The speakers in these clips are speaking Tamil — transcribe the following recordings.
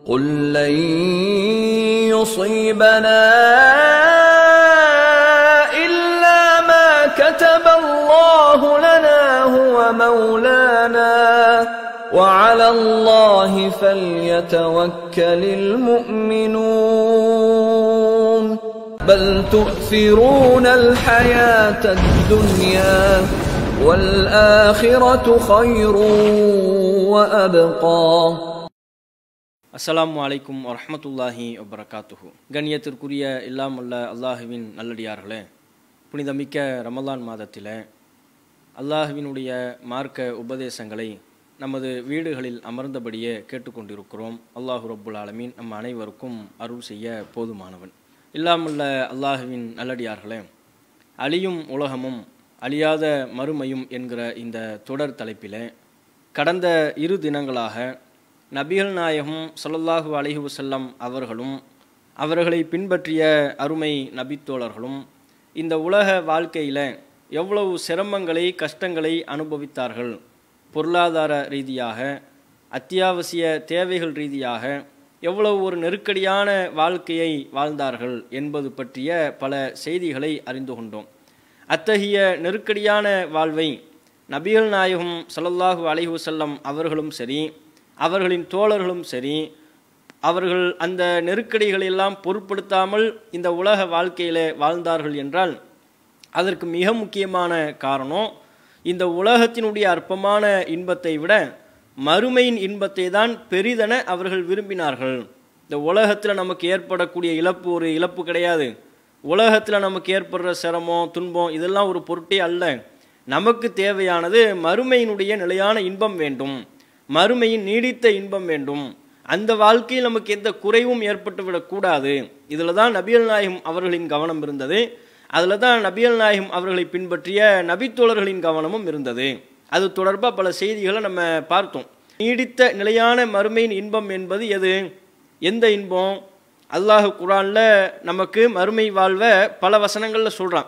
قل لن يصيبنا إلا ما كتب الله لنا هو مولانا وعلى الله فليتوكل المؤمنون بل تؤثرون الحياة الدنيا والآخرة خير وأبقى அஸ்ஸலாமு அலைக்கும் வரஹ்மத்துல்லாஹி வபரகாத்துஹு கண்ணியத்திற்குரிய இல்லாமல்ல அல்லாஹுவின் நல்லடியார்களே புனிதமிக்க ரமலான் மாதத்தில் அல்லாஹுவினுடைய மார்க்க உபதேசங்களை நமது வீடுகளில் அமர்ந்தபடியே கேட்டுக்கொண்டிருக்கிறோம் அல்லாஹு ரப்புல் ஆலமீன் நம் அனைவருக்கும் அருள் செய்ய போதுமானவன் இல்லாமல்ல அல்லாஹுவின் நல்லடியார்களே அழியும் உலகமும் அழியாத மறுமையும் என்கிற இந்த தொடர் தலைப்பிலே கடந்த இரு தினங்களாக நபிகள் நாயகம் ஸல்லல்லாஹு அலைஹி வஸல்லம் அவர்களும் அவர்களை பின்பற்றிய அருமை நபித்தோழர்களும் இந்த உலக வாழ்க்கையில் எவ்வளவு சிரமங்களை கஷ்டங்களை அனுபவித்தார்கள் பொருளாதார ரீதியாக அத்தியாவசிய தேவைகள் ரீதியாக எவ்வளவு ஒரு நெருக்கடியான வாழ்க்கையை வாழ்ந்தார்கள் என்பது பற்றிய பல செய்திகளை அறிந்து கொண்டோம் அத்தகைய நெருக்கடியான வாழ்வை நபிகள் நாயகம் ஸல்லல்லாஹு அலைஹி வஸல்லம் அவர்களும் சரி அவர்களின் தோழர்களும் சரி அவர்கள் அந்த நெருக்கடிகளை எல்லாம் பொருட்படுத்தாமல் இந்த உலக வாழ்க்கையிலே வாழ்ந்தார்கள் என்றால் அதற்கு மிக முக்கியமான காரணம் இந்த உலகத்தினுடைய அற்பமான இன்பத்தை விட மறுமையின் இன்பத்தை தான் பெரிதென அவர்கள் விரும்பினார்கள் இந்த உலகத்தில் நமக்கு ஏற்படக்கூடிய இழப்பு ஒரு இழப்பு கிடையாது உலகத்தில் நமக்கு ஏற்படுற சிரமம் துன்பம் இதெல்லாம் ஒரு பொருட்டே அல்ல நமக்கு தேவையானது மறுமையினுடைய நிலையான இன்பம் வேண்டும் மறுமையின் நீடித்த இன்பம் வேண்டும் அந்த வாழ்க்கையில் நமக்கு எந்த குறைவும் ஏற்பட்டு விடக்கூடாது இதில் தான் நபியல் நாயகம் அவர்களின் கவனம் இருந்தது அதில் தான் நபியல் நாயகம் அவர்களை பின்பற்றிய நபித்தோழர்களின் கவனமும் இருந்தது அது தொடர்பாக பல செய்திகளை நம்ம பார்த்தோம் நீடித்த நிலையான மறுமையின் இன்பம் என்பது எது எந்த இன்பம் அல்லாஹ் குரானில் நமக்கு மறுமை வாழ்வை பல வசனங்களில் சொல்கிறான்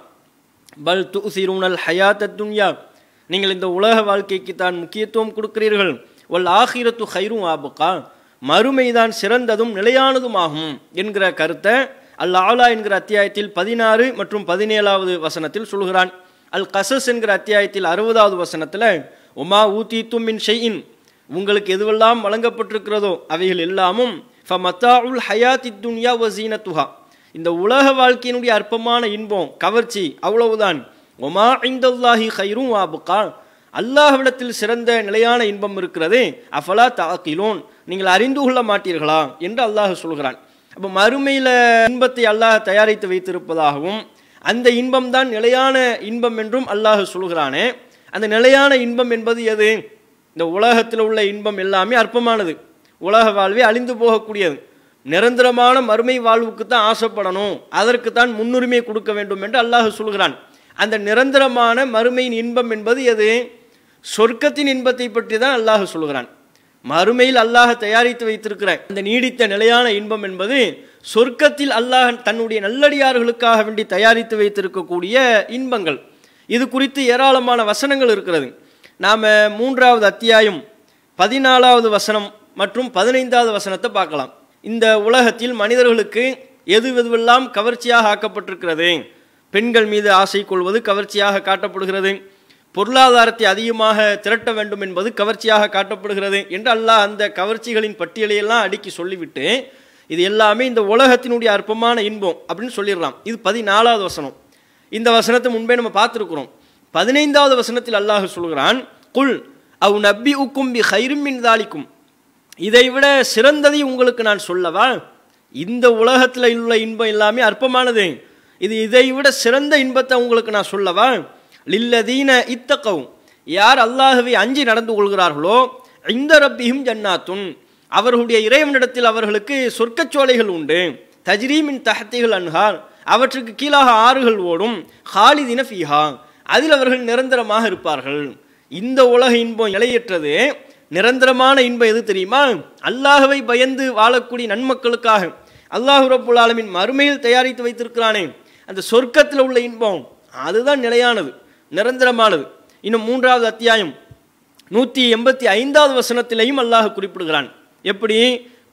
பல் துசிரூனல் ஹயாத்த துன்யா நீங்கள் இந்த உலக வாழ்க்கைக்கு தான் முக்கியத்துவம் கொடுக்கிறீர்கள் ஒல் ஆகிரத்து ஹைரும் ஆபுக்கா மறுமைதான் சிறந்ததும் நிலையானதுமாகும் என்கிற கருத்தை அல் ஆலா என்கிற அத்தியாயத்தில் பதினாறு மற்றும் பதினேழாவது வசனத்தில் சொல்கிறான் அல் கசஸ் என்கிற அத்தியாயத்தில் அறுபதாவது வசனத்தில் ஒமா ஊத்தி தும்மின் ஷெயின் உங்களுக்கு எதுவெல்லாம் வழங்கப்பட்டிருக்கிறதோ அவைகள் எல்லாமும் ஃப மத்தாவுல் ஹயாத்தி துன்யா வசீனத்துஹா இந்த உலக வாழ்க்கையினுடைய அற்பமான இன்பம் கவர்ச்சி அவ்வளவுதான் ஒமா ஐந்தல்லாஹி ஹைரும் ஆபுக்கா அல்லாஹ்விடத்தில் சிறந்த நிலையான இன்பம் இருக்கிறது அஃபலா தாக்கிலோன் நீங்கள் அறிந்து கொள்ள மாட்டீர்களா என்று அல்லாஹ் சொல்கிறான் அப்போ மறுமையில் இன்பத்தை அல்லாஹ் தயாரித்து வைத்திருப்பதாகவும் அந்த இன்பம் தான் நிலையான இன்பம் என்றும் அல்லாஹ் சொல்கிறானே அந்த நிலையான இன்பம் என்பது எது இந்த உலகத்தில் உள்ள இன்பம் எல்லாமே அற்பமானது உலக வாழ்வே அழிந்து போகக்கூடியது நிரந்தரமான மறுமை வாழ்வுக்கு தான் ஆசைப்படணும் அதற்கு தான் முன்னுரிமை கொடுக்க வேண்டும் என்று அல்லாஹ் சொல்கிறான் அந்த நிரந்தரமான மறுமையின் இன்பம் என்பது எது சொர்க்கத்தின் இன்பத்தை பற்றி தான் அல்லாஹ் சொல்கிறான் மறுமையில் அல்லாஹ் தயாரித்து வைத்திருக்கிற அந்த நீடித்த நிலையான இன்பம் என்பது சொர்க்கத்தில் அல்லாஹ் தன்னுடைய நல்லடியார்களுக்காக வேண்டி தயாரித்து வைத்திருக்கக்கூடிய இன்பங்கள் இது குறித்து ஏராளமான வசனங்கள் இருக்கிறது நாம் மூன்றாவது அத்தியாயம் பதினாலாவது வசனம் மற்றும் பதினைந்தாவது வசனத்தை பார்க்கலாம் இந்த உலகத்தில் மனிதர்களுக்கு எது எதுவெல்லாம் கவர்ச்சியாக ஆக்கப்பட்டிருக்கிறது பெண்கள் மீது ஆசை கொள்வது கவர்ச்சியாக காட்டப்படுகிறது பொருளாதாரத்தை அதிகமாக திரட்ட வேண்டும் என்பது கவர்ச்சியாக காட்டப்படுகிறது என்று அல்லாஹ் அந்த கவர்ச்சிகளின் பட்டியலையெல்லாம் அடுக்கி சொல்லிவிட்டு இது எல்லாமே இந்த உலகத்தினுடைய அற்பமான இன்பம் அப்படின்னு சொல்லிடலாம் இது பதினாலாவது வசனம் இந்த வசனத்தை முன்பே நம்ம பார்த்துருக்குறோம் பதினைந்தாவது வசனத்தில் அல்லாஹ் சொல்கிறான் குல் அவ் நப்பி உக்கும் பி ஹைருமின் தாளிக்கும் இதை விட சிறந்ததை உங்களுக்கு நான் சொல்லவா இந்த உலகத்தில் உள்ள இன்பம் எல்லாமே அற்பமானது இது இதை விட சிறந்த இன்பத்தை உங்களுக்கு நான் சொல்லவா லில்லதீன இத்தக்கவும் யார் அல்லாஹுவை அஞ்சி நடந்து கொள்கிறார்களோ இந்த ரப்பியும் ஜன்னாத்துன் அவர்களுடைய இறைவனிடத்தில் அவர்களுக்கு சொர்க்கச்சோலைகள் உண்டு தஜ்ரீமின் தஹத்திகள் அன்ஹார் அவற்றுக்கு கீழாக ஆறுகள் ஓடும் ஹாலிதின ஃபீஹா அதில் அவர்கள் நிரந்தரமாக இருப்பார்கள் இந்த உலக இன்பம் நிலையற்றது நிரந்தரமான இன்பம் எது தெரியுமா அல்லாஹுவை பயந்து வாழக்கூடிய நன்மக்களுக்காக அல்லாஹு ரப்புல் ஆலமின் மறுமையில் தயாரித்து வைத்திருக்கிறானே அந்த சொர்க்கத்தில் உள்ள இன்பம் அதுதான் நிலையானது நிரந்தரமானது இன்னும் மூன்றாவது அத்தியாயம் நூற்றி எண்பத்தி ஐந்தாவது வசனத்திலையும் அல்லாஹ் குறிப்பிடுகிறான் எப்படி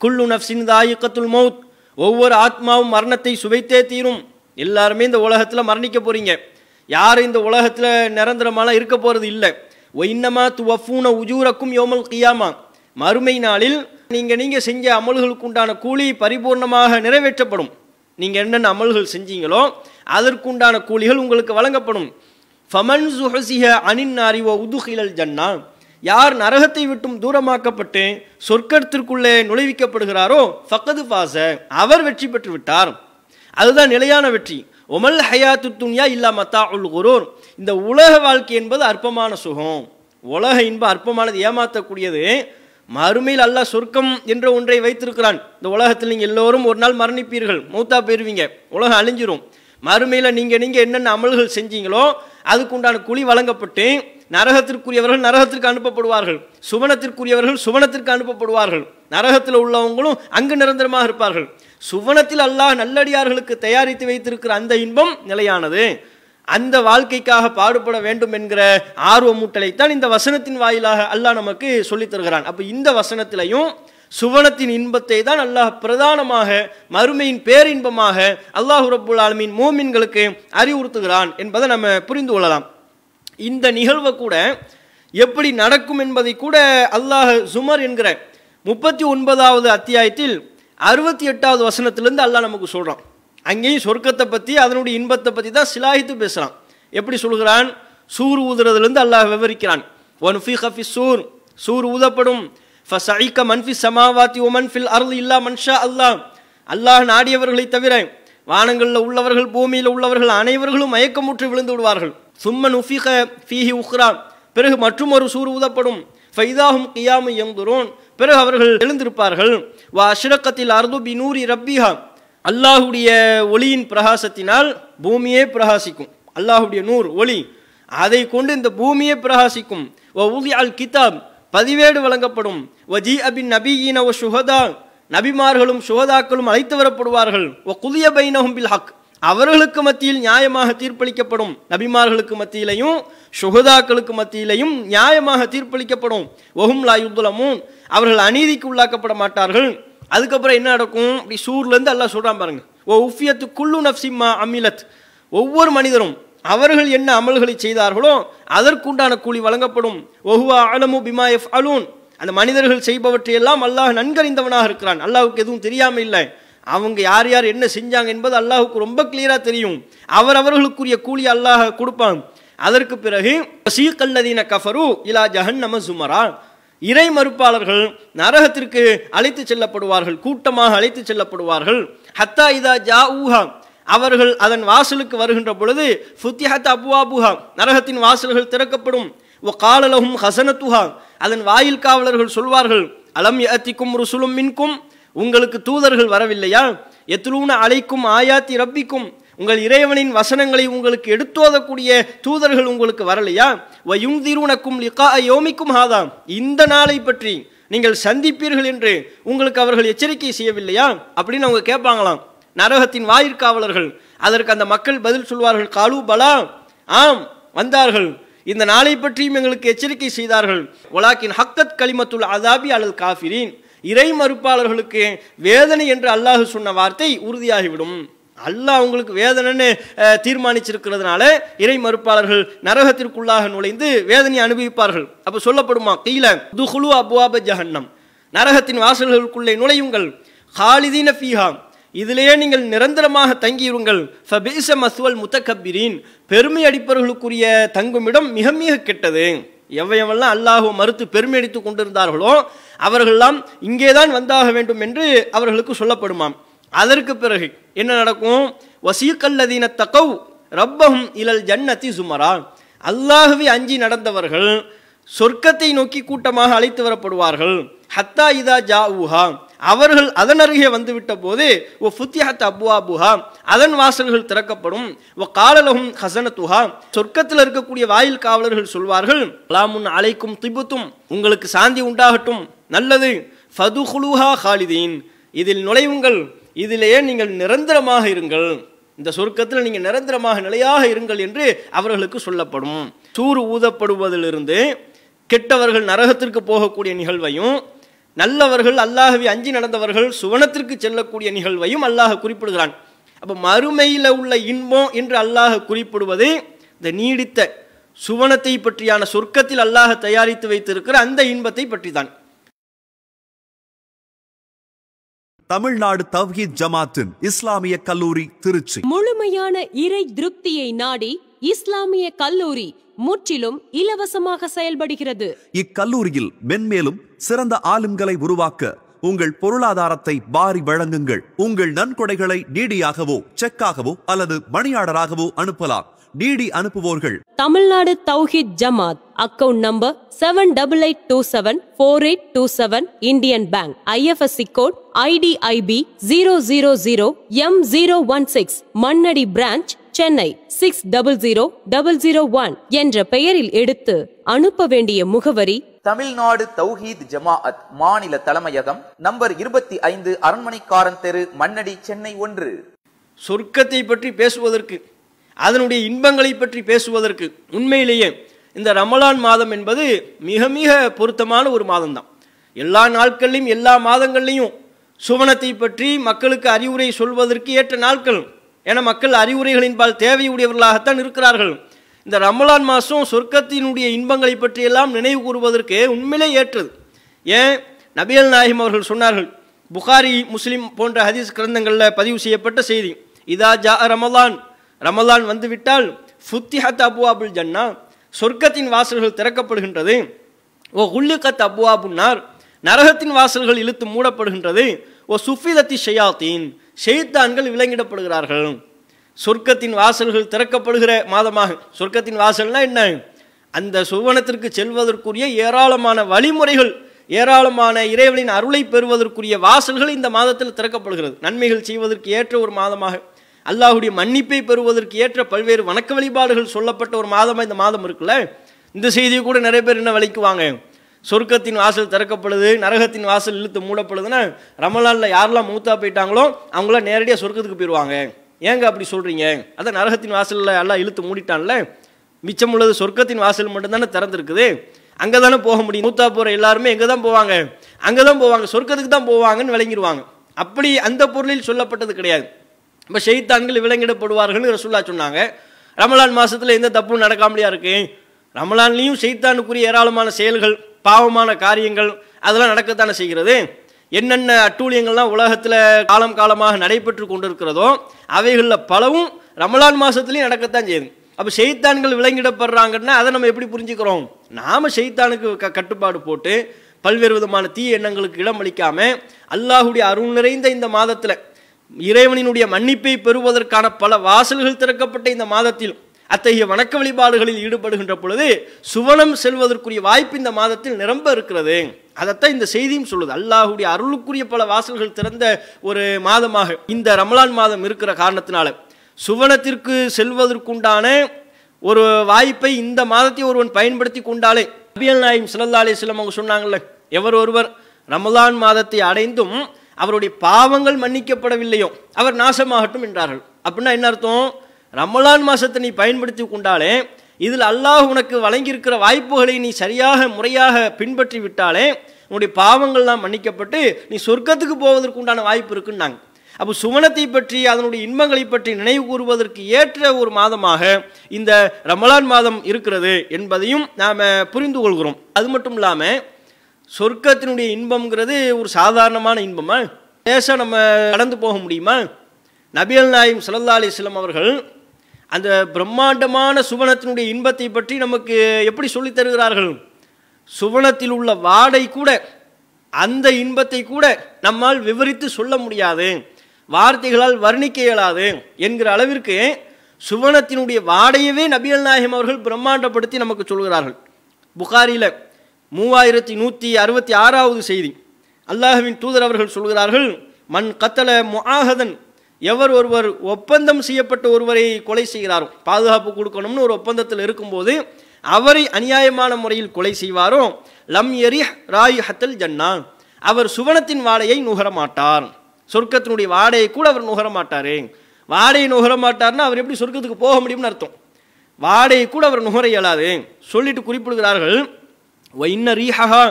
குல்லு நஃப்சின் தாயிக்கத்துல் மௌத் ஒவ்வொரு ஆத்மாவும் மரணத்தை சுவைத்தே தீரும் எல்லாருமே இந்த உலகத்தில் மரணிக்க போறீங்க யாரும் இந்த உலகத்தில் நிரந்தரமாலாம் இருக்க போறது இல்லை ஒயின்னமா துவஃபூன உஜூரக்கும் யோமல் கியாமா மறுமை நாளில் நீங்க நீங்க செஞ்ச அமல்களுக்கு உண்டான கூலி பரிபூர்ணமாக நிறைவேற்றப்படும் நீங்க என்னென்ன அமல்கள் செஞ்சீங்களோ அதற்குண்டான கூலிகள் உங்களுக்கு வழங்கப்படும் ஃபமன் சுஹசிஹ அனின் நாரி ஓ உதுகிலல் ஜன்னா யார் நரகத்தை விட்டும் தூரமாக்கப்பட்டு சொர்க்கத்திற்குள்ளே நுழைவிக்கப்படுகிறாரோ ஃபக்கது ஃபாச அவர் வெற்றி பெற்று விட்டார் அதுதான் நிலையான வெற்றி ஒமல் ஹயாத்து துன்யா இல்லா மத்தா உல் குரூர் இந்த உலக வாழ்க்கை என்பது அற்பமான சுகம் உலக இன்பம் அற்பமானது ஏமாற்றக்கூடியது மறுமையில் அல்லாஹ் சொர்க்கம் என்ற ஒன்றை வைத்திருக்கிறான் இந்த உலகத்தில் நீங்கள் எல்லோரும் ஒரு நாள் மரணிப்பீர்கள் மூத்தா போயிருவீங்க உலகம் அழிஞ்சிரும் மறுமையில் நீங்கள் நீங்கள் என்னென்ன அமல்கள் செஞ்சீங்களோ அதுக்குண்டான குழி வழங்கப்பட்டு நரகத்திற்குரியவர்கள் நரகத்திற்கு அனுப்பப்படுவார்கள் சுவனத்திற்குரியவர்கள் சுவனத்திற்கு அனுப்பப்படுவார்கள் நரகத்தில் உள்ளவங்களும் அங்கு நிரந்தரமாக இருப்பார்கள் சுவனத்தில் அல்லாஹ் நல்லடியார்களுக்கு தயாரித்து வைத்திருக்கிற அந்த இன்பம் நிலையானது அந்த வாழ்க்கைக்காக பாடுபட வேண்டும் என்கிற ஆர்வமூட்டலைத்தான் இந்த வசனத்தின் வாயிலாக அல்லாஹ் நமக்கு சொல்லித் தருகிறான் அப்போ இந்த வசனத்திலையும் சுவனத்தின் இன்பத்தை தான் அல்லாஹ் பிரதானமாக மறுமையின் பேரின்பமாக அல்லாஹ் ரப்புல் ஆலமீன் மூமின்களுக்கு அறிவுறுத்துகிறான் என்பதை நம்ம புரிந்து கொள்ளலாம் இந்த நிகழ்வை கூட எப்படி நடக்கும் என்பதை கூட அல்லாஹ் சுமர் என்கிற முப்பத்தி ஒன்பதாவது அத்தியாயத்தில் அறுபத்தி எட்டாவது வசனத்திலிருந்து அல்லாஹ் நமக்கு சொல்றான் அங்கேயும் சொர்க்கத்தை பற்றி அதனுடைய இன்பத்தை பற்றி தான் சிலாகித்து பேசுகிறான் எப்படி சொல்கிறான் சூர் ஊதுறதுலேருந்து அல்லாஹ் விவரிக்கிறான் ஒன் ஃபி ஹஃபி சூர் சூர் ஊதப்படும் ஃபசைக்க மன்ஃபி சமாவாத்தி ஒமன் ஃபில் அருள் இல்லா மன்ஷா அல்லாஹ் அல்லாஹ் நாடியவர்களை தவிர வானங்களில் உள்ளவர்கள் பூமியில் உள்ளவர்கள் அனைவர்களும் மயக்கமுற்று விழுந்து விடுவார்கள் சும்மன் உஃபிக ஃபீஹி உஹ்ரா பிறகு மற்றும் ஒரு சூர் ஊதப்படும் ஃபைதாஹும் கியாமு எங்குரோன் பிறகு அவர்கள் எழுந்திருப்பார்கள் வா அஷ்ரக்கத்தில் அர்து பி நூரி ரப்பிஹா அல்லாஹுடைய ஒளியின் பிரகாசத்தினால் பூமியே பிரகாசிக்கும் அல்லாஹுடைய நூர் ஒளி அதை கொண்டு இந்த பூமியே பிரகாசிக்கும் வ உதி அல் கிதாப் பதிவேடு வழங்கப்படும் வஜி அபின் நபியின ஒ சுஹதா நபிமார்களும் சுகதாக்களும் அழைத்து வரப்படுவார்கள் ஒ குதிய பைனஹும் பில் ஹக் அவர்களுக்கு மத்தியில் நியாயமாக தீர்ப்பளிக்கப்படும் நபிமார்களுக்கு மத்தியிலையும் சுகதாக்களுக்கு மத்தியிலையும் நியாயமாக தீர்ப்பளிக்கப்படும் ஒஹும் லா யுத்துலமூன் அவர்கள் அநீதிக்கு உள்ளாக்கப்பட மாட்டார்கள் அதுக்கப்புறம் என்ன நடக்கும் அப்படி சூர்லேருந்து எல்லாம் சொல்கிறான் பாருங்க ஓ உஃபியத்து குல்லு நப்சிம்மா அமிலத் ஒவ்வொரு மனிதரும் அவர்கள் என்ன அமல்களை செய்தார்களோ அதற்குண்டான கூலி வழங்கப்படும் ஒஹுவா அலமு பிமா எஃப் அலூன் அந்த மனிதர்கள் செய்பவற்றையெல்லாம் அல்லாஹ் நன்கறிந்தவனாக இருக்கிறான் அல்லாஹுக்கு எதுவும் தெரியாமல் இல்லை அவங்க யார் யார் என்ன செஞ்சாங்க என்பது அல்லாஹுக்கு ரொம்ப கிளியராக தெரியும் அவர் அவர்களுக்குரிய கூலி அல்லாஹ் கொடுப்பான் அதற்கு பிறகு சீக்கல்லதீன கஃபரு இலா ஜஹன்னம சுமரா இறை மறுப்பாளர்கள் நரகத்திற்கு அழைத்து செல்லப்படுவார்கள் கூட்டமாக அழைத்து செல்லப்படுவார்கள் ஹத்தா இதா ஜா ஊஹா அவர்கள் அதன் வாசலுக்கு வருகின்ற பொழுது ஃபுத்திஹத் அபுவாபுஹா நரகத்தின் வாசல்கள் திறக்கப்படும் ஒ காலலகும் ஹசனத்துஹா அதன் வாயில் காவலர்கள் சொல்வார்கள் அலம் யத்திக்கும் ருசுலும் மின்கும் உங்களுக்கு தூதர்கள் வரவில்லையா எத்துலூன அழைக்கும் ஆயாத்தி ரப்பிக்கும் உங்கள் இறைவனின் வசனங்களை உங்களுக்கு எடுத்தோதக்கூடிய தூதர்கள் உங்களுக்கு வரலையா வயுந்திருனக்கும் லிகா யோமிக்கும் ஹாதா இந்த நாளை பற்றி நீங்கள் சந்திப்பீர்கள் என்று உங்களுக்கு அவர்கள் எச்சரிக்கை செய்யவில்லையா அப்படின்னு அவங்க கேட்பாங்களாம் நரகத்தின் வாயிற்காவலர்கள் அதற்கு அந்த மக்கள் பதில் சொல்வார்கள் காலு பலா ஆம் வந்தார்கள் இந்த நாளை பற்றியும் எங்களுக்கு எச்சரிக்கை செய்தார்கள் ஒலாக்கின் ஹக்கத் கலிமத்துல் அதாபி அலல் காஃபிரின் இறை மறுப்பாளர்களுக்கு வேதனை என்று அல்லாஹ் சொன்ன வார்த்தை உறுதியாகிவிடும் அல்லாஹ் அவங்களுக்கு வேதனைன்னு அஹ், தீர்மானிச்சிருக்கிறதுனால இறை மறுப்பாளர்கள் நரகத்திற்குள்ளாக நுழைந்து வேதனை அனுபவிப்பார்கள் அப்ப சொல்லப்படுமா கீழ துஹுலு அபுவாப ஜஹன்னம் நரகத்தின் வாசல்களுக்குள்ளே நுழையுங்கள் ஹாலிதீன ஃபீஹா இதிலேயே நீங்கள் நிரந்தரமாக தங்கியிருங்கள் ஃபபீச மஸ்வல் முத்தகப்பிரீன் பெருமை அடிப்பவர்களுக்குரிய தங்குமிடம் மிக மிக கெட்டது எவையவெல்லாம் அல்லாஹ் மறுத்து பெருமை அடித்துக் கொண்டிருந்தார்களோ அவர்களெல்லாம் இங்கேதான் வந்தாக வேண்டும் என்று அவர்களுக்கு சொல்லப்படுமாம் அதற்கு பிறகு என்ன நடக்கும் வசீக்கல்லதீன தகவ் ரப்பஹும் இலல் ஜன்னதி சுமரா அல்லாஹுவை அஞ்சி நடந்தவர்கள் சொர்க்கத்தை நோக்கி கூட்டமாக அழைத்து வரப்படுவார்கள் ஹத்தா இதா ஜா ஊஹா அவர்கள் அதன் அருகே வந்துவிட்ட போது ஓ ஃபுத்திஹத் அபுவாபுஹா அதன் வாசல்கள் திறக்கப்படும் ஓ காலலகும் ஹசனத்துஹா சொர்க்கத்தில் இருக்கக்கூடிய வாயில் காவலர்கள் சொல்வார்கள் லாமுன் அலைக்கும் திபுத்தும் உங்களுக்கு சாந்தி உண்டாகட்டும் நல்லது ஃபதுஹுலுஹா ஹாலிதீன் இதில் நுழைவுங்கள் இதிலேயே நீங்கள் நிரந்தரமாக இருங்கள் இந்த சொர்க்கத்தில் நீங்கள் நிரந்தரமாக நிலையாக இருங்கள் என்று அவர்களுக்கு சொல்லப்படும் சூறு ஊதப்படுவதிலிருந்து கெட்டவர்கள் நரகத்திற்கு போகக்கூடிய நிகழ்வையும் நல்லவர்கள் அல்லாஹ்வை அஞ்சி நடந்தவர்கள் சுவனத்திற்கு செல்லக்கூடிய நிகழ்வையும் அல்லாஹ் குறிப்பிடுகிறான் அப்போ மறுமையில் உள்ள இன்பம் என்று அல்லாஹ் குறிப்பிடுவது இந்த நீடித்த சுவனத்தை பற்றியான சொர்க்கத்தில் அல்லாஹ் தயாரித்து வைத்திருக்கிற அந்த இன்பத்தை பற்றி தான் தமிழ்நாடு தவ்ஹீத் ஜமாத்தின் இஸ்லாமிய கல்லூரி திருச்சி முழுமையான இறை திருப்தியை நாடி இஸ்லாமிய கல்லூரி முற்றிலும் இலவசமாக செயல்படுகிறது இக்கல்லூரியில் மென்மேலும் சிறந்த ஆளும்களை உருவாக்க உங்கள் பொருளாதாரத்தை வாரி வழங்குங்கள் உங்கள் நன்கொடைகளை டிடியாகவோ செக்காகவோ அல்லது மணி ஆர்டராகவோ அனுப்பலாம் டிடி அனுப்புவோர்கள் Tamil Nadu Thowheed Jamath account number seven double eight two seven four eight two seven Indian bank IFSC code IDIB zero zero zero M zero one six Mannady branch Chennai six double zero double zero one என்ற பெயரில் எடுத்து அனுப்ப வேண்டிய முகவரி தமிழ்நாடு தௌஹீத் ஜமாஅத் மாநில தலைமையகம் நம்பர் இருபத்தி ஐந்து அரண்மனைக்காரன் தெரு மண்ணடி சென்னை ஒன்று சொர்க்கத்தை பற்றி பேசுவதற்கு அதனுடைய இன்பங்களை பற்றி பேசுவதற்கு உண்மையிலேயே இந்த ரமலான் மாதம் என்பது மிக மிக பொருத்தமான ஒரு மாதம்தான் எல்லா நாட்கள்லையும் எல்லா மாதங்கள்லையும் சுவனத்தை பற்றி மக்களுக்கு அறிவுரை சொல்வதற்கு ஏற்ற நாட்கள் என மக்கள் அறிவுரைகளின்பால் தேவையுடையவர்களாகத்தான் இருக்கிறார்கள் இந்த ரமலான் மாதம் சொர்க்கத்தினுடைய இன்பங்களை பற்றியெல்லாம் நினைவு கூறுவதற்கு உண்மையிலே ஏற்றது ஏன் நபியல் நாயிம் அவர்கள் சொன்னார்கள் புகாரி முஸ்லிம் போன்ற ஹதீஸ் கிரந்தங்களில் பதிவு செய்யப்பட்ட செய்தி இதா ஜா ரமலான் ரமலான் வந்துவிட்டால் ஃபுத்திஹத் அபு அபுல் ஜன்னா சொர்க்கத்தின் வாசல்கள் திறக்கப்படுகின்றது ஓ உல்லுகத் அபு அபுன்னார் நரகத்தின் வாசல்கள் இழுத்து மூடப்படுகின்றது ஓ சுஃபிதத்தி ஷயாத்தீன் ஷெய்தான்கள் விலங்கிடப்படுகிறார்கள் சொர்க்கத்தின் வாசல்கள் திறக்கப்படுகிற மாதமாக சொர்க்கத்தின் வாசல்னா என்ன அந்த சுவனத்திற்கு செல்வதற்குரிய ஏராளமான வழிமுறைகள் ஏராளமான இறைவனின் அருளை பெறுவதற்குரிய வாசல்கள் இந்த மாதத்தில் திறக்கப்படுகிறது நன்மைகள் செய்வதற்கு ஏற்ற ஒரு மாதமாக அல்லாஹுடைய மன்னிப்பை பெறுவதற்கு ஏற்ற பல்வேறு வணக்க வழிபாடுகள் சொல்லப்பட்ட ஒரு மாதமாக இந்த மாதம் இருக்குல்ல இந்த செய்தியை கூட நிறைய பேர் என்ன விலைக்குவாங்க சொர்க்கத்தின் வாசல் திறக்கப்படுது நரகத்தின் வாசல் இழுத்து மூடப்படுதுன்னா ரமலானில் யாரெல்லாம் மூத்தா போயிட்டாங்களோ அவங்களாம் நேரடியாக சொர்க்கத்துக்கு போயிடுவாங்க ஏங்க அப்படி சொல்கிறீங்க அதான் நரகத்தின் வாசலில் எல்லாம் இழுத்து மூடிட்டான்ல மிச்சம் உள்ளது சொர்க்கத்தின் வாசல் மட்டும்தானே திறந்துருக்குது அங்கே தானே போக முடியும் மூத்தா போகிற எல்லாருமே எங்கே தான் போவாங்க அங்கே தான் போவாங்க சொர்க்கத்துக்கு தான் போவாங்கன்னு விளங்கிடுவாங்க அப்படி அந்த பொருளில் சொல்லப்பட்டது கிடையாது இப்போ ஷெய்தான்கள் விலங்கிடப்படுவார்கள் ரசுல்லா சொன்னாங்க ரமலான் மாதத்தில் எந்த தப்பும் நடக்காமலையா இருக்கு ரமலான்லேயும் ஷெய்தானுக்குரிய ஏராளமான செயல்கள் பாவமான காரியங்கள் அதெல்லாம் நடக்கத்தானே செய்கிறது என்னென்ன அட்டூழியங்கள்லாம் உலகத்தில் காலம் காலமாக நடைபெற்று கொண்டிருக்கிறதோ அவைகளில் பலவும் ரமலான் மாதத்துலேயும் நடக்கத்தான் செய்யுது அப்போ செய்தான்கள் விலங்கிடப்படுறாங்கன்னா அதை நம்ம எப்படி புரிஞ்சுக்கிறோம் நாம் செய்தானுக்கு க கட்டுப்பாடு போட்டு பல்வேறு விதமான தீய எண்ணங்களுக்கு இடம் அளிக்காம அல்லாஹுடைய அருள் நிறைந்த இந்த மாதத்தில் இறைவனினுடைய மன்னிப்பை பெறுவதற்கான பல வாசல்கள் திறக்கப்பட்ட இந்த மாதத்தில் அத்தகைய வணக்க வழிபாடுகளில் ஈடுபடுகின்ற பொழுது சுவனம் செல்வதற்குரிய வாய்ப்பு இந்த மாதத்தில் நிரம்ப இருக்கிறது அதைத்தான் இந்த செய்தியும் சொல்லுது அல்லாஹுடைய அருளுக்குரிய பல வாசல்கள் திறந்த ஒரு மாதமாக இந்த ரமலான் மாதம் இருக்கிற காரணத்தினால சுவனத்திற்கு செல்வதற்குண்டான ஒரு வாய்ப்பை இந்த மாதத்தை ஒருவன் பயன்படுத்தி கொண்டாலே நபியல் நாயும் சிலல்லா அலிஸ்லம் அவங்க சொன்னாங்கல்ல எவர் ஒருவர் ரமலான் மாதத்தை அடைந்தும் அவருடைய பாவங்கள் மன்னிக்கப்படவில்லையோ அவர் நாசமாகட்டும் என்றார்கள் அப்படின்னா என்ன அர்த்தம் ரமலான் மாசத்தை நீ பயன்படுத்தி கொண்டாலே இதில் அல்லாஹ் உனக்கு வழங்கியிருக்கிற வாய்ப்புகளை நீ சரியாக முறையாக பின்பற்றி விட்டாலே உன்னுடைய பாவங்கள்லாம் மன்னிக்கப்பட்டு நீ சொர்க்கத்துக்கு போவதற்கு உண்டான வாய்ப்பு இருக்குன்னாங்க அப்போ சுவனத்தை பற்றி அதனுடைய இன்பங்களை பற்றி நினைவு கூறுவதற்கு ஏற்ற ஒரு மாதமாக இந்த ரமலான் மாதம் இருக்கிறது என்பதையும் நாம் புரிந்து கொள்கிறோம் அது மட்டும் இல்லாமல் சொர்க்கத்தினுடைய இன்பம்ங்கிறது ஒரு சாதாரணமான இன்பமா லேசாக நம்ம கடந்து போக முடியுமா நபியல் நாயும் சல்லா அலிஸ்லாம் அவர்கள் அந்த பிரம்மாண்டமான சுவனத்தினுடைய இன்பத்தை பற்றி நமக்கு எப்படி சொல்லித் தருகிறார்கள் சுவனத்தில் உள்ள வாடை கூட அந்த இன்பத்தை கூட நம்மால் விவரித்து சொல்ல முடியாது வார்த்தைகளால் வர்ணிக்க இயலாது என்கிற அளவிற்கு சுவனத்தினுடைய வாடையவே நபியல் நாயகம் அவர்கள் பிரம்மாண்டப்படுத்தி நமக்கு சொல்கிறார்கள் புகாரியில் மூவாயிரத்தி நூற்றி அறுபத்தி ஆறாவது செய்தி அல்லாஹுவின் தூதர் அவர்கள் சொல்கிறார்கள் மண் கத்தல முஆஹதன் எவர் ஒருவர் ஒப்பந்தம் செய்யப்பட்ட ஒருவரை கொலை செய்கிறாரோ பாதுகாப்பு கொடுக்கணும்னு ஒரு ஒப்பந்தத்தில் இருக்கும்போது அவரை அநியாயமான முறையில் கொலை செய்வாரோ லம் எரி ராய் ஹத்தல் ஜன்னா அவர் சுவனத்தின் வாடையை நுகர மாட்டார் சொர்க்கத்தினுடைய வாடையை கூட அவர் நுகர மாட்டார் வாடையை நுகர மாட்டார்னா அவர் எப்படி சொர்க்கத்துக்கு போக முடியும்னு அர்த்தம் வாடையை கூட அவர் நுகர இயலாது சொல்லிட்டு குறிப்பிடுகிறார்கள் இன்ன ரீஹா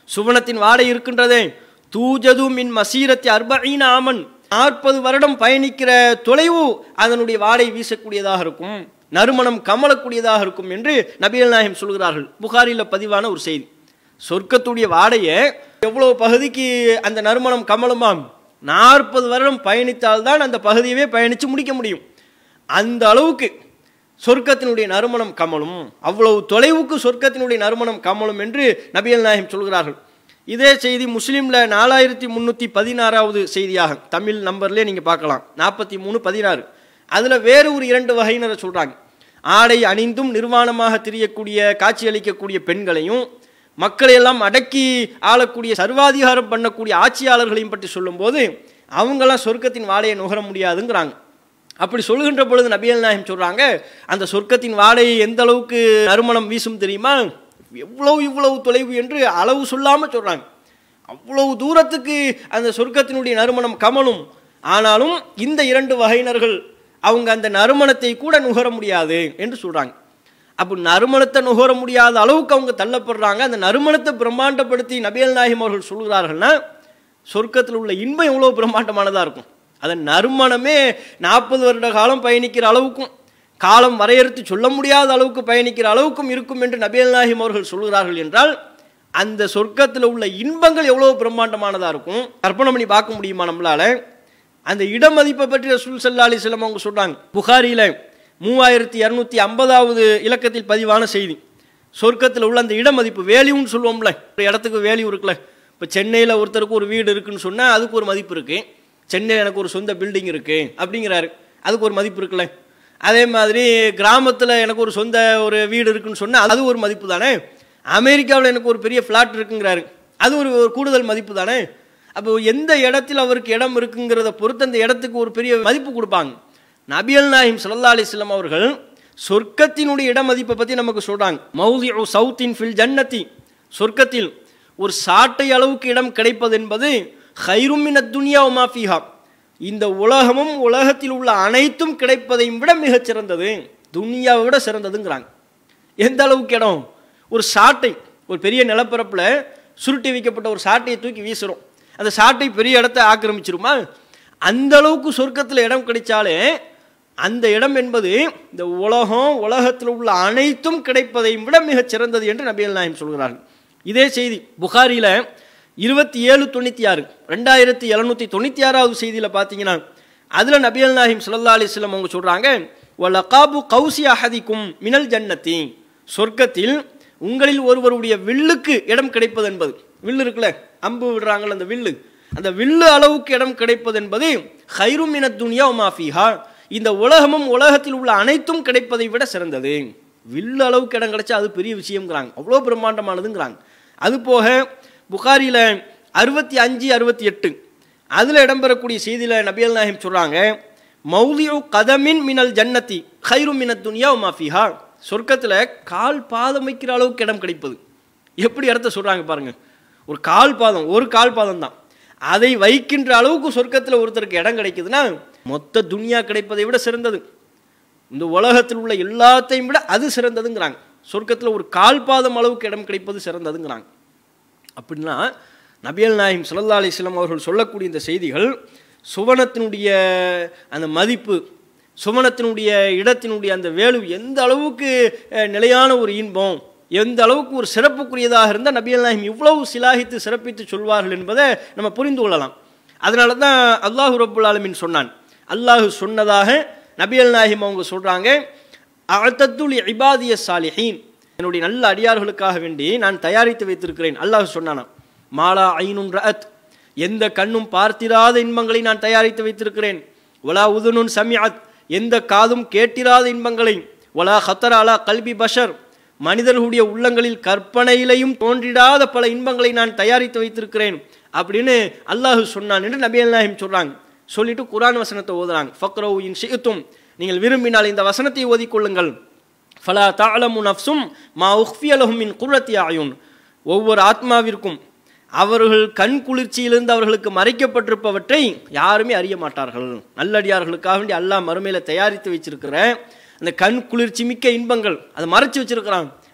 சுவனத்தின் வாடை இருக்கின்றதே தூஜது மின் மசீரத்தி அர்பஈன ஆமன் நாற்பது வருடம் பயணிக்கிற தொலைவு அதனுடைய வாடை வீசக்கூடியதாக இருக்கும் நறுமணம் கமலக்கூடியதாக இருக்கும் என்று நபிகள் நாயகம் சொல்கிறார்கள் புகாரில் பதிவான ஒரு செய்தி சொர்க்கத்துடைய வாடையை எவ்வளவு பகுதிக்கு அந்த நறுமணம் கமலுமாம் நாற்பது வருடம் பயணித்தால்தான் அந்த பகுதியவே பயணித்து முடிக்க முடியும் அந்த அளவுக்கு சொர்க்கத்தினுடைய நறுமணம் கமலும் அவ்வளவு தொலைவுக்கு சொர்க்கத்தினுடைய நறுமணம் கமலும் என்று நபிகள் நாயகம் சொல்கிறார்கள் இதே செய்தி முஸ்லீம்ல நாலாயிரத்தி முந்நூற்றி பதினாறாவது செய்தியாக தமிழ் நம்பர்லேயே நீங்கள் பார்க்கலாம் நாற்பத்தி மூணு பதினாறு அதில் வேறு ஒரு இரண்டு வகையினரை சொல்கிறாங்க ஆடை அணிந்தும் நிர்வாணமாக திரியக்கூடிய காட்சியளிக்கக்கூடிய பெண்களையும் மக்களை எல்லாம் அடக்கி ஆளக்கூடிய சர்வாதிகாரம் பண்ணக்கூடிய ஆட்சியாளர்களையும் பற்றி சொல்லும்போது அவங்கெல்லாம் சொர்க்கத்தின் வாடையை நுகர முடியாதுங்கிறாங்க அப்படி சொல்லுகின்ற பொழுது நபிகள் நாயகம் சொல்றாங்க அந்த சொர்க்கத்தின் வாடை எந்த அளவுக்கு நறுமணம் வீசும் தெரியுமா எவ்வளவு இவ்வளவு தொலைவு என்று அளவு சொல்லாம சொல்றாங்க அவ்வளவு தூரத்துக்கு அந்த சொர்க்கத்தினுடைய நறுமணம் கமலும் ஆனாலும் இந்த இரண்டு வகையினர்கள் அவங்க அந்த நறுமணத்தை கூட நுகர முடியாது என்று சொல்றாங்க அப்போ நறுமணத்தை நுகர முடியாத அளவுக்கு அவங்க தள்ளப்படுறாங்க அந்த நறுமணத்தை பிரம்மாண்டப்படுத்தி நபிகள் நாயகம் அவர்கள் சொல்கிறார்கள்னா சொர்க்கத்தில் உள்ள இன்பம் எவ்வளோ பிரம்மாண்டமானதாக இருக்கும் அதன் நறுமணமே நாற்பது வருட காலம் பயணிக்கிற அளவுக்கும் காலம் வரையறுத்து சொல்ல முடியாத அளவுக்கு பயணிக்கிற அளவுக்கும் இருக்கும் என்று நபிகள் நாயகம் அவர்கள் சொல்கிறார்கள் என்றால் அந்த சொர்க்கத்தில் உள்ள இன்பங்கள் எவ்வளோ பிரம்மாண்டமானதாக இருக்கும் கற்பனை பண்ணி பார்க்க முடியுமா நம்மளால அந்த இடமதிப்பை பற்றி ரசூல் சல்லா அலிஸ்லாம் அவங்க சொல்றாங்க புகாரியில் மூவாயிரத்தி இரநூத்தி ஐம்பதாவது இலக்கத்தில் பதிவான செய்தி சொர்க்கத்தில் உள்ள அந்த இடமதிப்பு வேல்யூன்னு சொல்லுவோம்ல ஒரு இடத்துக்கு வேல்யூ இருக்குல்ல இப்போ சென்னையில் ஒருத்தருக்கு ஒரு வீடு இருக்குன்னு சொன்னால் அதுக்கு ஒரு மதிப்பு இருக்கு சென்னையில் எனக்கு ஒரு சொந்த பில்டிங் இருக்கு அப்படிங்கிறாரு அதுக்கு ஒரு மதிப்பு இருக்குல்ல அதே மாதிரி கிராமத்தில் எனக்கு ஒரு சொந்த ஒரு வீடு இருக்குன்னு சொன்னால் அது ஒரு மதிப்பு தானே அமெரிக்காவில் எனக்கு ஒரு பெரிய ஃப்ளாட் இருக்குங்கிறாரு அது ஒரு ஒரு கூடுதல் மதிப்பு தானே அப்போ எந்த இடத்தில் அவருக்கு இடம் இருக்குங்கிறத பொறுத்து அந்த இடத்துக்கு ஒரு பெரிய மதிப்பு கொடுப்பாங்க நபியல் நாயிம் சல்லா அலிஸ்லாம் அவர்கள் சொர்க்கத்தினுடைய இட மதிப்பை பற்றி நமக்கு சொல்கிறாங்க மௌதி சவுத்தின் ஃபில் ஜன்னத்தி சொர்க்கத்தில் ஒரு சாட்டை அளவுக்கு இடம் கிடைப்பது என்பது ஹைருமின துனியா மாஃபிஹா இந்த உலகமும் உலகத்தில் உள்ள அனைத்தும் கிடைப்பதையும் விட மிகச் சிறந்தது துனியாவை விட சிறந்ததுங்கிறாங்க எந்த அளவுக்கு இடம் ஒரு சாட்டை ஒரு பெரிய நிலப்பரப்பில் சுருட்டி வைக்கப்பட்ட ஒரு சாட்டையை தூக்கி வீசுகிறோம் அந்த சாட்டை பெரிய இடத்தை ஆக்கிரமிச்சிருமா அந்த அளவுக்கு சொர்க்கத்தில் இடம் கிடைச்சாலே அந்த இடம் என்பது இந்த உலகம் உலகத்தில் உள்ள அனைத்தும் கிடைப்பதையும் விட மிகச் சிறந்தது என்று நபிகள் நாயம் சொல்கிறார்கள் இதே செய்தி புகாரியில் இருபத்தி ஏழு தொண்ணூற்றி ஆறு ரெண்டாயிரத்தி எழுநூற்றி தொண்ணூற்றி ஆறாவது செய்தியில் பார்த்தீங்கன்னா அதில் நபியல் நாஹிம் சல்லா அலிஸ்லம் அவங்க சொல்கிறாங்க வலகாபு கௌசி அஹதிக்கும் மினல் ஜன்னத்தி சொர்க்கத்தில் உங்களில் ஒருவருடைய வில்லுக்கு இடம் கிடைப்பது என்பது வில்லு இருக்குல்ல அம்பு விடுறாங்கல்ல அந்த வில்லு அந்த வில்லு அளவுக்கு இடம் கிடைப்பது என்பது ஹைரும் இன துனியா மாஃபிஹா இந்த உலகமும் உலகத்தில் உள்ள அனைத்தும் கிடைப்பதை விட சிறந்தது வில்லு அளவுக்கு இடம் கிடைச்சா அது பெரிய விஷயங்கிறாங்க அவ்வளோ பிரம்மாண்டமானதுங்கிறாங்க அது போக புகாரியில் அறுபத்தி அஞ்சு அறுபத்தி எட்டு அதில் இடம்பெறக்கூடிய செய்தியில் நபியல் நாயகம் சொல்கிறாங்க மௌலியு கதமின் மினல் ஜன்னத்தி ஹைரு மினத் துனியா மாஃபிஹா சொர்க்கத்தில் கால் பாதம் வைக்கிற அளவுக்கு இடம் கிடைப்பது எப்படி இடத்த சொல்கிறாங்க பாருங்க ஒரு கால் பாதம் ஒரு கால் பாதம் தான் அதை வைக்கின்ற அளவுக்கு சொர்க்கத்தில் ஒருத்தருக்கு இடம் கிடைக்குதுன்னா மொத்த துனியா கிடைப்பதை விட சிறந்தது இந்த உலகத்தில் உள்ள எல்லாத்தையும் விட அது சிறந்ததுங்கிறாங்க சொர்க்கத்தில் ஒரு கால் பாதம் அளவுக்கு இடம் கிடைப்பது சிறந்ததுங்கிறாங்க அப்படின்னா நபியல் நாயிம் சல்லா அலிஸ்லாம் அவர்கள் சொல்லக்கூடிய இந்த செய்திகள் சுவனத்தினுடைய அந்த மதிப்பு சுவனத்தினுடைய இடத்தினுடைய அந்த வேலு எந்த அளவுக்கு அஹ், நிலையான ஒரு இன்பம் எந்த அளவுக்கு ஒரு சிறப்புக்குரியதாக இருந்தால் நபியல் நாயிம் இவ்வளவு சிலாகித்து சிறப்பித்து சொல்வார்கள் என்பதை நம்ம புரிந்து கொள்ளலாம் அதனால தான் அல்லாஹு ரப்புல் ஆலமீன் சொன்னான் அல்லாஹு சொன்னதாக நபியல் நாயிம் அவங்க சொல்கிறாங்க அத்தத்துல் இபாதிய சாலிஹீன் என்னுடைய நல்ல அடியார்களுக்காக வேண்டி நான் தயாரித்து வைத்திருக்கிறேன் அல்லாஹ் சொன்னானா மாலா ஐனுன் ரஅத் எந்த கண்ணும் பார்த்திராத இன்பங்களை நான் தயாரித்து வைத்திருக்கிறேன் ஒலா உதுனுன் சமியாத் எந்த காதும் கேட்டிராத இன்பங்களை ஒலா ஹத்தர் அலா கல்பி பஷர் மனிதர்களுடைய உள்ளங்களில் கற்பனையிலையும் தோன்றிடாத பல இன்பங்களை நான் தயாரித்து வைத்திருக்கிறேன் அப்படின்னு அல்லாஹ் சொன்னான் என்று நபி அல்லாஹிம் சொல்றாங்க சொல்லிட்டு குரான் வசனத்தை ஓதுறாங்க ஃபக்ரவு இன் ஷிஅத்தும் நீங்கள் விரும்பினால் இந்த வசனத்தை ஓதிக்கொள்ளுங்கள் ஃபலா தாலமு நஃப்சும் மா உஃபியலஹும் மின் குர்ரத்தி ஆயுன் ஒவ்வொரு ஆத்மாவிற்கும் அவர்கள் கண் குளிர்ச்சியிலிருந்து அவர்களுக்கு மறைக்கப்பட்டிருப்பவற்றை யாருமே அறிய மாட்டார்கள் நல்லடியார்களுக்காக வேண்டி அல்லாஹ் மறுமையில தயாரித்து வச்சிருக்கிற அந்த கண் குளிர்ச்சி மிக்க இன்பங்கள் அதை மறைச்சு வச்சிருக்கிறான்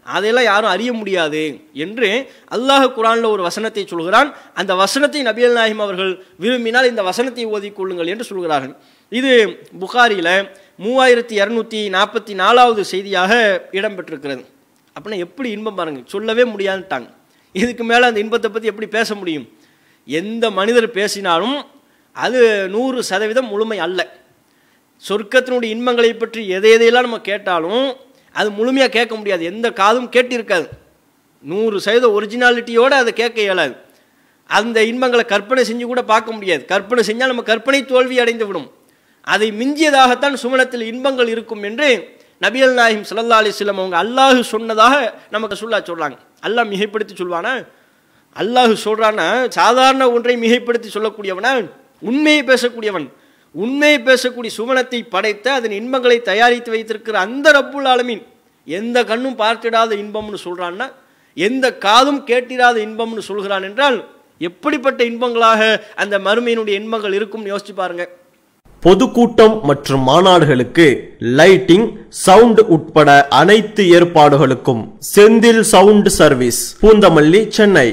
அதையெல்லாம் யாரும் அறிய முடியாது என்று அல்லாஹ் குரானில் ஒரு வசனத்தை சொல்கிறான் அந்த வசனத்தை நபியல் நாயிம் அவர்கள் விரும்பினால் இந்த வசனத்தை ஓதிக்கொள்ளுங்கள் என்று சொல்கிறார்கள் இது புகாரியில் மூவாயிரத்தி இரநூத்தி நாற்பத்தி நாலாவது செய்தியாக இடம்பெற்றிருக்கிறது அப்படின்னா எப்படி இன்பம் பாருங்க சொல்லவே முடியாதுட்டாங்க இதுக்கு மேலே அந்த இன்பத்தை பற்றி எப்படி பேச முடியும் எந்த மனிதர் பேசினாலும் அது நூறு சதவீதம் முழுமை அல்ல சொர்க்கத்தினுடைய இன்பங்களை பற்றி எதை எதையெல்லாம் நம்ம கேட்டாலும் அது முழுமையாக கேட்க முடியாது எந்த காதும் கேட்டிருக்காது நூறு சதவீத ஒரிஜினாலிட்டியோடு அதை கேட்க இயலாது அந்த இன்பங்களை கற்பனை செஞ்சு கூட பார்க்க முடியாது கற்பனை செஞ்சால் நம்ம கற்பனை தோல்வி அடைந்து விடும் அதை மிஞ்சியதாகத்தான் சுமணத்தில் இன்பங்கள் இருக்கும் என்று நபியல் நாயிம் சல்லா அலிஸ்லம் அவங்க அல்லாஹ் சொன்னதாக நமக்கு சொல்லா சொல்கிறாங்க அல்லாஹ் மிகைப்படுத்தி சொல்வானா அல்லாஹ் சொல்கிறான்னா சாதாரண ஒன்றை மிகைப்படுத்தி சொல்லக்கூடியவனா உண்மையை பேசக்கூடியவன் உண்மையை பேசக்கூடிய சுவனத்தை படைத்த அதன் இன்பங்களை தயாரித்து வைத்திருக்கிற அந்த ரப்புல் ஆலமீன் எந்த கண்ணும் பார்த்திடாத இன்பம்னு சொல்கிறான்னா எந்த காதும் கேட்டிராத இன்பம்னு சொல்கிறான் என்றால் எப்படிப்பட்ட இன்பங்களாக அந்த மறுமையினுடைய இன்பங்கள் இருக்கும்னு யோசிச்சு பாருங்க பொதுக்கூட்டம் மற்றும் மாநாடுகளுக்கு லைட்டிங் சவுண்ட் உட்பட அனைத்து ஏற்பாடுகளுக்கும் செந்தில் சவுண்ட் சர்வீஸ் பூந்தமல்லி சென்னை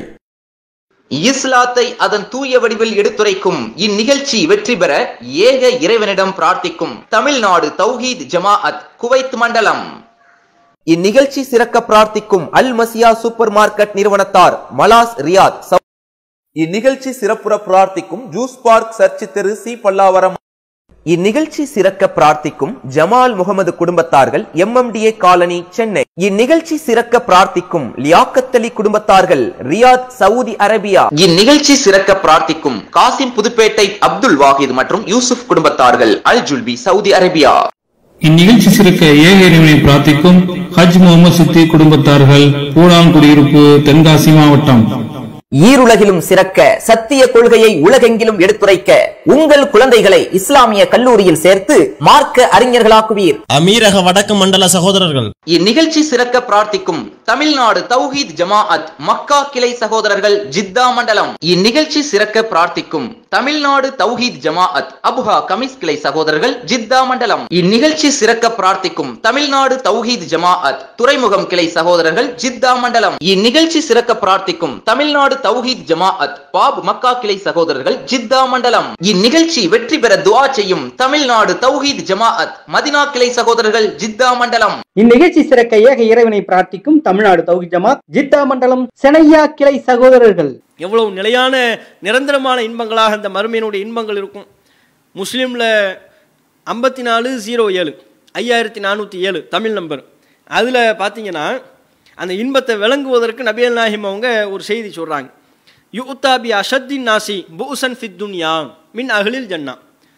இஸ்லாத்தை அதன் தூய வடிவில் எடுத்துரைக்கும் இந்நிகழ்ச்சி வெற்றி பெற ஏக இறைவனிடம் பிரார்த்திக்கும் தமிழ்நாடு தௌஹீத் ஜமாஅத் குவைத் மண்டலம் இந்நிகழ்ச்சி சிறக்க பிரார்த்திக்கும் அல் மசியா சூப்பர் மார்க்கெட் நிறுவனத்தார் மலாஸ் ரியாத் சௌ- இந்நிகழ்ச்சி சிறப்புற பிரார்த்திக்கும் ஜூஸ் பார்க் சர்ச் தெரு சி பல்லாவரம் இந்நிகழ்ச்சி சிறக்க பிரார்த்திக்கும் ஜமால் முகமது குடும்பத்தார்கள் எம்எம்டிஏ காலனி சென்னை இந்நிகழ்ச்சி சிறக்க பிரார்த்திக்கும் லியாக்கத் அலி குடும்பத்தார்கள் ரியாத் சவுதி அரேபியா இந்நிகழ்ச்சி சிறக்க பிரார்த்திக்கும் காசிம் புதுப்பேட்டை அப்துல் வாஹித் மற்றும் யூசுப் குடும்பத்தார்கள் அல் ஜுல்பி சவுதி அரேபியா இந்நிகழ்ச்சி சிறக்க ஏக இறைவனை பிரார்த்திக்கும் ஹஜ் முகமது சித்தி குடும்பத்தார்கள் பூடான் குடியிருப்பு தென்காசி மாவட்டம் ஈருலகிலும் சிறக்க சத்திய கொள்கையை உலகெங்கிலும் எடுத்துரைக்க உங்கள் குழந்தைகளை இஸ்லாமிய கல்லூரியில் சேர்த்து மார்க்க அறிஞர்களாக்குவீர் அமீரக வடக்கு மண்டல சகோதரர்கள் இந்நிகழ்ச்சி சிறக்க பிரார்த்திக்கும் தமிழ்நாடு தௌஹீத் ஜமாஅத் மக்கா கிளை சகோதரர்கள் ஜித்தா மண்டலம் இந்நிகழ்ச்சி சிறக்க பிரார்த்திக்கும் தமிழ்நாடு தௌஹீத் ஜமாஅத் அபுஹா கமிஸ் கிளை சகோதரர்கள் ஜித்தா மண்டலம் இந்நிகழ்ச்சி சிறக்க பிரார்த்திக்கும் தமிழ்நாடு தௌஹீத் ஜமாஅத் துறைமுகம் கிளை சகோதரர்கள் ஜித்தா மண்டலம் இந்நிகழ்ச்சி சிறக்க பிரார்த்திக்கும் தமிழ்நாடு தௌஹீத் ஜமாஅத் பாப் மக்கா கிளை சகோதரர்கள் ஜித்தா மண்டலம் இந்நிகழ்ச்சி வெற்றி பெற துஆ செய்யும் தமிழ்நாடு தௌஹீத் ஜமாஅத் மதினா கிளை சகோதரர்கள் ஜித்தா மண்டலம் இந்நிகழ்ச்சி சிறக்க ஏக இறைவனை பிரார்த்திக்கும் தமிழ்நாடு தௌஹி ஜமாத் ஜித்தா மண்டலம் செனையா கிளை சகோதரர்கள் எவ்வளவு நிலையான நிரந்தரமான இன்பங்களாக அந்த மறுமையினுடைய இன்பங்கள் இருக்கும் முஸ்லீமில் ஐம்பத்தி நாலு ஜீரோ ஏழு ஐயாயிரத்தி நானூற்றி ஏழு தமிழ் நம்பர் அதில் பார்த்தீங்கன்னா அந்த இன்பத்தை விளங்குவதற்கு நபியல் நாஹிம் அவங்க ஒரு செய்தி சொல்கிறாங்க யுத்தாபி அஷத்தின் நாசி பூசன் ஃபித் துன்யா மின் அகலில் ஜன்னா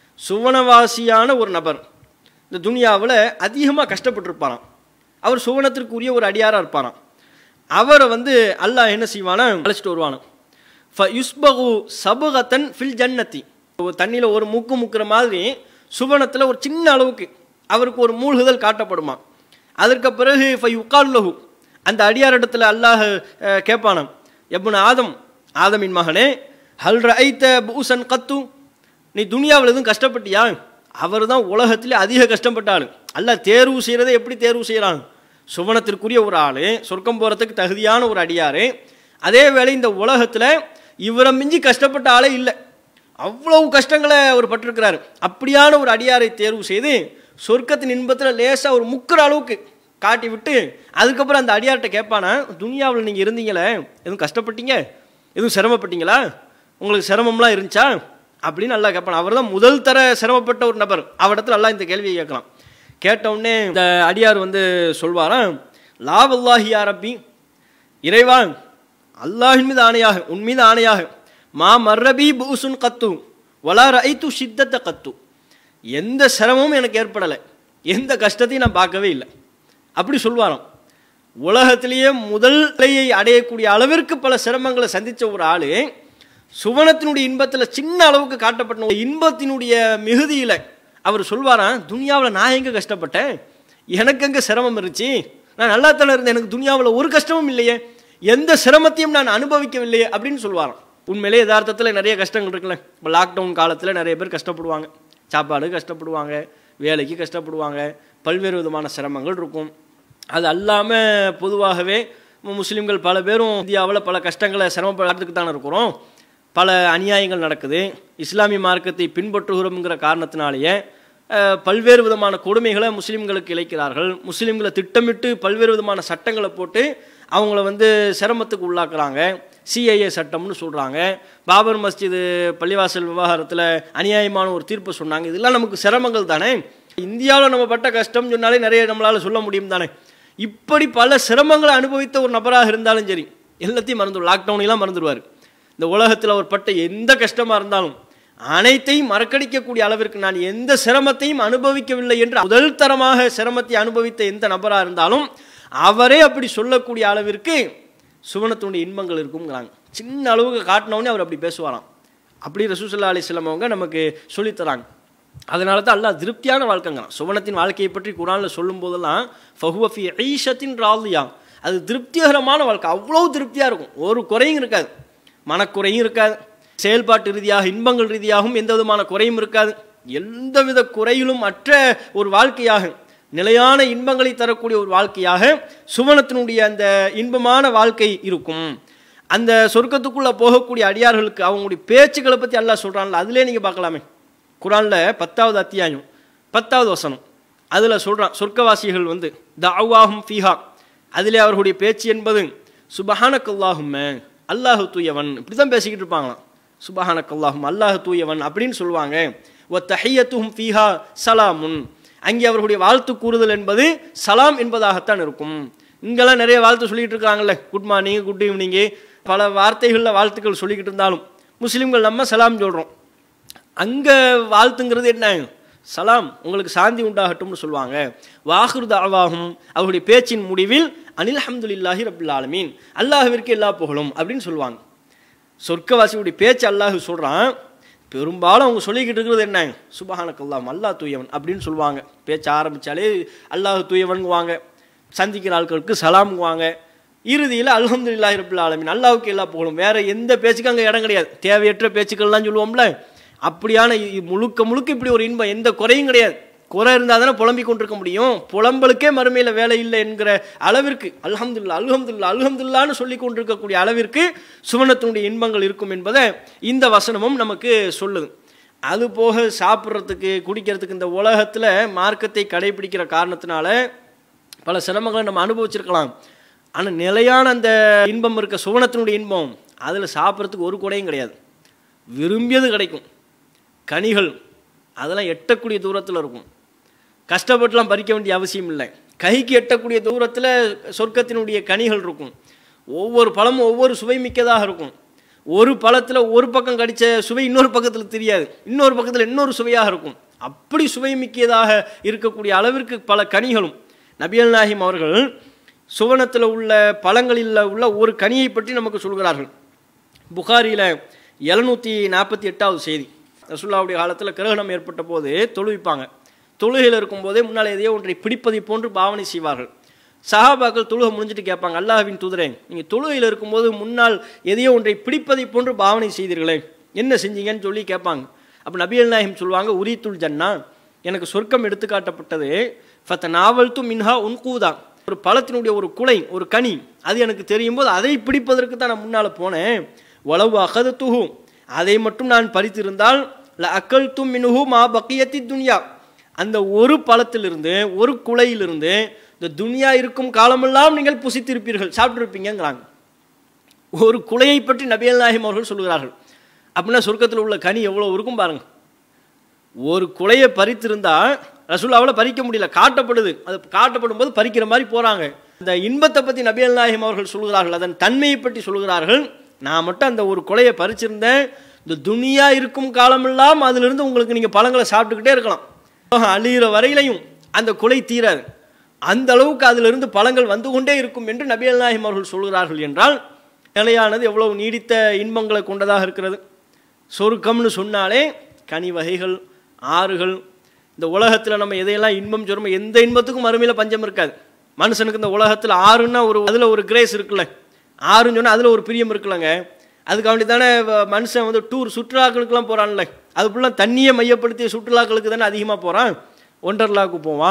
சுவனவாசியான ஒரு நபர் இந்த துனியாவில் அதிகமாக கஷ்டப்பட்டிருப்பாராம் அவர் சுவனத்திற்குரிய ஒரு அடியாராக இருப்பாராம் அவரை வந்து அல்லாஹ் என்ன செய்வானா அழைச்சிட்டு வருவானா ஃப யுஸ்பகு சபுகத்தன் ஃபில் ஜன்னத்தி தண்ணியில் ஒரு முக்கு முக்கிற மாதிரி சுவனத்தில் ஒரு சின்ன அளவுக்கு அவருக்கு ஒரு மூழ்குதல் காட்டப்படுமா அதற்கு பிறகு ஃப யுகால்லஹு அந்த அடியார் இடத்துல அல்லாஹ் அஹ், கேட்பானாம் எப்புன ஆதம் ஆதமின் மகனே ஹல் ரைத்த பூசன் கத்து நீ துனியாவில் எதுவும் கஷ்டப்பட்டியா அவர் தான் உலகத்திலே அதிக கஷ்டப்பட்ட ஆள் அல்லாஹ் தேர்வு செய்கிறதை எப்படி தேர்வு செய்கிறான் சுவனத்திற்குரிய ஒரு ஆள் சொர்க்கம் போகிறதுக்கு தகுதியான ஒரு அடியார் அதே வேளை இந்த உலகத்தில் இவரை மிஞ்சி கஷ்டப்பட்ட ஆளே இல்லை அவ்வளவு கஷ்டங்களை அவர் பட்டிருக்கிறாரு அப்படியான ஒரு அடியாரை தேர்வு செய்து சொர்க்கத்தின் இன்பத்தில் லேசாக ஒரு முக்கிற அளவுக்கு காட்டி விட்டு அதுக்கப்புறம் அந்த அடியார்கிட்ட கேட்பானா துனியாவில் நீங்கள் இருந்தீங்களே எதுவும் கஷ்டப்பட்டீங்க எதுவும் சிரமப்பட்டீங்களா உங்களுக்கு சிரமம்லாம் இருந்துச்சா அப்படின்னு நல்லா கேட்பான் அவர் தான் முதல் தர சிரமப்பட்ட ஒரு நபர் அவரிடத்துல எல்லாம் இந்த கேள்வியை கேட்கலாம் கேட்ட உடனே இந்த அடியார் வந்து சொல்வாராம் லாவல்லாஹி யா ரப்பி இறைவா அல்லாஹின் மீது ஆணையாக உன் மீது ஆணையாக மா மர்ரபி பூசுன் கத்து வலா ரைத்து சித்தத்தை கத்து எந்த சிரமமும் எனக்கு ஏற்படலை எந்த கஷ்டத்தையும் நான் பார்க்கவே இல்லை அப்படி சொல்வாராம் உலகத்திலேயே முதல் நிலையை அடையக்கூடிய அளவிற்கு பல சிரமங்களை சந்தித்த ஒரு ஆள் சுவனத்தினுடைய இன்பத்தில் சின்ன அளவுக்கு காட்டப்பட்ட ஒரு இன்பத்தினுடைய மிகுதியில் அவர் சொல்வாராம் துனியாவில் நான் எங்கே கஷ்டப்பட்டேன் எனக்கு எங்கே சிரமம் இருந்துச்சு நான் நல்லா தானே இருந்தேன் எனக்கு துனியாவில் ஒரு கஷ்டமும் இல்லையே எந்த சிரமத்தையும் நான் அனுபவிக்கவில்லையே அப்படின்னு சொல்வாராம் உண்மையிலே யதார்த்தத்தில் நிறைய கஷ்டங்கள் இருக்குல்ல இப்போ லாக்டவுன் காலத்தில் நிறைய பேர் கஷ்டப்படுவாங்க சாப்பாடு கஷ்டப்படுவாங்க வேலைக்கு கஷ்டப்படுவாங்க பல்வேறு விதமான சிரமங்கள் இருக்கும் அது அல்லாமல் பொதுவாகவே முஸ்லீம்கள் பல பேரும் இந்தியாவில் பல கஷ்டங்களை சிரமப்படுறதுக்கு தானே இருக்கிறோம் பல அநியாயங்கள் நடக்குது இஸ்லாமிய மார்க்கத்தை பின்பற்றுகிறோம்ங்கிற காரணத்தினாலேயே அஹ், பல்வேறு விதமான கொடுமைகளை முஸ்லீம்களுக்கு இழைக்கிறார்கள் முஸ்லீம்களை திட்டமிட்டு பல்வேறு விதமான சட்டங்களை போட்டு அவங்கள வந்து சிரமத்துக்கு உள்ளாக்குறாங்க சிஐஏ சட்டம்னு சொல்கிறாங்க பாபர் மஸ்ஜிது பள்ளிவாசல் விவகாரத்தில் அநியாயமான ஒரு தீர்ப்பு சொன்னாங்க இதெல்லாம் நமக்கு சிரமங்கள் தானே இந்தியாவில் நம்ம பட்ட கஷ்டம் சொன்னாலே நிறைய நம்மளால் சொல்ல முடியும் தானே இப்படி பல சிரமங்களை அனுபவித்த ஒரு நபராக இருந்தாலும் சரி எல்லாத்தையும் மறந்துடும் லாக்டவுனைலாம் மறந்துடுவார் இந்த உலகத்தில் அவர் பட்ட எந்த கஷ்டமாக இருந்தாலும் அனைத்தையும் மறக்கடிக்கக்கூடிய அளவிற்கு நான் எந்த சிரமத்தையும் அனுபவிக்கவில்லை என்று முதல் தரமாக சிரமத்தை அனுபவித்த எந்த நபராக இருந்தாலும் அவரே அப்படி சொல்லக்கூடிய அளவிற்கு சுவனத்துடைய இன்பங்கள் இருக்குங்கிறாங்க சின்ன அளவுக்கு காட்டினவுடனே அவர் அப்படி பேசுவாராம் அப்படி ரசூசல்லா அலிஸ்லாம் அவங்க நமக்கு சொல்லித்தராங்க அதனால தான் அல்லாஹ் திருப்தியான வாழ்க்கைங்கிறான் சுவனத்தின் வாழ்க்கையை பற்றி குரானில் சொல்லும் போதெல்லாம் ஃபஹுவஃபி ஐஷத்தின் ராலியா அது திருப்திகரமான வாழ்க்கை அவ்வளோ திருப்தியாக இருக்கும் ஒரு குறையும் இருக்காது மனக்குறையும் இருக்காது செயல்பாட்டு ரீதியாக இன்பங்கள் ரீதியாகவும் எந்த விதமான குறையும் இருக்காது எந்தவித குறையிலும் அற்ற ஒரு வாழ்க்கையாக நிலையான இன்பங்களை தரக்கூடிய ஒரு வாழ்க்கையாக சுவனத்தினுடைய அந்த இன்பமான வாழ்க்கை இருக்கும் அந்த சொர்க்கத்துக்குள்ளே போகக்கூடிய அடியார்களுக்கு அவங்களுடைய பேச்சுக்களை பற்றி அல்லாஹ் சொல்கிறான்ல அதிலே நீங்கள் பார்க்கலாமே குரானில் பத்தாவது அத்தியாயம் பத்தாவது வசனம் அதில் சொல்கிறான் சொர்க்கவாசிகள் வந்து தாவாகும் ஃபீஹா அதிலே அவர்களுடைய பேச்சு என்பது சுபஹானக்கல்லாஹும்ம அல்லாஹு தூயவன் இப்படி தான் பேசிக்கிட்டு இருப்பாங்களாம் சுபஹானக்கல்லாஹும் அல்லாஹு தூயவன் அப்படின்னு சொல்லுவாங்க ஒ தஹியத்துஹும் ஃபீஹா சலாமுன் அங்கே அவர்களுடைய வாழ்த்து கூறுதல் என்பது சலாம் என்பதாகத்தான் இருக்கும் இங்கெல்லாம் நிறைய வாழ்த்து சொல்லிக்கிட்டு இருக்காங்கல்ல குட் மார்னிங் குட் ஈவினிங்கு பல வார்த்தைகளில் வாழ்த்துக்கள் சொல்லிக்கிட்டு இருந்தாலும் முஸ்லீம்கள் நம்ம சலாம் சொல்கிறோம் அங்கே வாழ்த்துங்கிறது என்ன சலாம் உங்களுக்கு சாந்தி உண்டாகட்டும்னு சொல்லுவாங்க வாஹுர் தாவாகும் அவருடைய பேச்சின் முடிவில் அனில் அஹமதுல்லாஹி ரபுல் ஆலமீன் அல்லாஹ்விற்கு எல்லா புகழும் அப்படின்னு சொல்லுவாங்க சொர்க்கவாசியுடைய பேச்சு அல்லாஹ் சொல்கிறான் பெரும்பாலும் அவங்க சொல்லிக்கிட்டு இருக்கிறது என்ன சுபஹானக்கல்லாம் அல்லாஹ் தூயவன் அப்படின்னு சொல்லுவாங்க பேச்ச ஆரம்பித்தாலே அல்லாஹ் தூயவன்குவாங்க சந்திக்கிற ஆட்களுக்கு சலாம்ங்குவாங்க இறுதியில் அல்ஹம்துலில்லாஹி ரபில் ஆலமின் அல்லாஹ்வுக்கு எல்லா புகழும் வேற எந்த பேச்சுக்கும் அங்கே இடம் கிடையாது தேவையற்ற பேச்சுக்கள்லாம் சொல்லுவோம்ல அப்படியான இ- முழுக்க முழுக்க இப்படி ஒரு இன்பம் எந்த குறையும் கிடையாது குறை இருந்தால் தானே புலம்பிக் கொண்டிருக்க முடியும் புலம்பலுக்கே மறுமையில் வேலை இல்லை என்கிற அளவிற்கு அல்ஹம்துல்லா அல்ஹம்துல்லா அல்ஹம்துல்லான்னு சொல்லி கொண்டிருக்கக்கூடிய அளவிற்கு சுவனத்தினுடைய இன்பங்கள் இருக்கும் என்பதை இந்த வசனமும் நமக்கு சொல்லுது அது போக சாப்பிட்றதுக்கு குடிக்கிறதுக்கு இந்த உலகத்தில் மார்க்கத்தை கடைபிடிக்கிற காரணத்தினால பல சிரமங்களை நம்ம அனுபவிச்சிருக்கலாம் ஆனால் நிலையான அந்த இன்பம் இருக்க சுவனத்தினுடைய இன்பம் அதில் சாப்பிட்றதுக்கு ஒரு குறையும் கிடையாது விரும்பியது கிடைக்கும் கனிகள் அதெல்லாம் எட்டக்கூடிய தூரத்தில் இருக்கும் கஷ்டப்பட்டுலாம் பறிக்க வேண்டிய அவசியம் இல்லை கைக்கு எட்டக்கூடிய தூரத்தில் சொர்க்கத்தினுடைய கனிகள் இருக்கும் ஒவ்வொரு பழமும் ஒவ்வொரு சுவை மிக்கதாக இருக்கும் ஒரு பழத்தில் ஒரு பக்கம் கடித்த சுவை இன்னொரு பக்கத்தில் தெரியாது இன்னொரு பக்கத்தில் இன்னொரு சுவையாக இருக்கும் அப்படி சுவை மிக்கதாக இருக்கக்கூடிய அளவிற்கு பல கனிகளும் நபியல் நாஹிம் அவர்கள் சுவனத்தில் உள்ள பழங்களில் உள்ள ஒரு கனியை பற்றி நமக்கு சொல்கிறார்கள் புகாரியில் எழுநூற்றி நாற்பத்தி எட்டாவது செய்தி ரசுல்லாவுடைய காலத்தில் கிரகணம் ஏற்பட்ட போது தொழுவிப்பாங்க தொழுகையில் இருக்கும்போதே முன்னால் எதையோ ஒன்றை பிடிப்பதை போன்று பாவனை செய்வார்கள் சஹாபாக்கள் தொழுகை முடிஞ்சிட்டு கேட்பாங்க அல்லாஹ்வின் தூதரே நீங்கள் தொழுகையில் இருக்கும்போது முன்னால் எதையோ ஒன்றை பிடிப்பதை போன்று பாவனை செய்தீர்களே என்ன செஞ்சீங்கன்னு சொல்லி கேட்பாங்க அப்போ நபியல் நாயகம் சொல்லுவாங்க உரித்துல் ஜன்னா எனக்கு சொர்க்கம் எடுத்துக்காட்டப்பட்டது ஃபத்த நாவல் து மின்ஹா உன்கூதா ஒரு பழத்தினுடைய ஒரு குலை ஒரு கனி அது எனக்கு தெரியும் போது அதை பிடிப்பதற்கு தான் நான் முன்னால் போனேன் உளவு அகது துகு அதை மட்டும் நான் பறித்திருந்தால் ல அக்கல் தும் மினுஹு மா பக்கியத்தி துன்யா அந்த ஒரு பழத்திலிருந்து ஒரு குலையிலிருந்து இந்த துனியா இருக்கும் காலமெல்லாம் நீங்கள் புசித்திருப்பீர்கள் சாப்பிட்டிருப்பீங்கங்கிறாங்க ஒரு குலையை பற்றி நபியல் நாயகம் அவர்கள் சொல்கிறார்கள் அப்படின்னா சொர்க்கத்தில் உள்ள கனி எவ்வளோ இருக்கும் பாருங்க ஒரு குலையை பறித்திருந்தா ரசூலாவில் பறிக்க முடியல காட்டப்படுது அது காட்டப்படும் போது பறிக்கிற மாதிரி போகிறாங்க இந்த இன்பத்தை பற்றி நபியல் நாயகம் அவர்கள் சொல்கிறார்கள் அதன் தன்மையை பற்றி சொல்கிறார்கள் நான் மட்டும் அந்த ஒரு குலையை பறிச்சிருந்தேன் இந்த துனியா இருக்கும் காலமெல்லாம் அதிலிருந்து உங்களுக்கு நீங்கள் பழங்களை சாப்பிட்டுக்கிட்டே இருக்கலாம் உலகம் அழியிற வரையிலையும் அந்த குலை தீராது அந்த அளவுக்கு அதிலிருந்து பழங்கள் வந்து கொண்டே இருக்கும் என்று நபியல் நாயகம் அவர்கள் சொல்கிறார்கள் என்றால் நிலையானது எவ்வளவு நீடித்த இன்பங்களை கொண்டதாக இருக்கிறது சொருக்கம்னு சொன்னாலே கனி வகைகள் ஆறுகள் இந்த உலகத்தில் நம்ம எதையெல்லாம் இன்பம் சொல்கிறோமோ எந்த இன்பத்துக்கும் மறுமையில் பஞ்சம் இருக்காது மனுஷனுக்கு இந்த உலகத்தில் ஆறுன்னா ஒரு அதில் ஒரு கிரேஸ் இருக்குல்ல ஆறுன்னு சொன்னால் அதில் ஒரு பிரியம் இருக்குல்லங்க அதுக்கு வேண்டி தானே வ- மனுஷன் வந்து டூர் சுற்றுலாக்களுக்கெல்லாம் போகிறான்ல அது ஃபுல்லாக தண்ணியை மையப்படுத்திய சுற்றுலாக்களுக்கு தானே அதிகமாக போகிறான் ஒண்டர்லாவுக்கு போவான்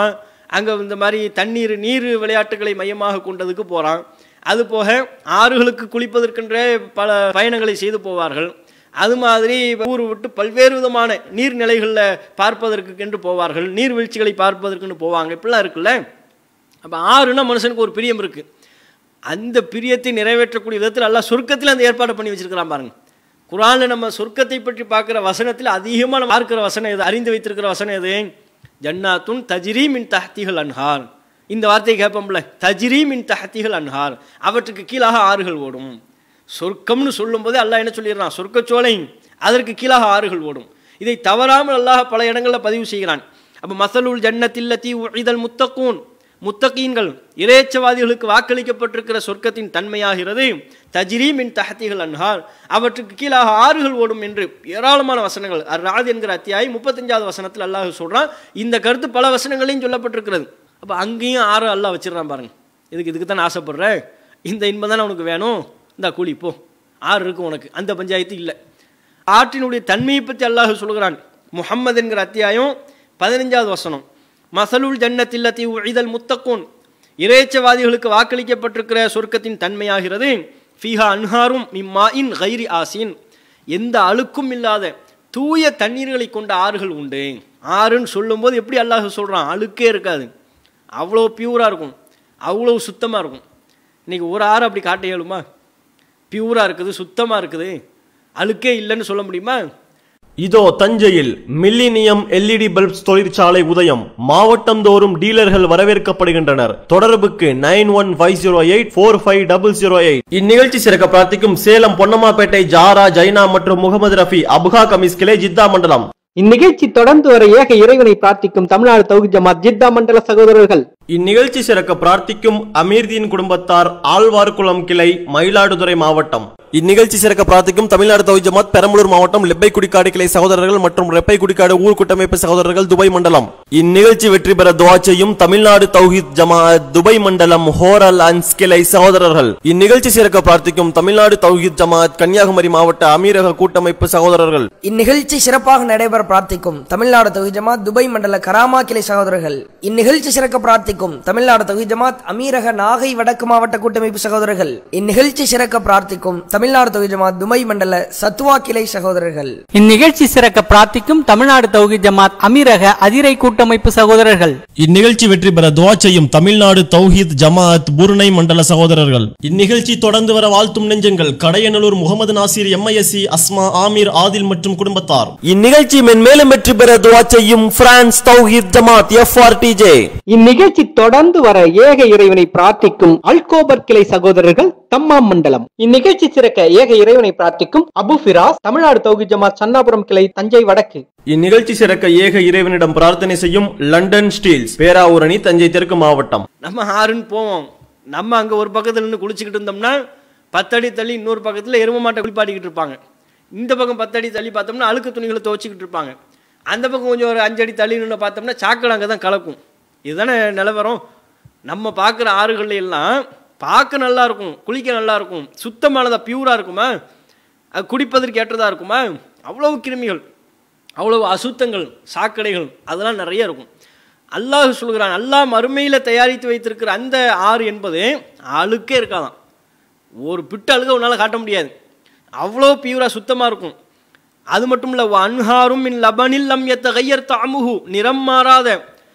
அங்கே இந்த மாதிரி தண்ணீர் நீர் விளையாட்டுகளை மையமாக கொண்டதுக்கு போகிறான் அது போக ஆறுகளுக்கு குளிப்பதற்கென்ற பல பயணங்களை செய்து போவார்கள் அது மாதிரி ஊர் விட்டு பல்வேறு விதமான நீர்நிலைகளில் பார்ப்பதற்கு என்று போவார்கள் நீர்வீழ்ச்சிகளை பார்ப்பதற்குன்னு போவாங்க இப்படிலாம் இருக்குல்ல அப்போ ஆறுனா மனுஷனுக்கு ஒரு பிரியம் இருக்குது அந்த பிரியத்தை நிறைவேற்றக்கூடிய விதத்தில் எல்லாம் சொர்க்கத்தில் அந்த ஏற்பாடு பண்ணி வச்சிருக்கிறான் பாருங்க குரானில் நம்ம சொர்க்கத்தை பற்றி பார்க்குற வசனத்தில் அதிகமாக நம்ம பார்க்குற வசனம் எது அறிந்து வைத்திருக்கிற வசனம் எது ஜன்னாத்துன் தஜிரி மின் தஹ்திகள் அன்ஹார் இந்த வார்த்தையை கேட்போம்ல தஜிரி மின் தஹ்திகள் அன்ஹார் அவற்றுக்கு கீழாக ஆறுகள் ஓடும் சொர்க்கம்னு சொல்லும்போது அல்லாஹ் என்ன சொல்லிடுறான் சொர்க்கச்சோலை அதற்கு கீழாக ஆறுகள் ஓடும் இதை தவறாமல் அல்லாஹ் பல இடங்களில் பதிவு செய்கிறான் அப்போ மசலுல் ஜன்னத்தில்லத்தி இதழ் முத்தக்கூன் முத்தகீன்கள் இறைச்சவாதிகளுக்கு வாக்களிக்கப்பட்டிருக்கிற சொர்க்கத்தின் தன்மையாகிறது தஜிரி மின் தஹத்திகள் அன்ஹார் அவற்றுக்கு கீழாக ஆறுகள் ஓடும் என்று ஏராளமான வசனங்கள் அர் ராத் என்கிற அத்தியாயம் முப்பத்தஞ்சாவது வசனத்தில் அல்லாஹ் சொல்றான் இந்த கருத்து பல வசனங்களையும் சொல்லப்பட்டிருக்கிறது அப்போ அங்கேயும் ஆறு அல்லாஹ் வச்சிடறான் பாருங்க இதுக்கு இதுக்கு தான் ஆசைப்படுறேன் இந்த இன்பம் தானே உனக்கு வேணும் இந்த கூலி போ ஆறு இருக்கு உனக்கு அந்த பஞ்சாயத்து இல்லை ஆற்றினுடைய தன்மையை பற்றி அல்லாஹ் சொல்கிறான் முஹம்மது என்கிற அத்தியாயம் பதினஞ்சாவது வசனம் மசலுல் ஜன்னத்தில்லத்தி உழிதல் முத்தக்கூன் இறைச்சவாதிகளுக்கு வாக்களிக்கப்பட்டிருக்கிற சொர்க்கத்தின் தன்மையாகிறது ஃபீஹா அன்ஹாரும் மிம்மா இன் கைரி ஆசின் எந்த அழுக்கும் இல்லாத தூய தண்ணீர்களை கொண்ட ஆறுகள் உண்டு ஆறுன்னு சொல்லும்போது எப்படி அல்லாஹ் சொல்கிறான் அழுக்கே இருக்காது அவ்வளோ பியூராக இருக்கும் அவ்வளோ சுத்தமாக இருக்கும் இன்றைக்கி ஒரு ஆறு அப்படி காட்ட இயலுமா பியூராக இருக்குது சுத்தமாக இருக்குது அழுக்கே இல்லைன்னு சொல்ல முடியுமா இதோ தஞ்சையில் மில்லினியம் எல்இடி பல்ப்ஸ் தொழிற்சாலை உதயம் மாவட்டம் தோறும் டீலர்கள் வரவேற்கப்படுகின்றனர் தொடர்புக்கு nine one five zero eight four five double zero eight இந்நிகழ்ச்சி சிறக்க பிரார்த்திக்கும் சேலம் பொன்னம்மாப்பேட்டை ஜாரா ஜைனா மற்றும் முகமது ரஃபி அபுகா கமிஸ் கிளை ஜித்தா மண்டலம் இந்நிகழ்ச்சி தொடர்ந்து வர ஏக இறைவனை பிரார்த்திக்கும் தமிழ்நாடு தௌஹி ஜமாத் ஜித்தா மண்டல சகோதரர்கள் இந்நிகழ்ச்சி சிறக்க பிரார்த்திக்கும் அமீர்தீன் குடும்பத்தார் ஆழ்வார்குளம் கிளை மயிலாடுதுறை மாவட்டம் இந்நிகழ்ச்சி சிறக்க பிரார்த்திக்கும் தமிழ்நாடு தௌஹி ஜமாத் பெரம்பலூர் மாவட்டம் லெப்பை குடிக்காடு கிளை சகோதரர்கள் மற்றும் ரெப்பை குடிக்காடு ஊர் கூட்டமைப்பு சகோதரர்கள் துபாய் மண்டலம் இந்நிகழ்ச்சி வெற்றி பெற துவா செய்யும் தமிழ்நாடு தௌஹித் ஜமாத் துபாய் மண்டலம் ஹோரல் அன்ஸ் கிளை சகோதரர்கள் இந்நிகழ்ச்சி சிறக்க பிரார்த்திக்கும் தமிழ்நாடு தௌஹித் ஜமாத் கன்னியாகுமரி மாவட்ட அமீரக கூட்டமைப்பு சகோதரர்கள் இந்நிகழ்ச்சி சிறப்பாக நடைபெற பிரார்த்திக்கும் தமிழ்நாடு தொகுதி ஜமாத் துபாய் மண்டல கராமா கிளை சகோதரர்கள் இந்நிகழ்ச்சி சிறக்க பிரார்த்திக்கும் தமிழ்நாடு தொகுதி ஜமாத் அமீரக நாகை வடக்கு மாவட்ட கூட்டமைப்பு சகோதரர்கள் இந்நிகழ்ச்சி சிறக்க பிரார்த்திக்கும் தமிழ்நாடு தொகுதி ஜமாத் துபாய் மண்டல சத்துவா கிளை சகோதரர்கள் இந்நிகழ்ச்சி சிறக்க பிரார்த்திக்கும் தமிழ்நாடு தௌஹி ஜமாத் அமீரக அதிரை கூட்டமைப்பு சகோதரர்கள் இந்நிகழ்ச்சி வெற்றி பெற துவா செய்யும் தமிழ்நாடு தௌஹீத் ஜமாஅத் புருணை மண்டல சகோதரர்கள் இந்நிகழ்ச்சி தொடர்ந்து வர வாழ்த்தும் நெஞ்சங்கள் கடையனலூர் முகமது நாசிர் எம்ஐஎஸ்சி அஸ்மா ஆமீர் ஆதில் மற்றும் குடும்பத்தார் இந்நிகழ்ச்சி மென்மேலும் வெற்றி பெற துவா செய்யும் பிரான்ஸ் தௌஹீத் ஜமாத் எஃப்ஆர்டிஜே இந்நிகழ்ச்சி தொடர்ந்து வர ஏக இறைவனை பிரார்த்திக்கும் அல்கோபர் கிளை சகோதரர்கள் தம்மாம் மண்டலம் இந்நிகழ்ச்சி சிறக்க ஏக இறைவனை பிரார்த்திக்கும் அபு ஃபிராஸ் தமிழ்நாடு தௌஹி ஜமாத் சன்னாபுரம் கிளை தஞ்சை வடக்கு இந்நிகழ்ச்சி சிறக்க ஏக இறைவனிடம் பிரார்த்தனை செய்யும் லண்டன் ஸ்டீல்ஸ் பேராவூரணி தஞ்சை தெற்கு மாவட்டம் நம்ம ஆறுன்னு போவோம் நம்ம அங்கே ஒரு பக்கத்தில் நின்று குளிச்சுக்கிட்டு இருந்தோம்னா பத்தடி தள்ளி இன்னொரு பக்கத்தில் எரும மாட்டை குளிப்பாட்டிக்கிட்டு இருப்பாங்க இந்த பக்கம் பத்தடி தள்ளி பார்த்தோம்னா அழுக்கு துணிகளை துவச்சிக்கிட்டு இருப்பாங்க அந்த பக்கம் கொஞ்சம் ஒரு அஞ்சடி தள்ளி நின்று பார்த்தோம்னா சாக்கடை அங்கே தான் கலக்கும் இதுதானே நிலவரம் நம்ம பார்க்குற ஆறுகள்ல எல்லாம் பார்க்க நல்லா இருக்கும் குளிக்க நல்லா இருக்கும் சுத்தமானதா பியூராக இருக்குமா அது குடிப்பதற்கு ஏற்றதாக இருக்குமா அவ்வளவு கிருமிகள் அவ்வளவு அசுத்தங்கள் சாக்கடைகள் அதெல்லாம் நிறைய இருக்கும் அல்லாஹ் சொல்கிறான் அல்லாஹ் மறுமையில் தயாரித்து வைத்திருக்கிற அந்த ஆறு என்பது அழுக்கே இருக்காதான் ஒரு பிட்டு அழுக உன்னால் காட்ட முடியாது அவ்வளோ பியூராக சுத்தமாக இருக்கும் அது மட்டும் இல்லை அன்ஹாரும் மின் லபனில் லம் எத்த கையர் தாமுகு நிறம் மாறாத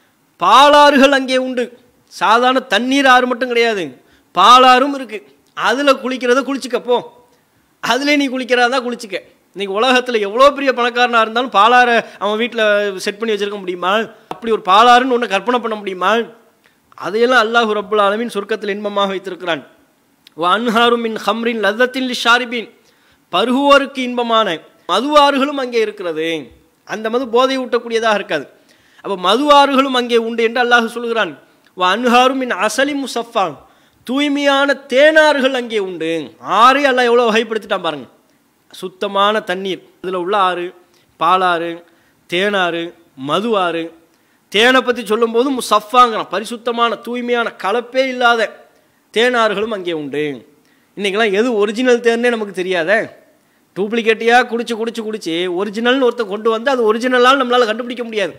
பாலாறுகள் அங்கே உண்டு சாதாரண தண்ணீர் ஆறு மட்டும் கிடையாது பாலாறும் இருக்கு அதில் குளிக்கிறத குளிச்சுக்கப்போ அதிலே நீ குளிக்கிறதா குளிச்சுக்க இன்னைக்கு உலகத்தில் எவ்வளோ பெரிய பணக்காரனாக இருந்தாலும் பாலாறை அவன் வீட்டில் செட் பண்ணி வச்சிருக்க முடியுமா அப்படி ஒரு பாலாறுன்னு ஒன்று கற்பனை பண்ண முடியுமா அதையெல்லாம் அல்லாஹு ரப்புல் ஆலமீன் சொர்க்கத்தில் இன்பமாக வைத்திருக்கிறான் அன்ஹாரும் மின் ஹம்ரின் லத்தத்தின் ஷாரிபின் பருகுவோருக்கு இன்பமான மதுவாறுகளும் அங்கே இருக்கிறது அந்த மது போதை ஊட்டக்கூடியதாக இருக்காது அப்போ மதுவாறுகளும் அங்கே உண்டு என்று அல்லாஹ் சொல்கிறான் அன்ஹாரும் மின் அசலி முசஃபா தூய்மையான தேனாறுகள் அங்கே உண்டு ஆறே அல்லாஹ் எவ்வளோ வகைப்படுத்திட்டான் பாருங்க சுத்தமான தண்ணீர் அதில் உள்ள ஆறு பாலாறு தேனாறு மது ஆறு தேனை பற்றி சொல்லும்போது முசஃபாங்கிறான் பரிசுத்தமான தூய்மையான கலப்பே இல்லாத தேனாறுகளும் அங்கே உண்டு இன்றைக்கெல்லாம் எது ஒரிஜினல் தேன்னே நமக்கு தெரியாதே டூப்ளிகேட்டியாக குடிச்சு குடிச்சு குடிச்சு ஒரிஜினல்னு ஒருத்தன் கொண்டு வந்து அது ஒரிஜினலால் நம்மளால் கண்டுபிடிக்க முடியாது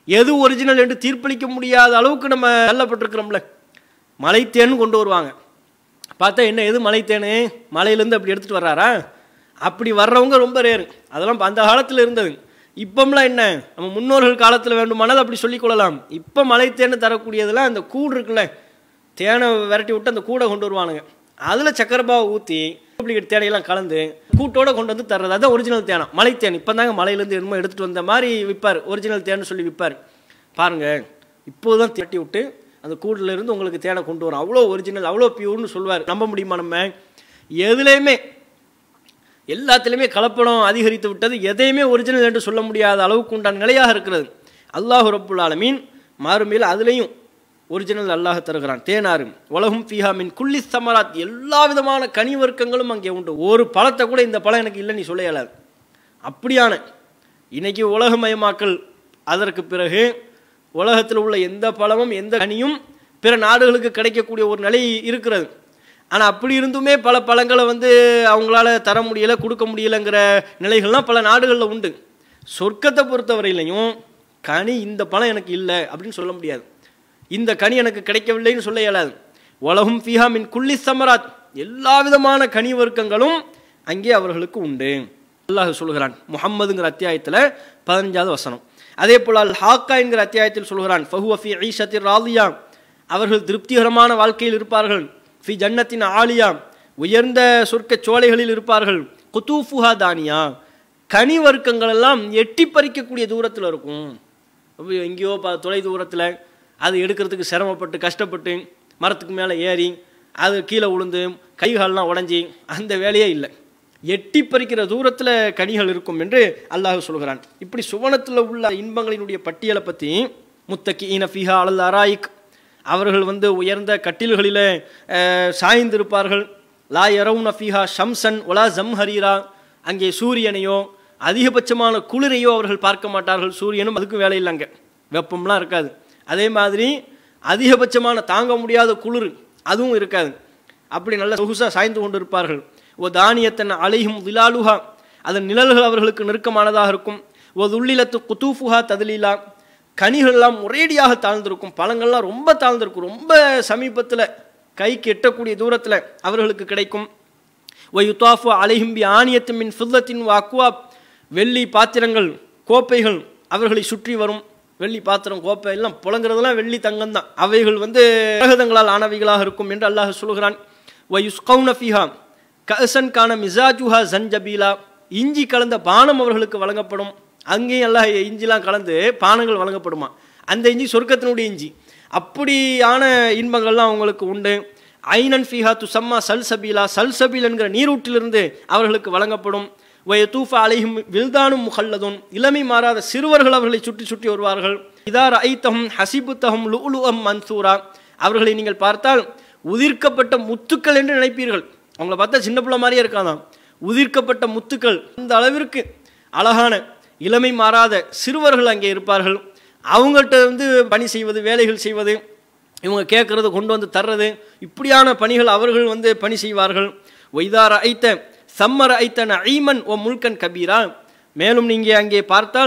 எது ஒரிஜினல் என்று தீர்ப்பளிக்க முடியாத அளவுக்கு நம்ம தள்ளப்பட்டிருக்கிறோம்ல மலைத்தேன் கொண்டு வருவாங்க பார்த்தா என்ன எது மலைத்தேனு மலையிலேருந்து அப்படி எடுத்துகிட்டு வர்றாரா அப்படி வர்றவங்க ரொம்ப ரேரு அதெல்லாம் அந்த காலத்தில் இருந்தது இப்போம்லாம் என்ன நம்ம முன்னோர்கள் காலத்தில் வேண்டுமானால் அப்படி சொல்லிக் கொள்ளலாம் இப்போ மலைத்தேன்னு தரக்கூடியதெல்லாம் அந்த கூடு இருக்குல்ல தேனை விரட்டி விட்டு அந்த கூடை கொண்டு வருவானுங்க அதில் சக்கரப்பாவை ஊற்றி டூப்ளிகேட் தேனையெல்லாம் கலந்து கூட்டோட கொண்டு வந்து தர்றது அதான் ஒரிஜினல் தேனம் மலைத்தேன் இப்போ தாங்க மலையிலேருந்து என்னமோ எடுத்துகிட்டு வந்த மாதிரி விற்பார் ஒரிஜினல் தேன்னு சொல்லி விற்பார் பாருங்கள் இப்போது தான் தட்டி விட்டு அந்த கூட்டில் இருந்து உங்களுக்கு தேனை கொண்டு வரும் அவ்வளோ ஒரிஜினல் அவ்வளோ பியூர்னு சொல்லுவார் நம்ப முடியுமா நம்ம எதுலேயுமே எல்லாத்துலேயுமே கலப்படம் அதிகரித்து விட்டது எதையுமே ஒரிஜினல் என்று சொல்ல முடியாத அளவுக்கு உண்டான நிலையாக இருக்கிறது அல்லாஹு ரப்புல் ஆலமீன் மாறுமையில் அதுலேயும் ஒரிஜினல் அல்லாஹ் தருகிறான் தேனாறு உலகும் ஃபீஹா மின் குள்ளி சமராத் எல்லா விதமான கனி வர்க்கங்களும் அங்கே உண்டு ஒரு பழத்தை கூட இந்த பழம் எனக்கு இல்லை நீ சொல்ல இயலாது அப்படியான இன்னைக்கு உலகமயமாக்கல் அதற்கு பிறகு உலகத்தில் உள்ள எந்த பழமும் எந்த கனியும் பிற நாடுகளுக்கு கிடைக்கக்கூடிய ஒரு நிலை இருக்கிறது ஆனால் அப்படி இருந்துமே பல பழங்களை வந்து அவங்களால தர முடியலை கொடுக்க முடியலைங்கிற நிலைகள்லாம் பல நாடுகளில் உண்டு சொர்க்கத்தை பொறுத்தவரையிலையும் கனி இந்த பழம் எனக்கு இல்லை அப்படின்னு சொல்ல முடியாது இந்த கனி எனக்கு கிடைக்கவில்லைன்னு சொல்ல இயலாது உலகும் ஃபீஹா மின் குள்ளி சமராத் எல்லா விதமான கனி வர்க்கங்களும் அங்கே அவர்களுக்கு உண்டு அல்லாஹ் சொல்கிறான் முஹம்மதுங்கிற அத்தியாயத்தில் பதினஞ்சாவது வசனம் அதே போல் அல் ஹாக்கா என்கிற அத்தியாயத்தில் சொல்கிறான் ஃபஹுவ ஃபி ஈஷத்தின் ராதியா அவர்கள் திருப்திகரமான வாழ்க்கையில் இருப்பார்கள் ஃபி ஜன்னத்தின் ஆலியா உயர்ந்த சொர்க்க சோலைகளில் இருப்பார்கள் குத்தூஃபுஹா தானியா கனி வர்க்கங்கள் எல்லாம் எட்டி பறிக்கக்கூடிய தூரத்தில் இருக்கும் அப்ப எங்கேயோ ப தொலை தூரத்தில் அது எடுக்கிறதுக்கு சிரமப்பட்டு கஷ்டப்பட்டு மரத்துக்கு மேலே ஏறி அது கீழே உளுந்து கை கால்லாம் உடஞ்சி அந்த வேலையே இல்லை எட்டி பறிக்கிற தூரத்தில் கனிகள் இருக்கும் என்று அல்லாஹ் சொல்கிறான் இப்படி சுவனத்தில் உள்ள இன்பங்களினுடைய பட்டியலை பற்றி முத்தக்கி ஈன ஃபிஹா அலல் அராயிக் அவர்கள் வந்து உயர்ந்த கட்டில்களில் அஹ், சாய்ந்திருப்பார்கள் லா யரவுன ஃபிஹா ஷம்சன் ஒலா ஜம்ஹரீரா அங்கே சூரியனையோ அதிகபட்சமான குளிரையோ அவர்கள் பார்க்க மாட்டார்கள் சூரியனும் அதுக்கும் வேலை இல்லைங்க வெப்பம்லாம் இருக்காது அதே மாதிரி அதிகபட்சமான தாங்க முடியாத குளிர் அதுவும் இருக்காது அப்படி நல்ல சொகுசாக சாய்ந்து கொண்டு இருப்பார்கள் ஓ தானியத்தன் அலையும் திலாலுஹா அதன் நிழல்கள் அவர்களுக்கு நெருக்கமானதாக இருக்கும் ஓ துள்ளிலத்து குத்தூஃபுஹா ததிலீலா கனிகள்லாம் ஒரேடியாக தாழ்ந்திருக்கும் பழங்கள்லாம் ரொம்ப தாழ்ந்திருக்கும் ரொம்ப சமீபத்தில் கைக்கு எட்டக்கூடிய தூரத்தில் அவர்களுக்கு கிடைக்கும் ஒயுத்தாஃபு அலைஹிம்பி ஆணியத்து மின் ஃபில்லத்தின் அக்வா வெள்ளி பாத்திரங்கள் கோப்பைகள் அவர்களை சுற்றி வரும் வெள்ளி பாத்திரம் கோப்பை எல்லாம் புழங்குறதெல்லாம் வெள்ளி தங்கம் தான் அவைகள் வந்து கிரகதங்களால் ஆனவைகளாக இருக்கும் என்று அல்லாஹ் சொல்கிறான் வயுஸ்கவுன ஃபிஹா கசன் கான மிசாஜுஹா ஜன்ஜபீலா இஞ்சி கலந்த பானம் அவர்களுக்கு வழங்கப்படும் அங்கேயும் எல்லாம் இஞ்சிலாம் கலந்து பானங்கள் வழங்கப்படுமா அந்த இஞ்சி சொர்க்கத்தினுடைய இஞ்சி அப்படியான இன்பங்கள்லாம் அவங்களுக்கு உண்டு ஐனன் ஃபிஹா துசம்மா சல்சபீலா சல்சபீல் என்கிற நீரூற்றிலிருந்து அவர்களுக்கு வழங்கப்படும் வயதூஃபா அலைஹிம் வில்தானும் முகல்லதும் இளமை மாறாத சிறுவர்கள் அவர்களை சுற்றி சுற்றி வருவார்கள் இதார் ஐத்தஹும் ஹசிபுத்தஹும் லுலுஅம் மன்சூரா அவர்களை நீங்கள் பார்த்தால் உதிர்க்கப்பட்ட முத்துக்கள் என்று நினைப்பீர்கள் அவங்கள பார்த்தா சின்ன பிள்ளை மாதிரியே இருக்காதான் உதிர்க்கப்பட்ட முத்துக்கள் இந்த அளவிற்கு அழகான இளமை மாறாத சிறுவர்கள் அங்கே இருப்பார்கள் அவங்கள்ட்ட வந்து பணி செய்வது வேலைகள் செய்வது இவங்க கேட்கறது கொண்டு வந்து தர்றது இப்படியான பணிகள் அவர்கள் வந்து பணி செய்வார்கள் ஒய்தார ஐத்த சம்மர ஐத்த நஈமன் ஓ முல்கன் கபீரா மேலும் நீங்கள் அங்கே பார்த்தால்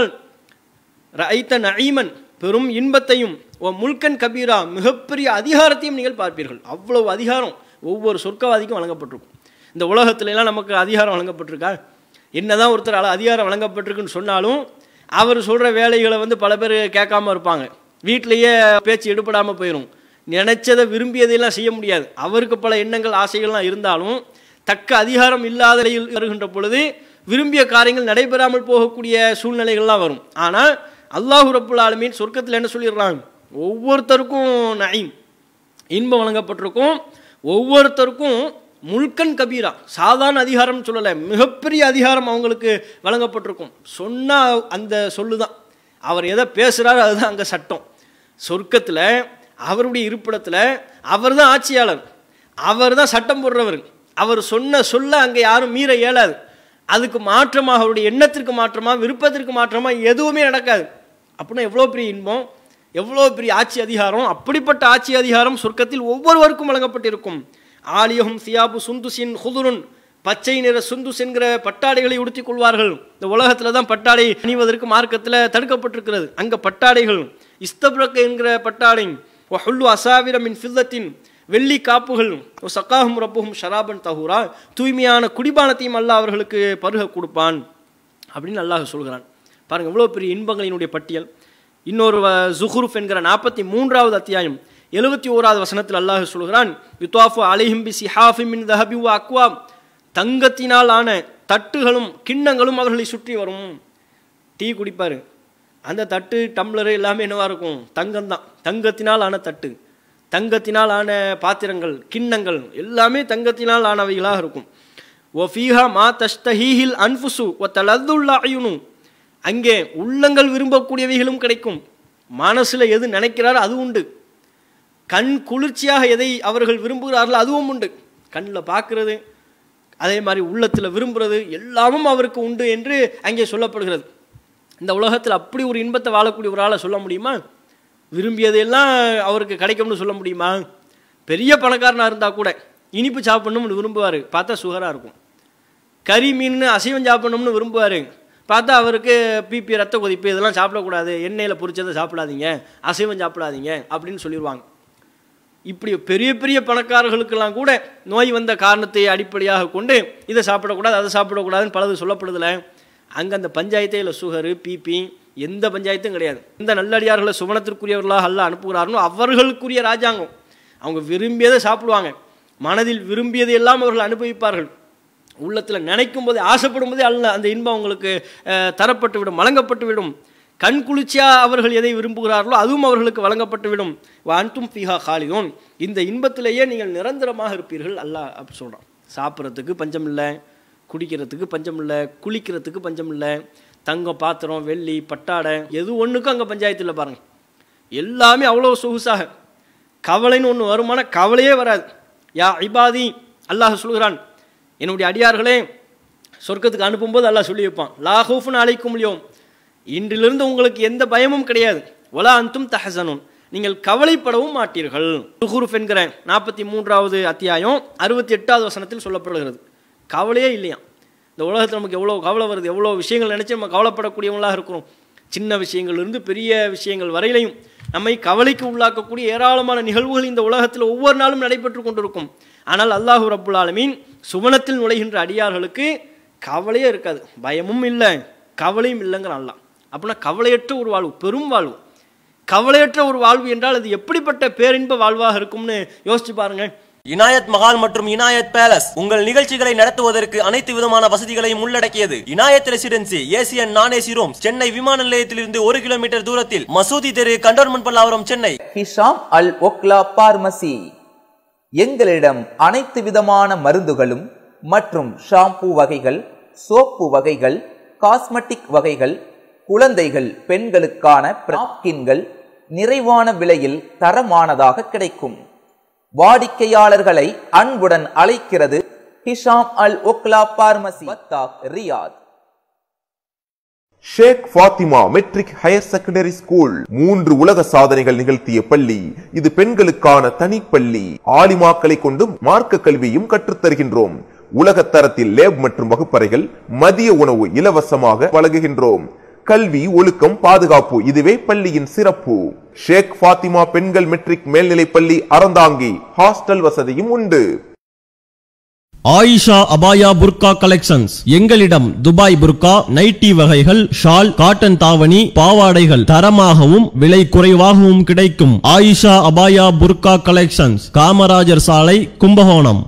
ஐத்த நஈமன் பெரும் இன்பத்தையும் ஓ முல்கன் கபீரா மிகப்பெரிய அதிகாரத்தையும் நீங்கள் பார்ப்பீர்கள் அவ்வளவு அதிகாரம் ஒவ்வொரு சொர்க்கவாதிக்கும் வழங்கப்பட்டிருக்கும் இந்த உலகத்துல எல்லாம் நமக்கு அதிகாரம் வழங்கப்பட்டிருக்கா என்னதான் ஒருத்தர் அள- அதிகாரம் வழங்கப்பட்டிருக்குன்னு சொன்னாலும் அவர் சொல்கிற வேலைகளை வந்து பல பேர் கேட்காம இருப்பாங்க வீட்டிலேயே பேச்சு எடுபடாமல் போயிடும் நினைச்சதை விரும்பியதையெல்லாம் செய்ய முடியாது அவருக்கு பல எண்ணங்கள் ஆசைகள்லாம் இருந்தாலும் தக்க அதிகாரம் இல்லாத நிலையில் வருகின்ற பொழுது விரும்பிய காரியங்கள் நடைபெறாமல் போகக்கூடிய சூழ்நிலைகள்லாம் வரும் ஆனால் அல்லாஹு ரப்புல் ஆலமீன் சொர்க்கத்தில் என்ன சொல்லிடுறாங்க ஒவ்வொருத்தருக்கும் நயீம் இன்பம் வழங்கப்பட்டிருக்கும் ஒவ்வொருத்தருக்கும் முல்கன் கபீரா சாதாரண அதிகாரம் சொல்லலை மிகப்பெரிய அதிகாரம் அவங்களுக்கு வழங்கப்பட்டிருக்கும் சொன்னால் அந்த சொல்லுதான் அவர் எதை பேசுகிறாரோ அதுதான் அங்கே சட்டம் சொர்க்கத்தில் அவருடைய இருப்பிடத்தில் அவர் தான் ஆட்சியாளர் அவர் தான் சட்டம் போடுறவர் அவர் சொன்ன சொல்ல அங்கே யாரும் மீற இயலாது அதுக்கு மாற்றமாக அவருடைய எண்ணத்திற்கு மாற்றமாக விருப்பத்திற்கு மாற்றமாக எதுவுமே நடக்காது அப்படின்னா எவ்வளோ பெரிய இன்பம் எவ்வளோ பெரிய ஆட்சி அதிகாரம் அப்படிப்பட்ட ஆட்சி அதிகாரம் சொர்க்கத்தில் ஒவ்வொருவருக்கும் வழங்கப்பட்டிருக்கும் ஆலியஹும் சியாபு சுந்துசின் ஹுதுருன் பச்சை நிற சுந்துஸ் என்கிற பட்டாடைகளை உடுத்திக் கொள்வார்கள் இந்த உலகத்துல தான் பட்டாடை அணிவதற்கு மார்க்கத்தில் தடுக்கப்பட்டிருக்கிறது அங்க பட்டாடைகள் இஸ்தப்ரக் என்கிற பட்டாடை ஹுல்லு அசாவிர மின் ஃபில்லத்தின் வெள்ளி காப்புகள் சக்காஹும் ரப்புஹும் ஷராபன் தஹூரா தூய்மையான குடிபானத்தையும் அல்லாஹ் அவர்களுக்கு பருக கொடுப்பான் அப்படின்னு அல்லாஹ் சொல்கிறான் பாருங்க இவ்வளோ பெரிய இன்பங்களினுடைய பட்டியல் இன்னொரு வ- ஜுஹ்ருஃப் என்கிற நாற்பத்தி மூன்றாவது அத்தியாயம் எழுபத்தி ஓராவது வசனத்தில் அல்லாஹ் சொல்கிறான் யுத்வாஃபு அலைஹிம் பி சிஹாஃபி மின் தஹபி வ அக்வா தங்கத்தினால் ஆன தட்டுகளும் கிண்ணங்களும் அவர்களை சுற்றி வரும் டீ குடிப்பாரு அந்த தட்டு டம்ளரு எல்லாமே என்னவா இருக்கும் தங்கம் தான் தங்கத்தினால் ஆன தட்டு தங்கத்தினால் ஆன பாத்திரங்கள் கிண்ணங்கள் எல்லாமே தங்கத்தினால் ஆனவைகளாக இருக்கும் ஓ ஃபீஹா மா தஷ்தஹீஹில் அன்ஃபுசு ஒ தலதுல்லா அயுனு அங்கே உள்ளங்கள் விரும்பக்கூடியவைகளும் கிடைக்கும் மனசுல எது நினைக்கிறாரோ அது உண்டு கண் குளிர்ச்சியாக எதை அவர்கள் விரும்புகிறார்களோ அதுவும் உண்டு கண்ணில் பார்க்கிறது அதே மாதிரி உள்ளத்தில் விரும்புறது எல்லாமும் அவருக்கு உண்டு என்று அங்கே சொல்லப்படுகிறது இந்த உலகத்தில் அப்படி ஒரு இன்பத்தை வாழக்கூடிய ஒரு ஆளை சொல்ல முடியுமா விரும்பியதெல்லாம் அவருக்கு கிடைக்கும்னு சொல்ல முடியுமா பெரிய பணக்காரனாக இருந்தால் கூட இனிப்பு சாப்பிடணும்னு விரும்புவார் பார்த்தா சுகராக இருக்கும் கறி மீன் அசைவம் சாப்பிடணும்னு விரும்புவார் பார்த்தா அவருக்கு பிபி ரத்த கொதிப்பு இதெல்லாம் சாப்பிடக்கூடாது எண்ணெயில் பொரிச்சதை சாப்பிடாதீங்க அசைவம் சாப்பிடாதீங்க அப்படின்னு சொல்லிடுவாங்க இப்படி பெரிய பெரிய பணக்காரர்களுக்கெல்லாம் கூட நோய் வந்த காரணத்தை அடிப்படையாக கொண்டு இதை சாப்பிடக்கூடாது அதை சாப்பிடக்கூடாதுன்னு பலது சொல்லப்படுதில்ல அங்கே அந்த பஞ்சாயத்தே இல்லை சுகரு பிபி எந்த பஞ்சாயத்தும் கிடையாது எந்த நல்லடியார்களை சுவனத்திற்குரியவர்களாக அல்ல அனுப்புகிறார்களோ அவர்களுக்குரிய ராஜாங்கம் அவங்க விரும்பியதை சாப்பிடுவாங்க மனதில் விரும்பியதை எல்லாம் அவர்கள் அனுபவிப்பார்கள் உள்ளத்தில் நினைக்கும் போதே ஆசைப்படும் போதே அல்ல அந்த இன்பம் அவங்களுக்கு அஹ், தரப்பட்டு விடும் வழங்கப்பட்டு விடும் கண் குளிர்ச்சியா அவர்கள் எதை விரும்புகிறார்களோ அதுவும் அவர்களுக்கு வழங்கப்பட்டு விடும் வான்தும் ஃபிஹா காலிதோன் இந்த இன்பத்திலேயே நீங்கள் நிரந்தரமாக இருப்பீர்கள் அல்லாஹ் அப்படி சொல்கிறான் சாப்பிட்றதுக்கு பஞ்சம் இல்லை குடிக்கிறதுக்கு பஞ்சம் இல்லை குளிக்கிறதுக்கு பஞ்சம் இல்லை தங்கம் பாத்திரம் வெள்ளி பட்டாடை எது ஒன்றுக்கும் அங்கே பஞ்சாயத்தில் பாருங்க எல்லாமே அவ்வளோ சொகுசாக கவலைன்னு ஒன்று வருமான கவலையே வராது யா இபாதி அல்லாஹ் சொல்கிறான் என்னுடைய அடியார்களே சொர்க்கத்துக்கு அனுப்பும்போது அல்லாஹ் சொல்லி வைப்பான் லாஹூஃபுன் அழைக்கும் முடியும் இன்றிலிருந்து உங்களுக்கு எந்த பயமும் கிடையாது ஒலா அந்தும் தஹசனும் நீங்கள் கவலைப்படவும் மாட்டீர்கள் துஹுருஃப் என்கிற நாற்பத்தி மூன்றாவது அத்தியாயம் அறுபத்தி எட்டாவது வசனத்தில் சொல்லப்படுகிறது கவலையே இல்லையா இந்த உலகத்தில் நமக்கு எவ்வளோ கவலை வருது எவ்வளோ விஷயங்கள் நினச்சி நம்ம கவலைப்படக்கூடியவங்களாக இருக்கிறோம் சின்ன விஷயங்கள்லேருந்து பெரிய விஷயங்கள் வரையிலையும் நம்மை கவலைக்கு உள்ளாக்கக்கூடிய ஏராளமான நிகழ்வுகள் இந்த உலகத்தில் ஒவ்வொரு நாளும் நடைபெற்று கொண்டிருக்கும் ஆனால் அல்லாஹு ரப்புல் ஆலமீன் சுவனத்தில் நுழைகின்ற அடியார்களுக்கு கவலையே இருக்காது பயமும் இல்லை கவலையும் இல்லைங்கிற அல்லாஹ் அப்படின்னா கவலையற்ற ஒரு வாழ்வு பெரும் வாழ்வு கவலையற்ற ஒரு வாழ்வு என்றால் அது எப்படிப்பட்ட பேரின்ப வாழ்வாக இருக்கும்னு யோசிச்சு பாருங்க இனாயத் மஹால் மற்றும் இனாயத் பேலஸ் உங்கள் நிகழ்ச்சிகளை நடத்துவதற்கு அனைத்து விதமான வசதிகளையும் உள்ளடக்கியது Inayat residency AC and non AC room Chennai விமான நிலையத்திலிருந்து ஒரு கிலோமீட்டர் தூரத்தில் மசூதி தெரு cantonment Pallavaram Chennai Hisham Al Okla pharmacy எங்களிடம் அனைத்து விதமான மருந்துகளும் மற்றும் ஷாம்பு வகைகள் சோப்பு வகைகள் காஸ்மெட்டிக் வகைகள் குழந்தைகள் பெண்களுக்கான நாப்கின்கள் நிறைவான விலையில் தரமானதாக கிடைக்கும் வாடிக்கையாளர்களை அன்புடன் அழைக்கிறது Hisham Al Okla pharmacy Batha Riyadh Sheikh Fathima matric higher secondary school மூன்று உலக சாதனைகள் நிகழ்த்திய பள்ளி இது பெண்களுக்கான தனிப்பள்ளி ஆலிமாக்களை கொண்டு மார்க்க கல்வியும் கற்றுத்தருகின்றோம் உலக தரத்தில் லேப் மற்றும் வகுப்பறைகள் மதிய உணவு இலவசமாக வழங்குகின்றோம் கல்வி ஒழுக்கம் பாதுகாப்பு இதுவே பள்ளியின் சிறப்பு ஷேக் ஃபாத்திமா பெண்கள் மெட்ரிக் மேல்நிலைப் பள்ளி அறந்தாங்கி ஹாஸ்டல் வசதியும் உண்டு ஆயிஷா அபாயா புர்கா கலெக்ஷன்ஸ் எங்களிடம் துபாய் புர்கா நைட்டி வகைகள் ஷால் காட்டன் தாவணி பாவாடைகள் தரமாகவும் விலை குறைவாகவும் கிடைக்கும் ஆயிஷா அபாயா புர்கா கலெக்ஷன்ஸ் காமராஜர் சாலை கும்பகோணம்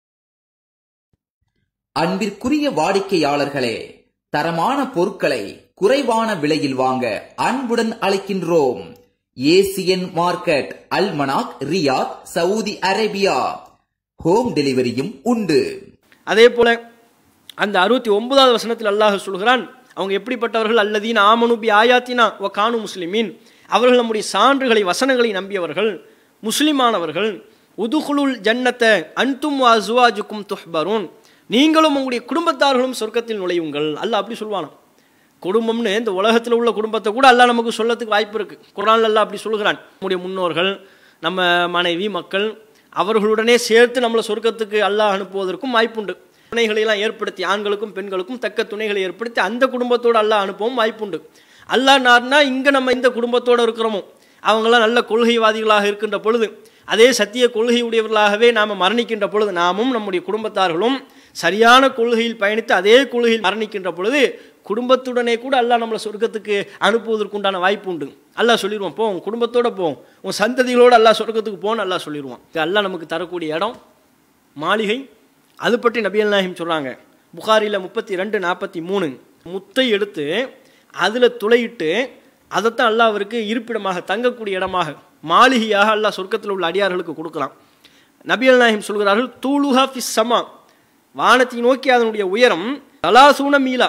அன்பிற்குரிய வாடிக்கையாளர்களே தரமான பொருட்களை குறைவான விலையில் வாங்க அன்புடன் அழைக்கின்றோம் Asian market Almanak Riyadh Saudi Arabia home டெலிவரியும் உண்டு அதே போல அந்த அறுபத்தி ஒன்பதாவது வசனத்தில் அல்லாஹ் சொல்கிறான் அவங்க எப்படிப்பட்டவர்கள் அல்லதீன் ஆமனுபி ஆயாத்தினா ஒ கானு முஸ்லிமீன் அவர்கள் நம்முடைய சான்றுகளை வசனங்களை நம்பியவர்கள் முஸ்லிமானவர்கள் உதுகுலுல் ஜன்னத்தை அன்தும் அசுவாஜுக்கும் துஹ்பரூன் நீங்களும் உங்களுடைய குடும்பத்தார்களும் சொர்க்கத்தில் நுழையுங்கள் அல்லாஹ் அப்படி சொல்வானாம் குடும்பம்னு இந்த உலகத்தில் உள்ள குடும்பத்தை கூட அல்லாஹ் நமக்கு சொல்லத்துக்கு வாய்ப்பு இருக்கு குரான் அல்லாஹ் அப்படி சொல்கிறான் நம்முடைய முன்னோர்கள் நம்ம மனைவி மக்கள் அவர்களுடனே சேர்த்து நம்மளை சொர்க்கத்துக்கு அல்லாஹ் அனுப்புவதற்கும் வாய்ப்புண்டு துணைகளை எல்லாம் ஏற்படுத்தி ஆண்களுக்கும் பெண்களுக்கும் தக்க துணைகளை ஏற்படுத்தி அந்த குடும்பத்தோடு அல்லாஹ் அனுப்பவும் வாய்ப்புண்டு அல்லாஹ் நார்னா இங்கே நம்ம இந்த குடும்பத்தோடு இருக்கிறோமோ அவங்களாம் நல்ல கொள்கைவாதிகளாக இருக்கின்ற பொழுது அதே சத்திய கொள்கை உடையவர்களாகவே நாம் மரணிக்கின்ற பொழுது நாமும் நம்முடைய குடும்பத்தார்களும் சரியான கொள்கையில் பயணித்து அதே கொள்கையில் மரணிக்கின்ற பொழுது குடும்பத்துடனே கூட அல்லாஹ் நம்மளை சொர்க்கத்துக்கு அனுப்புவதற்குண்டான வாய்ப்பு உண்டு அல்லாஹ் சொல்லிடுவான் போ உன் குடும்பத்தோட போ உன் சந்ததிகளோடு அல்லாஹ் சொர்க்கத்துக்கு போன்னு அல்லாஹ் சொல்லிடுவான் இது அல்லாஹ் நமக்கு தரக்கூடிய இடம் மாளிகை அது பற்றி நபியல் நாயகம் சொல்கிறாங்க புகாரியில் முப்பத்தி ரெண்டு நாற்பத்தி மூணு முத்தை எடுத்து அதில் துளையிட்டு அதைத்தான் அல்லாஹ் அவருக்கு இருப்பிடமாக தங்கக்கூடிய இடமாக மாளிகையாக அல்லாஹ் சொர்க்கத்தில் உள்ள அடியார்களுக்கு கொடுக்கலாம் நபியல் நாயகம் சொல்கிறார்கள் தூளுஹா ஃபிஸ் சமா வானத்தை நோக்கி அதனுடைய உயரம் தலாசூன மீலா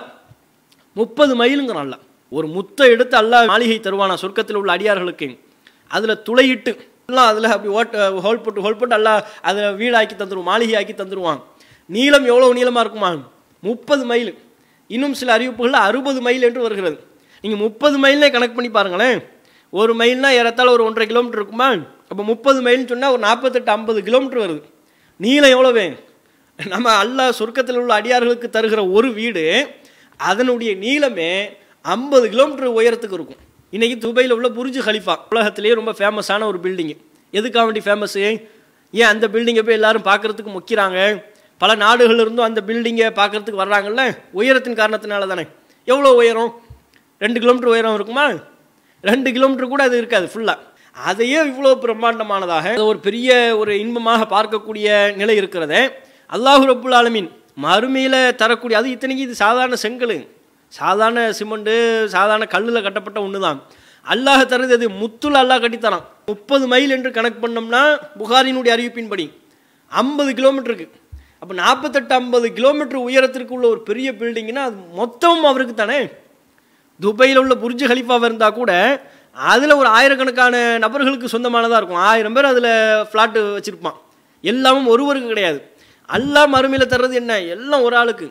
முப்பது மைலுங்கிறான் அல்லாஹ் ஒரு முத்தை எடுத்து அல்லாஹ் மாளிகை தருவானா சொர்க்கத்தில் உள்ள அடியார்களுக்கு அதில் துளையிட்டு எல்லாம் அதில் அப்படி ஓட்ட ஹோல் போட்டு ஹோல் போட்டு அல்லாஹ் அதை வீடாக்கி தந்துருவான் மாளிகை ஆக்கி தந்துருவான் நீளம் எவ்வளோ நீளமாக இருக்குமா முப்பது மைல் இன்னும் சில அறிவிப்புகளில் அறுபது மைல் என்று வருகிறது நீங்கள் முப்பது மைல்னே கணக்கு பண்ணி பாருங்களேன் ஒரு மைல்னா ஏறத்தாழ ஒரு ஒன்றரை கிலோமீட்டர் இருக்குமா அப்போ முப்பது மைல்னு சொன்னால் ஒரு நாற்பத்தெட்டு ஐம்பது கிலோமீட்டர் வருது நீளம் எவ்வளவு நம்ம அல்லாஹ் சொர்க்கத்தில் உள்ள அடியார்களுக்கு தருகிற ஒரு வீடு அதனுடைய நீளமே ஐம்பது கிலோமீட்டர் உயரத்துக்கு இருக்கும் இன்னைக்கு துபையில் உள்ள புரிஜ் ஹலிஃபா உலகத்திலேயே ரொம்ப ஃபேமஸான ஒரு பில்டிங் எதுக்காக வேண்டி ஃபேமஸ் ஏன் அந்த பில்டிங்கை போய் எல்லாரும் பார்க்கறதுக்கு முக்கிறாங்க பல நாடுகள் இருந்தும் அந்த பில்டிங்கை பார்க்கறதுக்கு வர்றாங்கல்ல உயரத்தின் காரணத்தினால தானே எவ்வளோ உயரம் ரெண்டு கிலோமீட்டர் உயரம் இருக்குமா ரெண்டு கிலோமீட்டர் கூட அது இருக்காது ஃபுல்லாக அதையே இவ்வளோ பிரம்மாண்டமானதாக ஒரு பெரிய ஒரு இன்பமாக பார்க்கக்கூடிய நிலை இருக்கிறதே அல்லாஹு ரப்புல் ஆலமீன் மறுமையில் தரக்கூடிய அது இத்தனைக்கு இது சாதாரண செங்கல் சாதாரண சிமெண்ட்டு சாதாரண கல்லில் கட்டப்பட்ட ஒன்று தான் அல்லாஹ் தருது அது முத்துல அல்லாஹ் கட்டித்தரான் முப்பது மைல் என்று கணக்கு பண்ணோம்னா புகாரினுடைய அறிவிப்பின்படி ஐம்பது கிலோமீட்டருக்கு அப்போ நாற்பத்தெட்டு ஐம்பது கிலோமீட்டர் உயரத்திற்கு உள்ள ஒரு பெரிய பில்டிங்னா அது மொத்தமும் அவருக்கு தானே துபையில் உள்ள புர்ஜ் ஹலிஃபாவாக இருந்தால் கூட அதில் ஒரு ஆயிரக்கணக்கான நபர்களுக்கு சொந்தமானதாக இருக்கும் ஆயிரம் பேர் அதில் ஃப்ளாட்டு வச்சுருப்பான் எல்லாமும் ஒருவருக்கு கிடையாது அல்லாஹ் மறுமையில் தர்றது என்ன எல்லாம் ஒரு ஆளுக்கு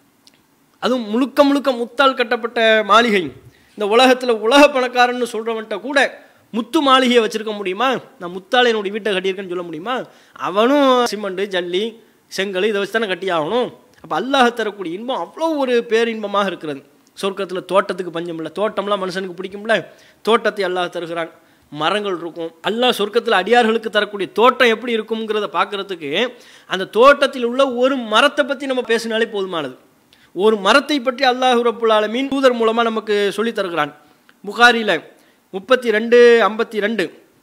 அதுவும் முழுக்க முழுக்க முத்தால் கட்டப்பட்ட மாளிகை இந்த உலகத்தில் உலக பணக்காரன்னு சொல்கிறவன்ட்ட கூட முத்து மாளிகையை வச்சிருக்க முடியுமா நான் முத்தால் என்னுடைய வீட்டை கட்டியிருக்கேன்னு சொல்ல முடியுமா அவனும் சிமெண்ட் ஜல்லி செங்கல் இதை வச்சு தானே கட்டி ஆகணும் அப்போ அல்லாஹ் தரக்கூடிய இன்பம் அவ்வளோ ஒரு பேரின்பமாக இருக்கிறது சொர்க்கத்தில் தோட்டத்துக்கு பஞ்சம் இல்லை தோட்டம்லாம் மனுஷனுக்கு பிடிக்கும்ல தோட்டத்தை அல்லாஹ் தருகிறான் மரங்கள் இருக்கும் அல்லாஹ் சொர்க்கத்தில் அடியார்களுக்கு தரக்கூடிய தோட்டம் எப்படி இருக்குங்கிறத பார்க்கறதுக்கு அந்த தோட்டத்தில் உள்ள ஒரு மரத்தை பற்றி நம்ம பேசினாலே போதுமானது ஒரு மரத்தை பற்றி அல்லாஹ் ரப்புல் ஆலமீன் தூதர் மூலமாக நமக்கு சொல்லி தருகிறான் புகாரியில் முப்பத்தி ரெண்டு ஐம்பத்தி ரெண்டு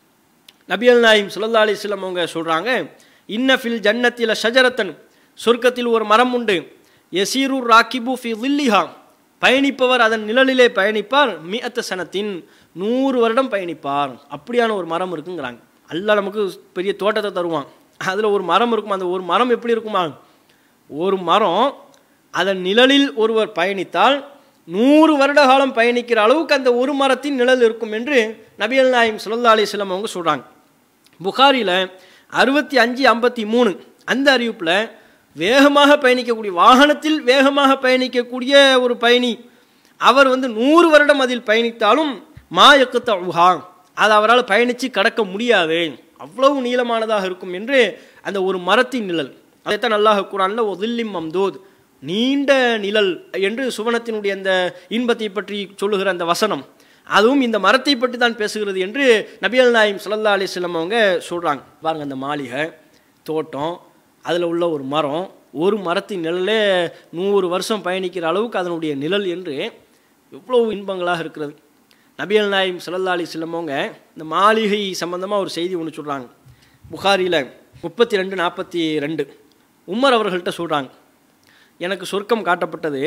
நபியல் நாயிம் சுல்லா அலிஸ்லம் அவங்க சொல்கிறாங்க இன்னஃபில் ஜன்னத்தில் ஷஜரத்தன் சொர்க்கத்தில் ஒரு மரம் உண்டு எசீரு ராக்கிபு ஃபி வில்லிஹா பயணிப்பவர் அதன் நிழலிலே பயணிப்பார் மியத்த சனத்தின் நூறு வருடம் பயணிப்பார் அப்படியான ஒரு மரம் இருக்குங்கிறாங்க அல்லாஹ் நமக்கு பெரிய தோட்டத்தை தருவான் அதில் ஒரு மரம் இருக்கும் அந்த ஒரு மரம் எப்படி இருக்குமா ஒரு மரம் அதன் நிழலில் ஒருவர் பயணித்தால் நூறு வருட காலம் பயணிக்கிற அளவுக்கு அந்த ஒரு மரத்தின் நிழல் இருக்கும் என்று நபியல் நாயம் சுல்லா அலிஸ்லாம் அவங்க சொல்கிறாங்க புகாரியில் அறுபத்தி அஞ்சு ஐம்பத்தி மூணு அந்த அறிவிப்பில் வேகமாக பயணிக்கக்கூடிய வாகனத்தில் வேகமாக பயணிக்கக்கூடிய ஒரு பயணி அவர் வந்து நூறு வருடம் அதில் பயணித்தாலும் மா எக்கத்த உஹா அது அவரால் பயணித்து கடக்க முடியாது அவ்வளவு நீளமானதாக இருக்கும் என்று அந்த ஒரு மரத்தின் நிழல் அதைத்தான் அல்லாஹ் குரானில் ஒதில்லிம் மம்தூத் நீண்ட நிழல் என்று சுவனத்தினுடைய அந்த இன்பத்தை பற்றி சொல்லுகிற அந்த வசனம் அதுவும் இந்த மரத்தை பற்றி தான் பேசுகிறது என்று நபியல் நாயிம் சுல்லா அலிஸ்லம் அவங்க சொல்கிறாங்க பாருங்க அந்த மாளிகை தோட்டம் அதில் உள்ள ஒரு மரம் ஒரு மரத்தின் நிழலே நூறு வருஷம் பயணிக்கிற அளவுக்கு அதனுடைய நிழல் என்று எவ்வளவு இன்பங்களாக இருக்கிறது நபியல் நாயிம் சுல்லா அலிஸ்லம் அவங்க இந்த மாளிகை சம்பந்தமாக ஒரு செய்தி ஒன்று சொல்கிறாங்க புகாரியில் முப்பத்தி ரெண்டு நாற்பத்தி ரெண்டு உமர் அவர்கள்ட்ட சொல்கிறாங்க எனக்கு சொர்க்கம் காட்டப்பட்டது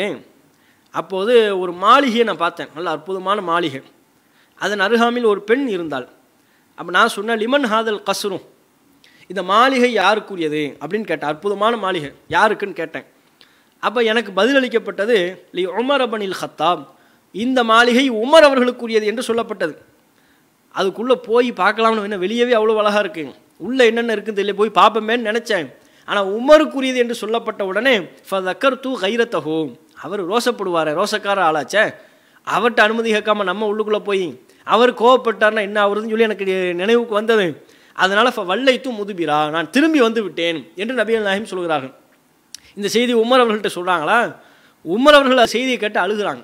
அப்போது ஒரு மாளிகையை நான் பார்த்தேன் நல்ல அற்புதமான மாளிகை அதன் அருகாமையில் ஒரு பெண் இருந்தாள் அப்போ நான் சொன்னேன் லிமன் ஹாதல் கசுரும் இந்த மாளிகை யாருக்குரியது அப்படின்னு கேட்டேன் அற்புதமான மாளிகை யாருக்குன்னு கேட்டேன் அப்போ எனக்கு பதிலளிக்கப்பட்டது லி உமர் அபனில் ஹத்தாப் இந்த மாளிகை உமர் அவர்களுக்குரியது என்று சொல்லப்பட்டது அதுக்குள்ளே போய் பார்க்கலாம்னு என்ன வெளியவே அவ்வளோ அழகாக இருக்கு உள்ளே என்னென்ன இருக்குன்னு தெரியல போய் பார்ப்போமேன்னு நினச்சேன் ஆனால் உமருக்குரியது என்று சொல்லப்பட்ட உடனே ஃபதக்கர் தூ கைரத்தஹோ அவர் ரோசப்படுவார் ரோசக்கார ஆளாச்சே அவர்கிட்ட அனுமதி கேட்காம நம்ம உள்ளுக்குள்ளே போய் அவர் கோவப்பட்டார்னா என்ன ஆகுறதுன்னு சொல்லி எனக்கு நினைவுக்கு வந்தது அதனால் வல்லைத்து முதுபிரா நான் திரும்பி வந்து விட்டேன் என்று நபிகள் நாயகம் சொல்கிறார்கள் இந்த செய்தி உமர் அவர்கள்ட்ட சொல்கிறாங்களா உமர் அவர்கள் அந்த செய்தியை கேட்டு அழுகுறாங்க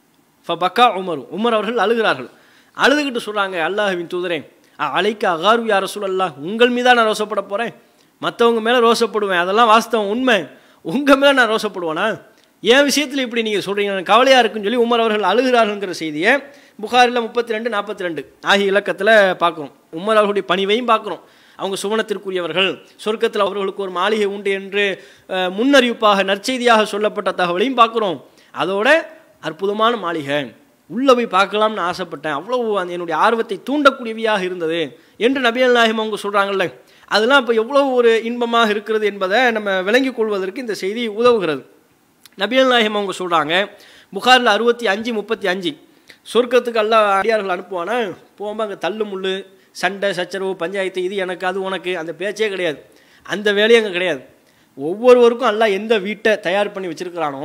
ஃப பக்கா உமர் உமர் அவர்கள் அழுகிறார்கள் அழுதுகிட்டு சொல்கிறாங்க அல்லாஹ்வின் தூதரே அலைக்க அகாரு யார சூழல்லா உங்கள் மீதா நான் ரோசப்பட போகிறேன் மற்றவங்க மேலே ரோசப்படுவேன் அதெல்லாம் வாஸ்தவம் உண்மை உங்கள் மேலே நான் ரோசப்படுவேனா என் விஷயத்தில் இப்படி நீங்கள் சொல்கிறீங்க எனக்கு கவலையாக இருக்குன்னு சொல்லி உமர் அவர்கள் அழுகிறார்கள்ங்கிற செய்தியை புகாரில் முப்பத்தி ரெண்டு நாற்பத்தி ரெண்டு ஆகிய இலக்கத்தில் பார்க்குறோம் உமர் அவர்களுடைய பணிவையும் பார்க்குறோம் அவங்க சுவனத்திற்குரியவர்கள் சொர்க்கத்தில் அவர்களுக்கு ஒரு மாளிகை உண்டு என்று அஹ், முன்னறிவிப்பாக நற்செய்தியாக சொல்லப்பட்ட தகவலையும் பார்க்குறோம் அதோட அற்புதமான மாளிகை உள்ளே போய் பார்க்கலாம்னு ஆசைப்பட்டேன் அவ்வளவு அந்த என்னுடைய ஆர்வத்தை தூண்டக்கூடியவையாக இருந்தது என்று நபியல் நாயகம் அவங்க சொல்கிறாங்கல்ல அதெல்லாம் இப்போ எவ்வளோ ஒரு இன்பமாக இருக்கிறது என்பதை நம்ம விளங்கிக் கொள்வதற்கு இந்த செய்தி உதவுகிறது நபியல் நாயகம் அவங்க சொல்கிறாங்க புகாரில் அறுபத்தி அஞ்சு முப்பத்தி அஞ்சு சொர்க்கத்துக்கு எல்லா அடியார்கள் அனுப்புவானா போகும்போது அங்கே தள்ளு முள்ளு சண்டை சச்சரவு பஞ்சாயத்து இது எனக்கு அது உனக்கு அந்த பேச்சே கிடையாது அந்த வேலையும் அங்கே கிடையாது ஒவ்வொருவருக்கும் அல்லாஹ் எந்த வீட்டை தயார் பண்ணி வச்சிருக்கிறானோ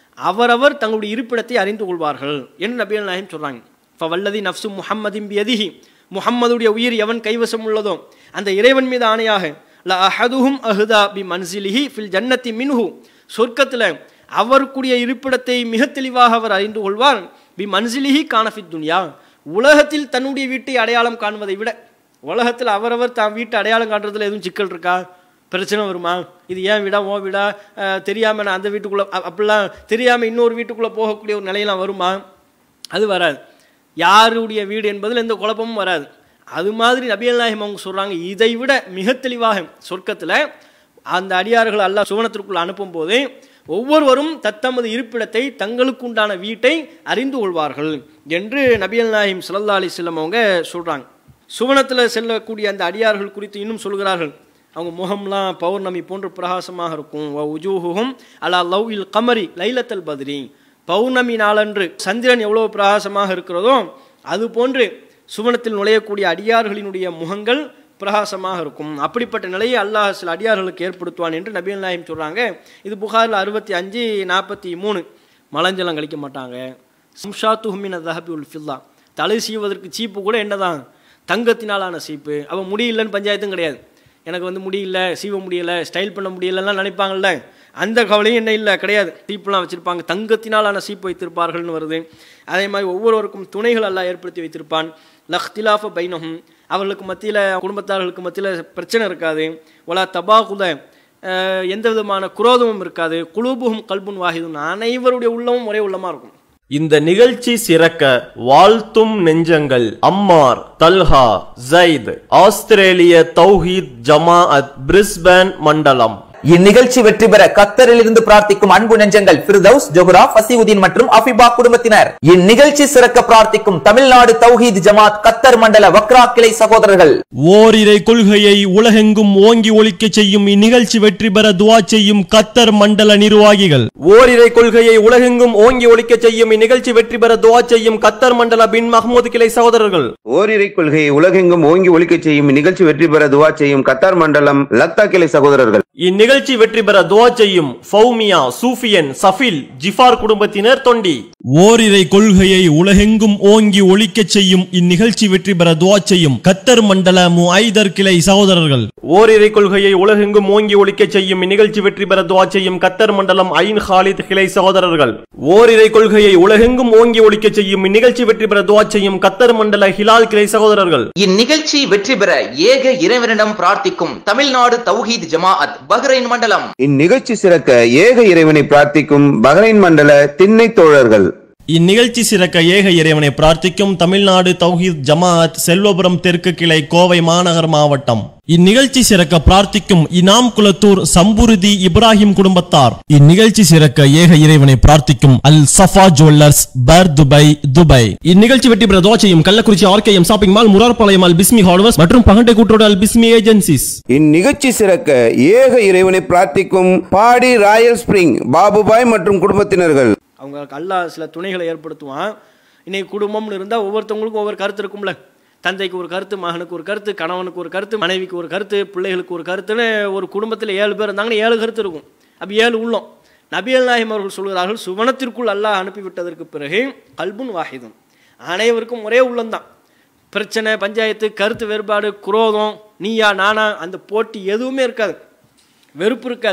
அவரவர் தங்களுடைய இருப்பிடத்தை அறிந்து கொள்வார்கள் என்று நபியல் நாயகம் சொல்கிறாங்க இப்போ வல்லதி நஃப்சு முஹம்மதின் பியதிஹி முஹம்மதுடைய உயிர் எவன் கைவசம் உள்ளதோ அந்த இறைவன் மீது ஆணையாக ல அஹதுஹும் அஹுதா பி மன்சிலிஹி ஃபில் ஜன்னத்தி மின்ஹு சொர்க்கத்தில் அவருக்குரிய இருப்பிடத்தை மிக தெளிவாக அவர் அறிந்து கொள்வார் பி மன்சிலிஹி கானஃபித் துன்யா உலகத்தில் தன்னுடைய வீட்டை அடையாளம் காண்பதை விட உலகத்தில் அவரவர் தான் வீட்டை அடையாளம் காட்டுறதுல எதுவும் சிக்கல் இருக்கா பிரச்சனை வருமா இது ஏன் வீடா ஓ வீடா அஹ், தெரியாம நான் அந்த வீட்டுக்குள்ளே அப்படிலாம் தெரியாமல் இன்னொரு வீட்டுக்குள்ளே போகக்கூடிய ஒரு நிலையெல்லாம் வருமா அது வராது யாருடைய வீடு என்பதில் எந்த குழப்பமும் வராது அது மாதிரி நபியல் நாயகம் அவங்க சொல்கிறாங்க இதை விட மிக தெளிவாக சொர்க்கத்தில் அந்த அடியார்கள் அல்லாஹ் சுவனத்திற்குள் அனுப்பும் போது ஒவ்வொருவரும் தத்தமது இருப்பிடத்தை தங்களுக்கு உண்டான வீட்டை அறிந்து கொள்வார்கள் என்று நபியல் நாயிம் ஸல்லல்லாஹு அலைஹி வஸல்லம் அவங்க சொல்கிறாங்க சுவனத்தில் செல்லக்கூடிய அந்த அடியார்கள் குறித்து இன்னும் சொல்கிறார்கள் அவங்க முகம்லாம் பௌர்ணமி போன்று பிரகாசமாக இருக்கும் வ உஜூஹுஹும் அலா லவ் இல் கமரி லைலத்தல் பத்ரி பௌர்ணமி நாளன்று சந்திரன் எவ்வளவு பிரகாசமாக இருக்கிறதோ அது போன்று சுவனத்தில் நுழையக்கூடிய அடியார்களினுடைய முகங்கள் பிரகாசமாக இருக்கும் அப்படிப்பட்ட நிலையை அல்லாஹ் சில அடியார்களுக்கு ஏற்படுத்துவான் என்று நபிகள் நாயம் சொல்கிறாங்க இது புகாரில் அறுபத்தி அஞ்சு நாற்பத்தி மூணு மலஞ்சலம் கழிக்க மாட்டாங்க சம்ஷாத்துஹுமின் தஹபி உல் ஃபில்லா தலை சீவதற்கு சீப்பு கூட என்னதான் தங்கத்தினாலான சீப்பு அவன் முடியலன்னு பஞ்சாயத்தும் கிடையாது எனக்கு வந்து முடியல சீவ முடியல ஸ்டைல் பண்ண முடியலலாம் நினைப்பாங்கல்ல அந்த கவலையும் என்ன இல்லை கிடையாது சீப்புலாம் வச்சுருப்பாங்க தங்கத்தினாலான சீப்பு வைத்திருப்பார்கள்னு வருது அதே மாதிரி ஒவ்வொருவருக்கும் துணைகள் எல்லாம் ஏற்படுத்தி வைத்திருப்பான் லஹ்திலாஃப பைனஹும் அவர்களுக்கு மத்தியில் குடும்பத்தார்களுக்கு மத்தியில் பிரச்சனை இருக்காது ஒலா தபாகுத அஹ், எந்த விதமான குரோதமும் இருக்காது குலூபுகும் கல்புன் வாஹிதும் அனைவருடைய உள்ளமும் ஒரே உள்ளமாக இருக்கும் இந்த நிகழ்ச்சி சிறக்க வாழ்த்தும் நெஞ்சங்கள் அம்மார் தல்ஹா ஜைத் ஆஸ்திரேலிய தௌஹீத் ஜமாஅத் பிரிஸ்பேன் மண்டலம் இந்நிகழ்ச்சி வெற்றி பெற கத்தரில் இருந்து பிரார்த்திக்கும் அன்பு நெஞ்சங்கள் ஃபிர்தௌஸ் ஜொஹ்ரா ஃபசிவுதீன் மற்றும் அஃபிபா குடும்பத்தினர் இந்நிகழ்ச்சி சிறக்க பிரார்த்திக்கும் தமிழ்நாடு தௌஹீத் ஜமாத் கத்தர் மண்டல வக்ரா கிளை சகோதரர்கள் ஓரிரை கொள்கையை உலகெங்கும் ஓங்கி ஒழிக்க செய்யும் இந்நிகழ்ச்சி வெற்றி பெற துவா செய்யும் கத்தர் மண்டல நிர்வாகிகள் ஓரிரை கொள்கையை உலகெங்கும் ஓங்கி ஒழிக்க செய்யும் இந்நிகழ்ச்சி வெற்றி பெற துவா செய்யும் கத்தர் மண்டல பின் மஹ்மூத் கிளை சகோதரர்கள் ஓரிரை கொள்கையை உலகெங்கும் ஓங்கி ஒலிக்கச் செய்யும் இந்நிகழ்ச்சி வெற்றி பெற துவா செய்யும் கத்தார் மண்டலம் லக்தா கிளை சகோதரர்கள் இந்நிகழ்ச்சி வெற்றி பெற துவா செய்யும் ஃபௌமியா சூஃபியன் சஃபில் ஜிஃபார் குடும்பத்தினர் தொண்டி ஓரிரை கொள்கையை உலகெங்கும் ஓங்கி ஒழிக்கச் செய்யும் இந்நிகழ்ச்சி வெற்றி பெற துவா செய்யும் கத்தர் மண்டல முஐதர் கிளை சகோதரர்கள் ஓரிரை கொள்கையை உலகெங்கும் ஓங்கி ஒழிக்கச் செய்யும் இந்நிகழ்ச்சி வெற்றி பெற துவா செய்யும் கத்தர் மண்டலம் ஐன் ஹாலித் கிளை சகோதரர்கள் ஓரிரை கொள்கையை உலகெங்கும் ஓங்கி ஒழிக்கச் செய்யும் இந்நிகழ்ச்சி வெற்றி பெற துவா செய்யும் கத்தர் மண்டல ஹிலால் கிளை சகோதரர்கள் இந்நிகழ்ச்சி வெற்றி பெற ஏக இறைவனிடம் பிரார்த்திக்கும் தமிழ்நாடு தௌஹீத் ஜமாஅத் பஹ்ரைன் மண்டலம் இந்நிகழ்ச்சி சிறக்க ஏக இறைவனை பிரார்த்திக்கும் பஹ்ரைன் மண்டல திண்ணை தோழர்கள் இந்நிகழ்ச்சி சிறக்க ஏக இறைவனை பிரார்த்திக்கும் தமிழ்நாடு தௌஹீத் ஜமாஅத் செல்வபுரம் தெற்கு கிளை கோவை மாநகர் மாவட்டம் இந்நிகழ்ச்சி சிறக்க பிரார்த்திக்கும் இனாம் குலத்தூர் சம்புருதி இப்ராஹிம் குடும்பத்தார் இந்நிகழ்ச்சி சிறக்க ஏக இறைவனை பிரார்த்திக்கும் Al Safa jewellers Bur Dubai Dubai இந்நிகழ்ச்சி வெற்றி பெற துவா செய்யும் Kallakurichi RKM shopping mall Murarpalayam Al Bismi hardwares மற்றும் பகண்டை கூட்டோடு அல் பிஸ்மி ஏஜென்சிஸ் இந்நிகழ்ச்சி சிறக்க ஏக இறைவனை பிரார்த்திக்கும் பாடி ராயல் ஸ்பிரிங் பாபுபாய் மற்றும் குடும்பத்தினர்கள் அவங்களுக்கு அல்லாஹ் சில துணைகளை ஏற்படுத்துவான் இன்னைக்கு குடும்பம்னு இருந்தால் ஒவ்வொருத்தவங்களுக்கும் ஒவ்வொரு கருத்து இருக்கும்ல தந்தைக்கு ஒரு கருத்து மகனுக்கு ஒரு கருத்து கணவனுக்கு ஒரு கருத்து மனைவிக்கு ஒரு கருத்து பிள்ளைகளுக்கு ஒரு கருத்துன்னு ஒரு குடும்பத்தில் ஏழு பேர் இருந்தாங்கன்னா ஏழு கருத்து இருக்கும் அப்போ ஏழு உள்ளம் நபியல் நாயம் அவர்கள் சொல்கிறார்கள் சுவனத்திற்குள் அல்லாஹ் அனுப்பிவிட்டதற்கு பிறகு கல்புன் வாஹிதும் அனைவருக்கும் ஒரே உள்ளம்தான் பிரச்சனை பஞ்சாயத்து கருத்து வேறுபாடு குரோதம் நீயா நானா அந்த போட்டி எதுவுமே இருக்காது வெறுப்பு இருக்காது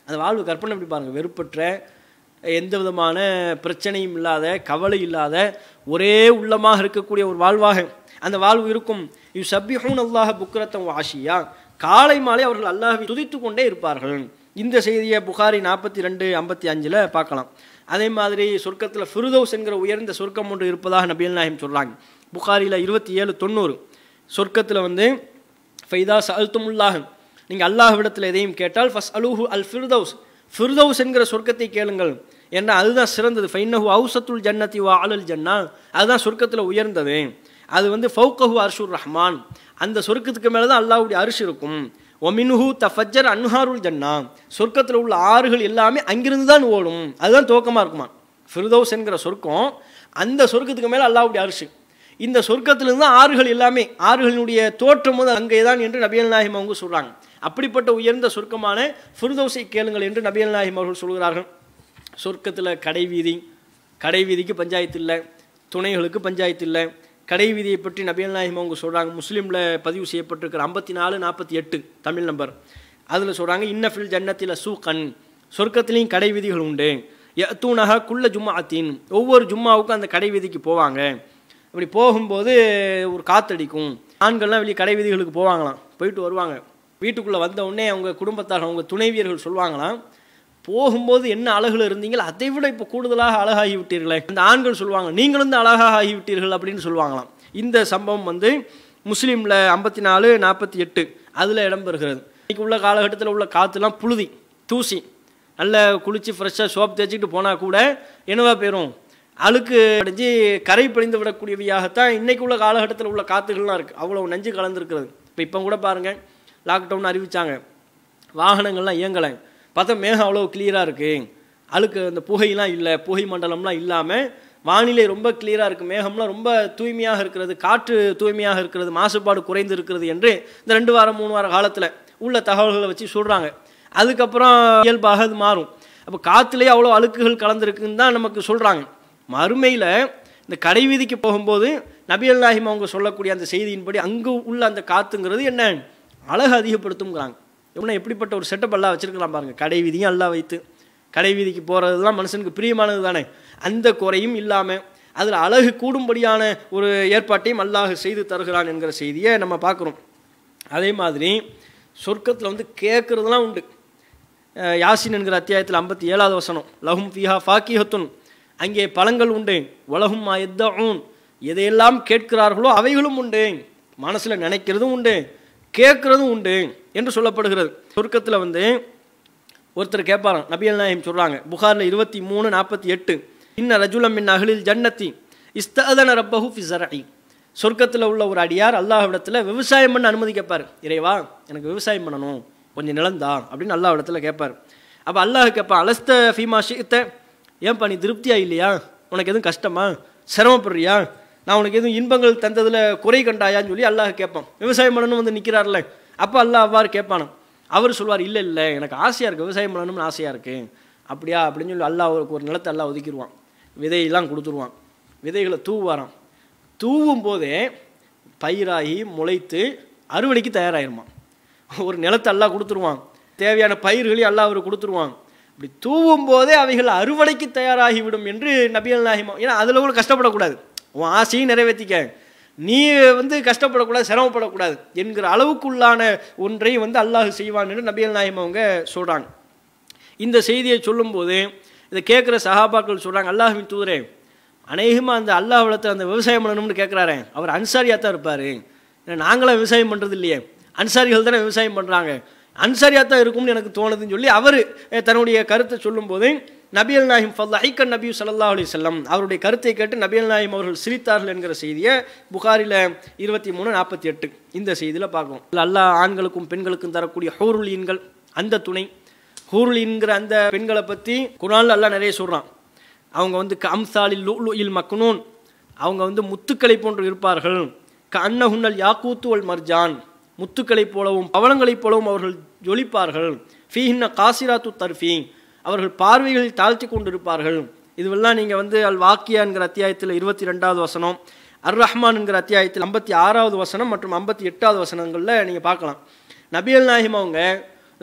அந்த வாழ்வு கற்பனை எப்படி பாருங்கள் வெறுப்பற்ற எந்த விதமான பிரச்சனையும் இல்லாத கவலை இல்லாத ஒரே உள்ளமாக இருக்கக்கூடிய ஒரு வாழ்வாக அந்த வாழ்வு இருக்கும் இவ் சப்பிஹூன் அல்லாஹ் புக்ரத்தம் வாஷியா காலை மாலை அவர்கள் அல்லாஹை துதித்து கொண்டே இருப்பார்கள் இந்த செய்தியை புகாரி நாற்பத்தி ரெண்டு ஐம்பத்தி அஞ்சில் பார்க்கலாம் அதே மாதிரி சொர்க்கத்தில் ஃபிருதௌஸ் என்கிற உயர்ந்த சொர்க்கம் ஒன்று இருப்பதாக நபியல் நாயம் சொல்கிறாங்க புகாரியில் இருபத்தி ஏழு தொண்ணூறு சொர்க்கத்தில் வந்து ஃபைதா சல்துமுல்லாஹ் நீங்கள் அல்லாஹ்விடத்தில் எதையும் கேட்டால் ஃபஸ் அலுஹு அல் ஃபிர்தௌஸ் ஃபிர்தௌஸ் என்கிற சொர்க்கத்தை கேளுங்கள் ஏன்னா அதுதான் சிறந்தது ஃபைனஹு அவுசத்துல் ஜன்னதி வா அலுல் ஜன்னா அதுதான் சொர்க்கத்தில் உயர்ந்தது அது வந்து ஃபவுகஹு அர்ஷுர் ரஹ்மான் அந்த சொர்க்கத்துக்கு மேலே தான் அல்லாஹ்வுடைய அரிசி இருக்கும் ஒமின்ஹு தஃபஜர் அன்ஹாருல் ஜன்னா சொர்க்கத்தில் உள்ள ஆறுகள் எல்லாமே அங்கிருந்து தான் ஓடும் அதுதான் துவக்கமாக இருக்குமா ஃபிர்தௌஸ் என்கிற சொர்க்கம் அந்த சொர்க்கத்துக்கு மேலே அல்லாஹ்வுடைய அரிசி இந்த சொர்க்கத்திலிருந்து தான் ஆறுகள் எல்லாமே ஆறுகளினுடைய தோற்றம் வந்து அங்கே தான் என்று நபியல் நாயகம் அவங்க சொல்கிறாங்க அப்படிப்பட்ட உயர்ந்த சொர்க்கமான ஃபிர்தௌஸை கேளுங்கள் என்று நபியல் நாயகம் அவர்கள் சொல்கிறார்கள் சொர்க்கத்தில் கடை வீதி கடை வீதிக்கு பஞ்சாயத்து இல்லை துணைகளுக்கு பஞ்சாயத்து இல்லை கடை வீதியை பற்றி நபியல் நாயகம் அவங்க சொல்கிறாங்க முஸ்லீமில் பதிவு செய்யப்பட்டிருக்கிற ஐம்பத்தி நாலு நாற்பத்தி எட்டு தமிழ் நம்பர் அதில் சொல்கிறாங்க இன்னஃபில் ஜன்னத்தில் சூக்கன் சொர்க்கத்திலையும் கடை வீதிகள் உண்டு யத்தூனஹா குள்ள ஜும்மாத்தின் ஒவ்வொரு ஜும்மாவுக்கும் அந்த கடை வீதிக்கு போவாங்க இப்படி போகும்போது ஒரு காத்தடிக்கும் ஆண்கள்லாம் வெளியே கடை வீதிகளுக்கு போவாங்களாம் போயிட்டு வருவாங்க வீட்டுக்குள்ளே வந்த உடனே அவங்க குடும்பத்தார் அவங்க துணைவியர்கள் சொல்லுவாங்களாம் போகும்போது என்ன அழகுல இருந்தீங்களோ அதை விட இப்போ கூடுதலாக அழகாகி விட்டீர்களே அந்த ஆண்கள் சொல்லுவாங்க நீங்களும் தான் அழகாக ஆகிவிட்டீர்கள் அப்படின்னு சொல்லுவாங்களாம் இந்த சம்பவம் வந்து முஸ்லீமில் ஐம்பத்தி நாலு நாற்பத்தி எட்டு அதில் இடம்பெறுகிறது இன்னைக்கு உள்ள காலகட்டத்தில் உள்ள காற்றுலாம் புழுதி தூசி நல்ல குளித்து ஃப்ரெஷ்ஷாக சோப் தேய்ச்சிக்கிட்டு போனால் கூட என்னவா போயிடும் அழுக்கு அடைஞ்சு கரை படிந்து விடக்கூடியவையாகத்தான் இன்னைக்கு உள்ள காலகட்டத்தில் உள்ள காற்றுகள்லாம் இருக்குது அவ்வளோ நஞ்சு கலந்துருக்கிறது இப்போ இப்போ கூட பாருங்கள் லாக்டவுன் அறிவிச்சாங்க வாகனங்கள்லாம் இயங்கலை பார்த்தா மேகம் அவ்வளோ கிளியராக இருக்குது அழுக்கு அந்த புகையெல்லாம் இல்லை புகை மண்டலம்லாம் இல்லாமல் வானிலை ரொம்ப கிளியராக இருக்குது மேகம்லாம் ரொம்ப தூய்மையாக இருக்கிறது காற்று தூய்மையாக இருக்கிறது மாசுபாடு குறைந்து இருக்கிறது என்று இந்த ரெண்டு வாரம் மூணு வார காலத்தில் உள்ள தகவல்களை வச்சு சொல்கிறாங்க அதுக்கப்புறம் இயல்பாக அது மாறும் அப்போ காற்றுலேயே அவ்வளோ அழுக்குகள் கலந்துருக்குன்னு தான் நமக்கு சொல்கிறாங்க மறுமையில் இந்த கடை வீதிக்கு போகும்போது நபியல் நாஹிம் அவங்க சொல்லக்கூடிய அந்த செய்தியின்படி அங்கு உள்ள அந்த காத்துங்கிறது என்ன அழகு அதிகப்படுத்துங்கிறாங்க இவனை எப்படிப்பட்ட ஒரு செட்டப் எல்லாம் வச்சிருக்கலாம் பாருங்க கடை வீதியும் எல்லாம் வைத்து கடை வீதிக்கு போகிறதுலாம் மனுஷனுக்கு பிரியமானது தானே அந்த குறையும் இல்லாமல் அதில் அழகு கூடும்படியான ஒரு ஏற்பாட்டையும் அல்லாஹ் செய்து தருகிறான் என்கிற செய்தியை நம்ம பார்க்குறோம் அதே மாதிரி சொர்க்கத்தில் வந்து கேட்குறதுலாம் உண்டு அஹ் யாசின் என்கிற அத்தியாயத்தில் ஐம்பத்தி ஏழாவது வசனம் லஹும் ஃபிஹா ஃபாக்கிஹத்துன் அங்கே பழங்கள் உண்டு உலகும் எத்தூன் எதையெல்லாம் கேட்கிறார்களோ அவைகளும் உண்டு மனசில் நினைக்கிறதும் உண்டு கேட்குறதும் உண்டு என்று சொல்லப்படுகிறது சொர்க்கத்தில் வந்து ஒருத்தர் கேட்பாராம் நபியல் நாயம் சொல்கிறாங்க புகாரில் இருபத்தி மூணு நாற்பத்தி எட்டு இன்ன ரஜுலம் மின் அகலில் ஜன்னத்தி இஸ்ததன ரப்பஹு ஃபி ஸரஇ சொர்க்கத்தில் உள்ள ஒரு அடியார் அல்லாஹ்விடத்தில் விவசாயம் பண்ண அனுமதி கேட்பார் இறைவா எனக்கு விவசாயம் பண்ணணும் கொஞ்சம் நிலந்தா அப்படின்னு அல்லாஹ்விடத்தில் கேட்பார் அப்போ அல்லாஹ் கேட்பான் அலஸ்த ஃபீமா ஷீத்த ஏன்பா நீ திருப்தியா இல்லையா உனக்கு எதுவும் கஷ்டமா சிரமப்படுறியா நான் உனக்கு எதுவும் இன்பங்கள் தந்ததில் குறை கண்டாயான்னு சொல்லி அல்லாஹ் கேட்பான் விவசாயம் பண்ணணும் வந்து நிற்கிறார்ல அப்போ அல்லாஹ் அவ்வாறு கேட்பானோ அவர் சொல்வார் இல்லை இல்லை எனக்கு ஆசையாக இருக்குது விவசாயம் பண்ணணும்னு ஆசையாக இருக்குது அப்படியா அப்படின்னு சொல்லி அல்லாஹ் அவருக்கு ஒரு நிலத்தை அல்லாஹ் ஒதுக்கிடுவான் விதையெல்லாம் கொடுத்துருவான் விதைகளை தூவாராம் தூவும் போதே பயிராகி முளைத்து அறுவடைக்கு தயாராகிருமா ஒரு நிலத்தை எல்லாம் கொடுத்துருவான் தேவையான பயிர்களையும் எல்லாம் அவர் கொடுத்துருவான் இப்படி தூவும் போதே அவைகள் அறுவடைக்கு தயாராகிவிடும் என்று நபியல் நாகிமா ஏன்னா அதில் கூட கஷ்டப்படக்கூடாது உன் ஆசையும் நிறைவேற்றிக்க நீ வந்து கஷ்டப்படக்கூடாது சிரமப்படக்கூடாது என்கிற அளவுக்குள்ளான ஒன்றை வந்து அல்லாஹ் செய்வான் என்று நபியல் நாயம் அவங்க சொல்கிறாங்க இந்த செய்தியை சொல்லும்போது இதை கேட்குற சஹாபாக்கள் சொல்கிறாங்க அல்லாஹின் தூதரே அநேகமாக அந்த அல்லாஹ் வளத்தில் அந்த விவசாயம் பண்ணணும்னு கேட்குறாரு அவர் அன்சாரியாக தான் இருப்பார் ஏன்னா நாங்களாம் விவசாயம் பண்ணுறது இல்லையே அன்சாரிகள் தானே விவசாயம் பண்ணுறாங்க அன்சாரியாக தான் இருக்கும்னு எனக்கு தோணுதுன்னு சொல்லி அவர் தன்னுடைய கருத்தை சொல்லும்போது நபியல் நாயிம் ஃபல்லா ஐக்கன் நபி சல்லா அலி செல்லம் அவருடைய கருத்தை கேட்டு நபியல் நாயிம் அவர்கள் சிரித்தார்கள் என்கிற செய்தியை புகாரில் இருபத்தி மூணு நாற்பத்தி எட்டு இந்த செய்தியில் பார்க்கணும் அல்லாஹ் ஆண்களுக்கும் பெண்களுக்கும் தரக்கூடிய ஹூருலீன்கள் அந்த துணை ஹூருலீன்கிற அந்த பெண்களை பற்றி குரானில் அல்லாஹ் நிறைய சொல்கிறான் அவங்க வந்து க அம்சாலில் லு இல் மக்னூன் அவங்க வந்து முத்துக்களை போன்று இருப்பார்கள் க அன்னஹுன்னல் யாக்கூத்து வல் மர்ஜான் முத்துக்களைப் போலவும் பவளங்களைப் போலவும் அவர்கள் ஜொலிப்பார்கள் ஃபீஹின்ன காசிராத்து தர்ஃபி அவர்கள் பார்வைகளில் தாழ்த்தி கொண்டிருப்பார்கள் இதுவெல்லாம் நீங்கள் வந்து அல் வாக்கியா என்கிற அத்தியாயத்தில் இருபத்தி ரெண்டாவது வசனம் அர் ரஹ்மான் என்கிற அத்தியாயத்தில் ஐம்பத்தி ஆறாவது வசனம் மற்றும் ஐம்பத்தி எட்டாவது வசனங்களில் நீங்கள் பார்க்கலாம் நபியல் நாயிம் அவங்க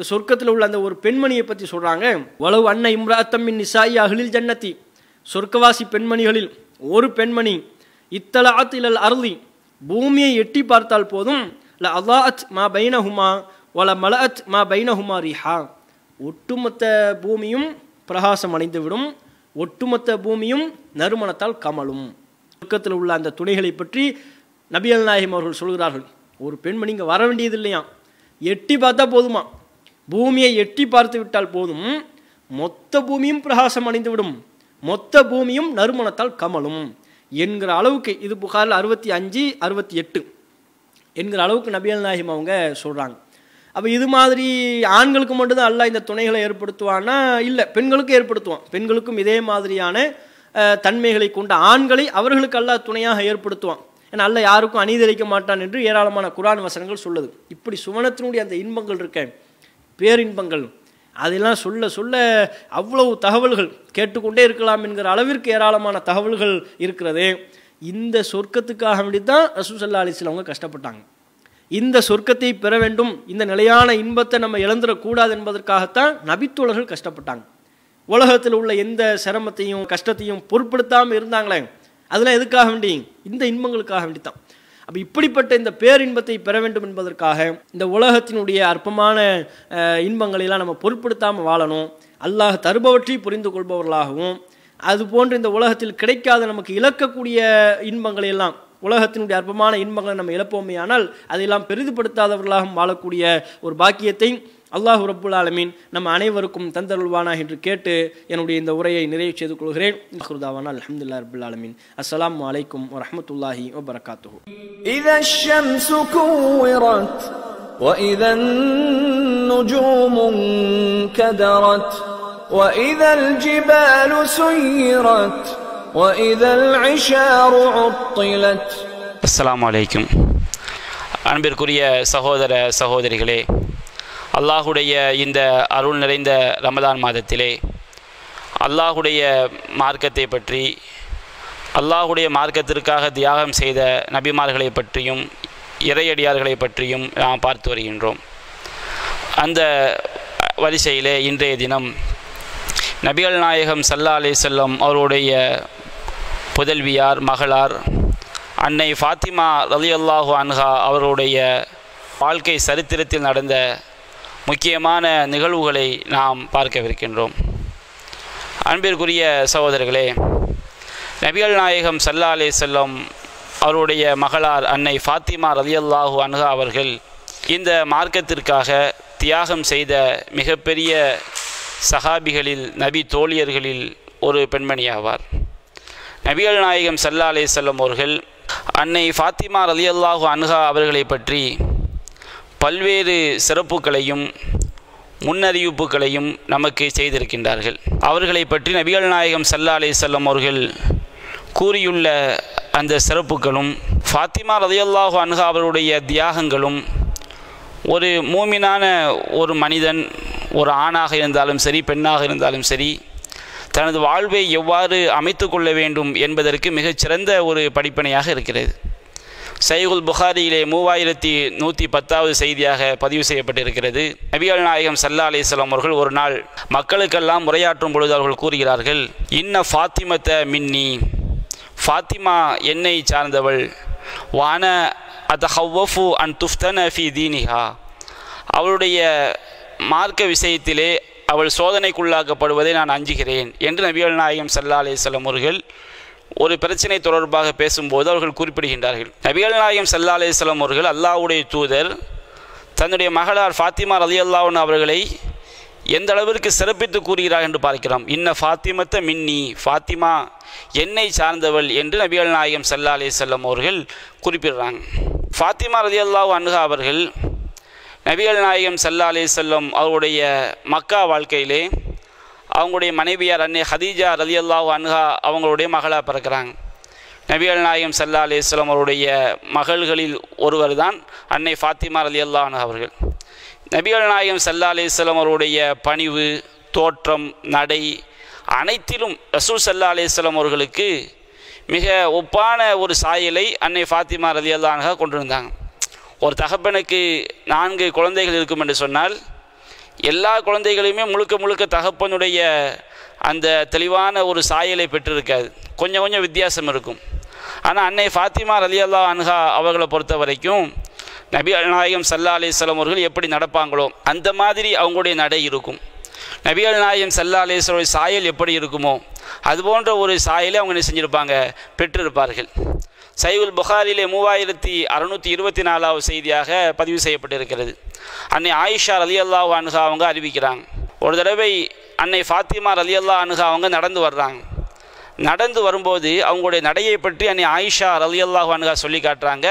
இந்த சொர்க்கத்தில் உள்ள அந்த ஒரு பெண்மணியை பற்றி சொல்கிறாங்க வளவு அன்ன இம்ராத்தம்மின் நிசாயி அகிலில் ஜன்னத்தி சொர்க்கவாசி பெண்மணிகளில் ஒரு பெண்மணி இத்தலாத் இலல் அருளி பூமியை எட்டி பார்த்தால் போதும் ல அல்லாத் மா பைனஹுமா வல மலஅத் மா பைனஹுமா ரிஹா ஒட்டுமொத்த பூமியும் பிரகாசம் அடைந்துவிடும் ஒட்டுமொத்த பூமியும் நறுமணத்தால் கமலும் சொர்க்கத்தில் உள்ள அந்த துணைகளை பற்றி நபியல் நாயகம் அவர்கள் சொல்கிறார்கள் ஒரு பெண்மணி இங்கே வர வேண்டியது இல்லையா எட்டி பார்த்தா போதுமா பூமியை எட்டி பார்த்து விட்டால் போதும் மொத்த பூமியும் பிரகாசம் அடைந்துவிடும் மொத்த பூமியும் நறுமணத்தால் கமலும் என்கிற அளவுக்கு இது புகாரில் அறுபத்தி அஞ்சு அறுபத்தி எட்டு என்கிற அளவுக்கு நபியல் நாயகம் அவங்க சொல்கிறாங்க அப்போ இது மாதிரி ஆண்களுக்கு மட்டும்தான் அல்லாஹ் இந்த துணைகளை ஏற்படுத்துவான்னா இல்லை பெண்களுக்கும் ஏற்படுத்துவான் பெண்களுக்கும் இதே மாதிரியான அஹ், தன்மைகளை கொண்ட ஆண்களை அவர்களுக்கு அல்லாஹ் துணையாக ஏற்படுத்துவான் ஏன்னா அல்லாஹ் யாருக்கும் அநீதரிக்க மாட்டான் என்று ஏராளமான குரான் வசனங்கள் சொல்லுது இப்படி சுவனத்தினுடைய அந்த இன்பங்கள் இருக்க பேரின்பங்கள் அதெல்லாம் சொல்ல சொல்ல அவ்வளவு தகவல்கள் கேட்டுக்கொண்டே இருக்கலாம் என்கிற அளவிற்கு ஏராளமான தகவல்கள் இருக்கிறது இந்த சொர்க்கத்துக்காக வேண்டி தான் ரசூசல்லா அலிஸ்லாம் அவங்க கஷ்டப்பட்டாங்க இந்த சொர்க்கத்தை பெற வேண்டும் இந்த நிலையான இன்பத்தை நம்ம இழந்துடக்கூடாது என்பதற்காகத்தான் நபித்தோழர்கள் கஷ்டப்பட்டாங்க உலகத்தில் உள்ள எந்த சிரமத்தையும் கஷ்டத்தையும் பொருட்படுத்தாமல் இருந்தாங்களே அதெல்லாம் எதுக்காக வேண்டி இந்த இன்பங்களுக்காக வேண்டி தான் அப்போ இப்படிப்பட்ட இந்த பேரின்பத்தை பெற வேண்டும் என்பதற்காக இந்த உலகத்தினுடைய அற்பமான அஹ், இன்பங்களை எல்லாம் நம்ம பொருட்படுத்தாமல் வாழணும் அல்லாஹ் தருபவற்றை புரிந்து கொள்பவர்களாகவும் அது போன்று இந்த உலகத்தில் கிடைக்காத நமக்கு இழக்கக்கூடிய இன்பங்களை எல்லாம் உலகத்தினுடைய அற்பமான இன்பங்களை நம்ம இழப்போமே ஆனால் அதையெல்லாம் பெரிதுபடுத்தாதவர்களாகவும் வாழக்கூடிய ஒரு பாக்கியத்தை அல்லாஹ் ரப்புல் ஆலமீன் நம்ம அனைவருக்கும் தந்தருள்வானா என்று கேட்டு என்னுடைய இந்த உரையை நிறைவு செய்து கொள்கிறேன் குருதாவானா அலமதுல்லா ரபுல் ஆலமீன் அஸ்ஸலாமு அலைக்கும் வரஹ்மத்துல்லாஹி வபரகாத்துஹு إذا الشمس كورت وإذا النجوم انكدرت وإذا الجبال سيرت وإذا العشار عطلت அஸ்ஸலாமு அலைக்கும் அன்பிற்குரிய சகோதர சகோதரிகளே அல்லாஹுடைய இந்த அருள் நிறைந்த ரமதான் மாதத்திலே அல்லாஹுடைய மார்க்கத்தை பற்றி அல்லாஹுடைய மார்க்கத்திற்காக தியாகம் செய்த நபிமார்களை பற்றியும் இறையடியார்களை பற்றியும் நாம் பார்த்து வருகின்றோம் அந்த வரிசையிலே இன்றைய தினம் நபிகள் நாயகம் சல்லா அலி செல்லம் அவருடைய புதல்வியார் மகளார் அன்னை ஃபாத்திமா ரலியல்லாஹு அன்ஹா அவருடைய வாழ்க்கை சரித்திரத்தில் நடந்த முக்கியமான நிகழ்வுகளை நாம் பார்க்கவிருக்கின்றோம் அன்பிற்குரிய சகோதரர்களே நபிகள் நாயகம் சல்லா அலே செல்லம் அவருடைய மகளார் அன்னை ஃபாத்திமா ரலியல்லாஹு அன்ஹா அவர்கள் இந்த மார்க்கத்திற்காக தியாகம் செய்த மிகப்பெரிய சஹாபிகளில் நபி தோழியர்களில் ஒரு பெண்மணி ஆவார் நபிகள் நாயகம் சல்லா அலே செல்லம் அவர்கள் அன்னை ஃபாத்திமா ரலியல்லாஹு அன்ஹா அவர்களை பற்றி பல்வேறு சிறப்புகளையும் முன்னறிவிப்புகளையும் நமக்கு செய்திருக்கின்றார்கள் அவர்களை பற்றி நபிகள் நாயகம் சல்லா அலே செல்லம் அவர்கள் கூறியுள்ள அந்த சிறப்புகளும் ஃபாத்திமா ரலியல்லாஹு அன்ஹா அவருடைய தியாகங்களும் ஒரு மூமினான ஒரு மனிதன் ஒரு ஆணாக இருந்தாலும் சரி பெண்ணாக இருந்தாலும் சரி தனது வாழ்வை எவ்வாறு அமைத்து கொள்ள வேண்டும் என்பதற்கு மிகச்சிறந்த ஒரு படிப்பனையாக இருக்கிறது சைகுல் புகாரியிலே மூவாயிரத்தி நூற்றி பத்தாவது செய்தியாக பதிவு செய்யப்பட்டிருக்கிறது நபிகள் நாயகம் சல்லா அலிஸ்லாம் அவர்கள் ஒரு நாள் மக்களுக்கெல்லாம் உரையாற்றும் பொழுது அவர்கள் கூறுகிறார்கள் இன்ன ஃபாத்திமத்த மின்னி ஃபாத்திமா என்னை சார்ந்தவள் வான அத ஹவ்வஃபு அன் துஃப்தன ஃபி தீனிஹா அவளுடைய மார்க்க விஷயத்திலே அவள் சோதனைக்குள்ளாக்கப்படுவதை நான் அஞ்சுகிறேன் என்று நபிகள் நாயகம் சல்லா அலிஸ்லாம் அவர்கள் ஒரு பிரச்சனை தொடர்பாக பேசும்போது அவர்கள் குறிப்பிடுகின்றார்கள் நபிகள் நாயகம் சல்லா அலிஸ்லாம் அவர்கள் அல்லாஹ்வுடைய தூதர் தன்னுடைய மகளார் ஃபாத்திமா அலி அல்லாஹன் அவர்களை எந்த அளவிற்கு சிறப்பித்து கூறுகிறார் என்று பார்க்கிறோம் இன்ன ஃபாத்திமத்த மின்னி ஃபாத்திமா என்னை சார்ந்தவள் என்று நபிகள் நாயகம் சல்லா அலிசல்லம் அவர்கள் குறிப்பிடுறாங்க ஃபாத்திமா ரதி அல்லாஹ் அன்ஹா அவர்கள் நபிகள் நாயகம் சல்லா அலிசல்லம் அவருடைய மக்கா வாழ்க்கையிலே அவங்களுடைய மனைவியார் அன்னை ஹதீஜா ரதி அல்லாஹ் அன்ஹா அவங்களுடைய மகளாக பிறக்கிறாங்க நபிகள் நாயகம் சல்லா அலிஸ்லாம் அவருடைய மகள்களில் ஒருவர் தான் அன்னை ஃபாத்திமா ரலி அல்லாஹ் அன்ஹா அவர்கள் நபிகள் நாயகம் சல்லா அலிஸ்லாம் அவருடைய பணிவு தோற்றம் நடை அனைத்திலும் ரசூல் சல்லா அலிஸ்லாம் அவர்களுக்கு மிக ஒப்பான ஒரு சாயலை அன்னை ஃபாத்திமா ரதி அல்லாஹா கொண்டிருந்தாங்க ஒரு தகப்பனுக்கு நான்கு குழந்தைகள் இருக்கும் என்று சொன்னால் எல்லா குழந்தைகளுமே முழுக்க முழுக்க தகப்பனுடைய அந்த தெளிவான ஒரு சாயலை பெற்றிருக்காது கொஞ்சம் கொஞ்சம் வித்தியாசம் இருக்கும் ஆனால் அன்னை ஃபாத்திமா ரலி அல்லா அன்ஹா அவர்களை பொறுத்த வரைக்கும் நபி நாயகம் சல்லா அலிஸ்லாம் அவர்கள் எப்படி நடப்பாங்களோ அந்த மாதிரி அவங்களுடைய நடை இருக்கும் நபிகள் நாயகம் சல்லா அலிஸ்வருடைய சாயல் எப்படி இருக்குமோ அது போன்ற ஒரு சாயலை அவங்க என்ன செஞ்சுருப்பாங்க பெற்றிருப்பார்கள் சைவுல் புகாரிலே மூவாயிரத்தி அறுநூற்றி இருபத்தி நாலாவது செய்தியாக பதிவு செய்யப்பட்டிருக்கிறது அன்னை ஆயிஷா ரலி அல்லா அனுகா அவங்க அறிவிக்கிறாங்க ஒரு தடவை அன்னை ஃபாத்திமா ரலி அல்லா அனுகா அவங்க நடந்து வர்றாங்க நடந்து வரும்போது அவங்களுடைய நடையை பற்றி அன்னை ஆயிஷா ரலி அல்லாஹ் அனுகா சொல்லி காட்டுறாங்க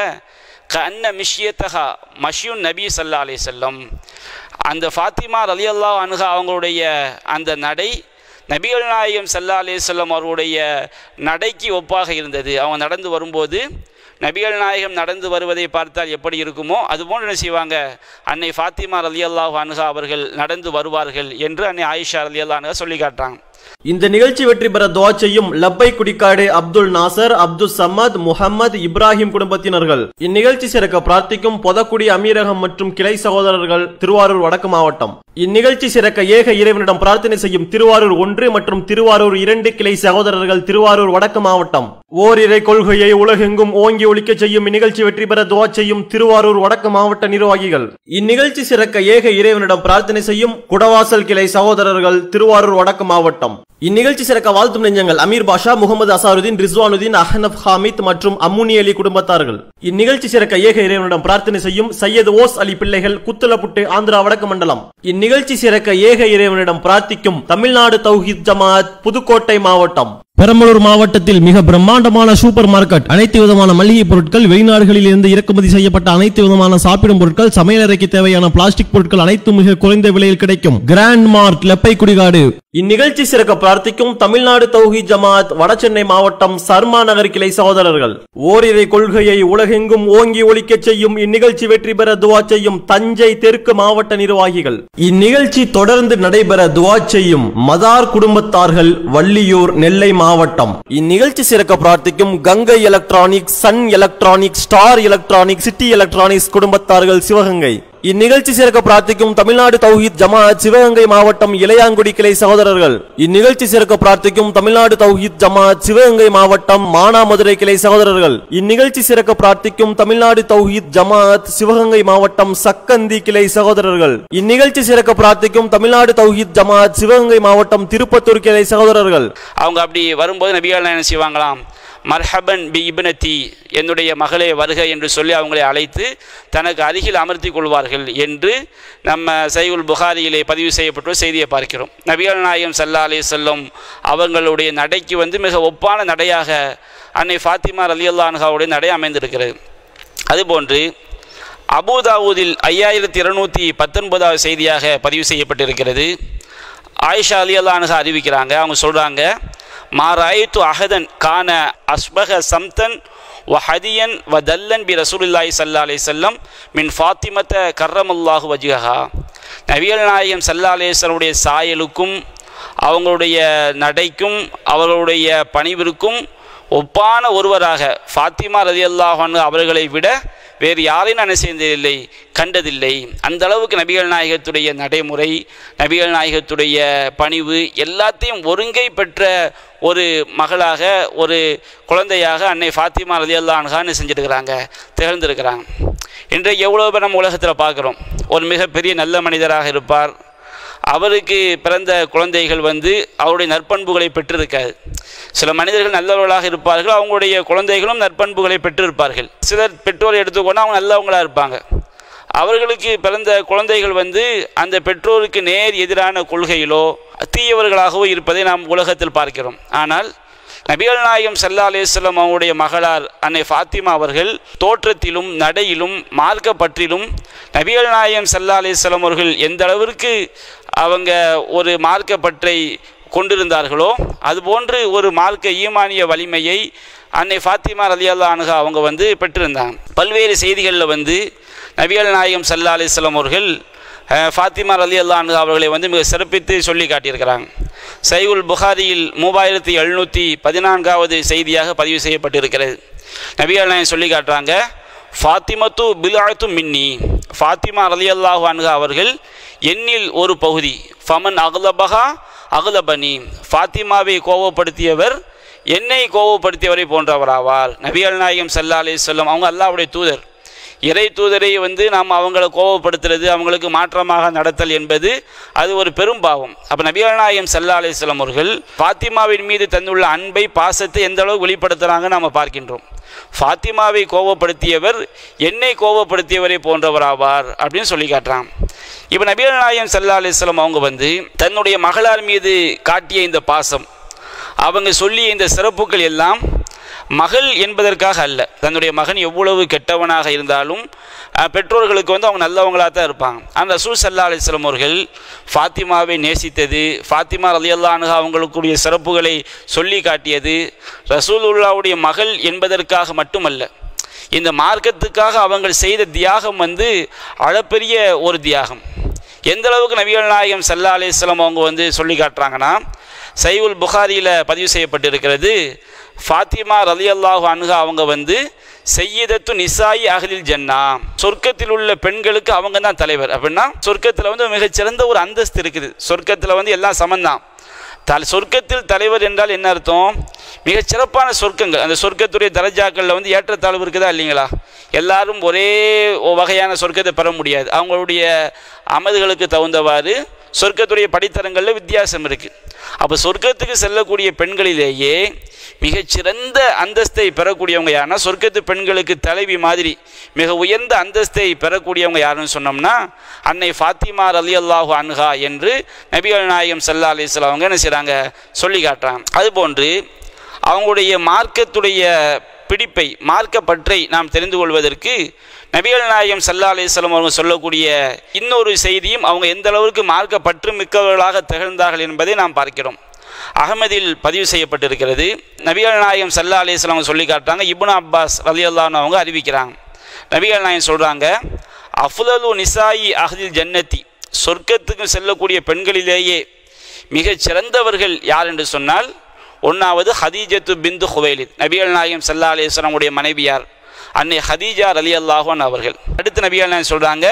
க அன்ன மிஷியத்தகா மஷியுன் நபி சல்லா அலி செல்லம் அந்த ஃபாத்திமா ரலி அல்லா அனுகா அவங்களுடைய அந்த நடை நபிகள் நாயகம் சல்லா அலிசல்லம் அவர்களுடைய நடைக்கு ஒப்பாக இருந்தது அவங்க நடந்து வரும்போது நபிகள் நாயகம் நடந்து வருவதை பார்த்தால் எப்படி இருக்குமோ அதுபோன்று என்ன செய்வாங்க அன்னை ஃபாத்திமா ரலி அல்லாஹ் அனுகா அவர்கள் நடந்து வருவார்கள் என்று அன்னை ஆயிஷா ரலி அல்லா அனுகா சொல்லி காட்டுறாங்க இந்த நிகழ்ச்சி வெற்றி பெற துவா செய்யும் லப்பை குடிக்காடு அப்துல் நாசர் அப்துல் சமத் முகமது இப்ராஹிம் குடும்பத்தினர்கள் இந்நிகழ்ச்சி சிறக்க பிரார்த்திக்கும் பொதக்குடி அமீரகம் மற்றும் கிளை சகோதரர்கள் திருவாரூர் வடக்கு மாவட்டம் இந்நிகழ்ச்சி சிறக்க ஏக இறைவனிடம் பிரார்த்தனை செய்யும் திருவாரூர் ஒன்று மற்றும் திருவாரூர் இரண்டு கிளை சகோதரர்கள் திருவாரூர் வடக்கு மாவட்டம் ஓரிரை கொள்கையை உலகெங்கும் ஓங்கி ஒழிக்க செய்யும் இந்நிகழ்ச்சி வெற்றி பெற துவா செய்யும் திருவாரூர் வடக்கு மாவட்ட நிர்வாகிகள் இந்நிகழ்ச்சி சிறக்க ஏக இறைவனிடம் பிரார்த்தனை செய்யும் குடவாசல் கிளை சகோதரர்கள் திருவாரூர் வடக்கு மாவட்டம் இந்நிகழ்ச்சி சிறக்க வாழ்த்தும் நெஞ்சங்கள் அமீர் பாஷா முகமது அசாருதீன் ரிஸ்வானுதீன் அஹனப் ஹாமித் மற்றும் அம்முனி அலி குடும்பத்தார்கள் இந்நிகழ்ச்சி சிறக்க ஏக இறைவனிடம் பிரார்த்தனை செய்யும் சையது ஓஸ் அலி பிள்ளைகள் குத்தலப்புட்டு ஆந்திரா வடக்கு மண்டலம் இந்நிகழ்ச்சி சிறக்க ஏக இறைவனிடம் பிரார்த்திக்கும் தமிழ்நாடு தௌஹித் ஜமாத் புதுக்கோட்டை மாவட்டம் பெரம்பலூர் மாவட்டத்தில் மிக பிரம்மாண்டமான சூப்பர் மார்க்கெட் அனைத்து விதமான மளிகை பொருட்கள் வெளிநாடுகளில் இருந்து இறக்குமதி செய்யப்பட்ட அனைத்து விதமான சாப்பிடும் பொருட்கள் சமையலறைக்கு தேவையான பிளாஸ்டிக் பொருட்கள் அனைத்தும் மிக குறைந்த விலையில் கிடைக்கும் கிராண்ட் மார்ட் லெப்பை குடிகாடு இந்நிகழ்ச்சி சிறக்க பிரார்த்திக்கும் தமிழ்நாடு தௌஹி ஜமாத் வடசென்னை மாவட்டம் சர்மா நகர் கிளை சகோதரர்கள் ஓரிரை கொள்கையை உலகெங்கும் ஓங்கி ஒழிக்க செய்யும் இந்நிகழ்ச்சி வெற்றி பெற துவா செய்யும் தஞ்சை தெற்கு மாவட்ட நிர்வாகிகள் இந்நிகழ்ச்சி தொடர்ந்து நடைபெற துவா செய்யும் மதார் குடும்பத்தார்கள் வள்ளியூர் நெல்லை மாவட்டம் இந்நிகழ்ச்சி சிறக்க பிரார்த்திக்கும் Gangai electronic sun electronic star electronic city electronics குடும்பத்தார்கள் சிவகங்கை இந்நிகழ்ச்சி சிறக்க பிரார்த்திக்கும் தமிழ்நாடு தௌஹீத் ஜமாத் சிவகங்கை மாவட்டம் இளையாங்குடி கிளை சகோதரர்கள் இந்நிகழ்ச்சி சிறக்க பிரார்த்திக்கும் தமிழ்நாடு தௌஹீத் ஜமாத் சிவகங்கை மாவட்டம் மானாமதுரை கிளை சகோதரர்கள் இந்நிகழ்ச்சி சிறக்க பிரார்த்திக்கும் தமிழ்நாடு தௌஹீத் ஜமாத் சிவகங்கை மாவட்டம் சக்கந்தி கிளை சகோதரர்கள் இந்நிகழ்ச்சி சிறக்க பிரார்த்திக்கும் தமிழ்நாடு தௌஹீத் ஜமாத் சிவகங்கை மாவட்டம் திருப்பத்தூர் கிளை சகோதரர்கள் அவங்க அப்படி வரும்போது நபிகள் என்ன செய்வாங்களாம் மர்ஹபன் பி இப்னதி என்னுடைய மகளே வருக என்று சொல்லி அவங்களை அழைத்து தனக்கு அருகில் அமர்த்தி கொள்வார்கள் என்று நம்ம சைகுல் புகாரியிலே பதிவு செய்யப்பட்ட செய்தியை பார்க்கிறோம் நபிகள் நாயகம் சல்லா அலி செல்லம் அவங்களுடைய நடைக்கு வந்து மிக ஒப்பான நடையாக அன்னை ஃபாத்திமா அலி அல்லான்ஹாவுடைய நடை அமைந்திருக்கிறது அதுபோன்று அபுதாவூதில் ஐயாயிரத்தி இருநூற்றி பத்தொன்பதாவது செய்தியாக பதிவு செய்யப்பட்டிருக்கிறது ஆயிஷா அலி அல்லானுகா அறிவிக்கிறாங்க அவங்க சொல்கிறாங்க மாராயித்து அஹதன் கான அஸ்பக சம்தன் வ ஹதியன் வ தல்லன் பி ரசூலுல்லாஹி சல்லா அலி செல்லம் மின் ஃபாத்திமத்த கர்ரமுல்லாஹு வஜ்ஹா நபிகள் நாயகம் சல்லா அலேஸ்வருடைய சாயலுக்கும் அவங்களுடைய நடைக்கும் அவர்களுடைய பணிவிற்கும் ஒப்பான ஒருவராக ஃபாத்திமா ரதி அல்லாஹான் அவர்களை விட வேறு யாரையும் நான் செய்ததில்லை கண்டதில்லை அந்த அளவுக்கு நபிகள் நாயகத்துடைய நடைமுறை நபிகள் நாயகத்துடைய பணிவு எல்லாத்தையும் ஒருங்கை பெற்ற ஒரு மகளாக ஒரு குழந்தையாக அன்னை ஃபாத்திமா ரதி அல்லான்கான்னு செஞ்சுருக்கிறாங்க திகழ்ந்திருக்கிறாங்க இன்றைக்கு எவ்வளோ பேர் நம்ம உலகத்தில் பார்க்குறோம் ஒரு மிகப்பெரிய நல்ல மனிதராக இருப்பார் அவருக்கு பிறந்த குழந்தைகள் வந்து அவருடைய நற்பண்புகளை பெற்றிருக்காது சில மனிதர்கள் நல்லவர்களாக இருப்பார்கள் அவங்களுடைய குழந்தைகளும் நற்பண்புகளை பெற்றிருப்பார்கள் சிலர் பெற்றோரை எடுத்துக்கொண்டு அவங்க நல்லவங்களாக இருப்பாங்க அவர்களுக்கு பிறந்த குழந்தைகள் வந்து அந்த பெற்றோருக்கு நேர் எதிரான கொள்கையிலோ தீயவர்களாகவோ இருப்பதை நாம் உலகத்தில் பார்க்கிறோம் ஆனால் நபிகள் நாயகம் சல்லா அலிஸ்லாம் அவருடைய மகளார் அன்னை ஃபாத்திமா அவர்கள் தோற்றத்திலும் நடையிலும் மார்க்க பற்றிலும் நபிகள் நாயகம் சல்லா அலிஸ்லாம் அவர்கள் எந்த அளவிற்கு அவங்க ஒரு மார்க்க பற்றை கொண்டிருந்தார்களோ அதுபோன்று ஒரு மார்க்க ஈமானிய வலிமையை அன்னை ஃபாத்திமா ரலி அல்லா அனுகா அவங்க வந்து பெற்றிருந்தாங்க பல்வேறு செய்திகளில் வந்து நபிகள் நாயகம் சல்லா அலிஸ்லாம் அவர்கள் ஃபாத்திமா ரலி அல்லா அனுகா அவர்களை வந்து மிக சிறப்பித்து சொல்லி காட்டியிருக்கிறாங்க சைகுல் புகாரியில் மூவாயிரத்தி எழுநூற்றி பதினான்காவது செய்தியாக பதிவு செய்யப்பட்டிருக்கிறது நபிகள் நாயகம் சொல்லி காட்டுறாங்க ஃபாத்திமத்து பிலாத்து மின்னி ஃபாத்திமா ரலியல்லாஹு அன்ஹா அவர்கள் எண்ணில் ஒரு பகுதி ஃபமன் அகலபகா அகலபனி ஃபாத்திமாவை கோபப்படுத்தியவர் என்னை கோபப்படுத்தியவரை போன்றவராவார் நபிகள் நாயகம் சல்லா அலி சொல்லம் அவங்க அல்லாவுடைய தூதர் இறை தூதரை வந்து நாம் அவங்கள கோபப்படுத்துறது அவங்களுக்கு மாற்றமாக நடத்தல் என்பது அது ஒரு பெரும் பாவம் அப்போ நபிகள் நாயகம் சல்லா அலிஸ்லாம் அவர்கள் ஃபாத்திமாவின் மீது தந்துள்ள அன்பை பாசத்தை எந்த அளவுக்கு வெளிப்படுத்துகிறாங்க நாம் பார்க்கின்றோம் ஃபாத்திமாவை கோபப்படுத்தியவர் என்னை கோபப்படுத்தியவரை போன்றவராவார் அப்படின்னு சொல்லி காட்டுறான் இப்போ நபிகள் நாயகம் சல்லா அலிஸ்லாம் அவங்க வந்து தன்னுடைய மகளார் மீது காட்டிய இந்த பாசம் அவங்க சொல்லிய இந்த சிறப்புகள் எல்லாம் மகள் என்பதற்காக அல்ல தன்னுடைய மகன் எவ்வளவு கெட்டவனாக இருந்தாலும் அஹ், பெற்றோர்களுக்கு வந்து அவங்க நல்லவங்களாக தான் இருப்பாங்க அந்த ரசூல் சல்லா அலிஸ்லாம் அவர்கள் ஃபாத்திமாவை நேசித்தது ஃபாத்திமா ரலியல்லா அனுகா அவங்களுக்குரிய சிறப்புகளை சொல்லி காட்டியது ரசூலுல்லாவுடைய மகள் என்பதற்காக மட்டுமல்ல இந்த மார்க்கத்துக்காக அவங்கள் செய்த தியாகம் வந்து அளப்பெரிய ஒரு தியாகம் எந்த அளவுக்கு நபிகள் நாயகம் சல்லா அலிஸ்லாம் அவங்க வந்து சொல்லி காட்டுறாங்கன்னா சைவுல் புகாரியில் பதிவு செய்யப்பட்டிருக்கிறது ஃபாத்திமா ரலி அல்லாஹு அன்ஹா அவங்க வந்து செய்யதத்து நிசாயி அகலில் ஜன்னா சொர்க்கத்தில் உள்ள பெண்களுக்கு அவங்க தான் தலைவர் அப்படின்னா சொர்க்கத்தில் வந்து மிகச்சிறந்த ஒரு அந்தஸ்து இருக்குது சொர்க்கத்தில் வந்து எல்லாம் சமந்தான் தல் சொர்க்கத்தில் தலைவர் என்றால் என்ன அர்த்தம் மிகச் சிறப்பான சொர்க்கங்கள் அந்த சொர்க்கத்துடைய தரஜாக்களில் வந்து ஏற்றத்தாழ்வு இருக்குதா இல்லைங்களா எல்லாரும் ஒரே வகையான சொர்க்கத்தை பெற முடியாது அவங்களுடைய அமதுகளுக்கு தகுந்தவாறு சொர்க்கத்துடைய படித்தரங்களில் வித்தியாசம் இருக்குது அப்போ சொர்க்கத்துக்கு செல்லக்கூடிய பெண்களிலேயே மிகச்சிறந்த அந்தஸ்தை பெறக்கூடியவங்க யாருன்னா சொர்க்கத்து பெண்களுக்கு தலைவி மாதிரி மிக உயர்ந்த அந்தஸ்தை பெறக்கூடியவங்க யாருன்னு சொன்னோம்னா அன்னை ஃபாத்திமா ரலி அல்லாஹு அன்ஹா என்று நபிகள் நாயகம் சல்லா அலிஸ்லாம் அவங்க என்ன செய்கிறாங்க சொல்லி காட்டுறாங்க அதுபோன்று அவங்களுடைய மார்க்கத்துடைய பிடிப்பை மார்க்க பற்றை நாம் தெரிந்து கொள்வதற்கு நபிகள் நாயகம் சல்லா அலிஸ்லாம் அவங்க சொல்லக்கூடிய இன்னொரு செய்தியும் அவங்க எந்த அளவுக்கு மார்க்க பற்று மிக்கவர்களாக திகழ்ந்தார்கள் என்பதை நாம் பார்க்கிறோம் அகமதில் பதிவு செய்யப்பட்டிருக்கிறது நபிகள் நாயகம் சல்லா அலிஸ்லாம் அவங்க சொல்லி காட்டுறாங்க இப்னு அப்பாஸ் ரலி அல்லான்னு அவங்க அறிவிக்கிறாங்க நபிகள் நாயகம் சொல்கிறாங்க அஃலலு நிசாயி அஹ்தில் ஜன்னத்தி சொர்க்கத்துக்கு செல்லக்கூடிய பெண்களிலேயே மிகச் சிறந்தவர்கள் யார் என்று சொன்னால் ஒன்றாவது ஹதீஜத்து பிந்து ஹுவைலித் நபிகள் நாயகம் சல்லா அலிஸ்லாமுடைய மனைவியார் அன்னை ஹதீஜா அலி அல்லாஹான் அவர்கள் அடுத்து நபிகள் நாயகம் சொல்கிறாங்க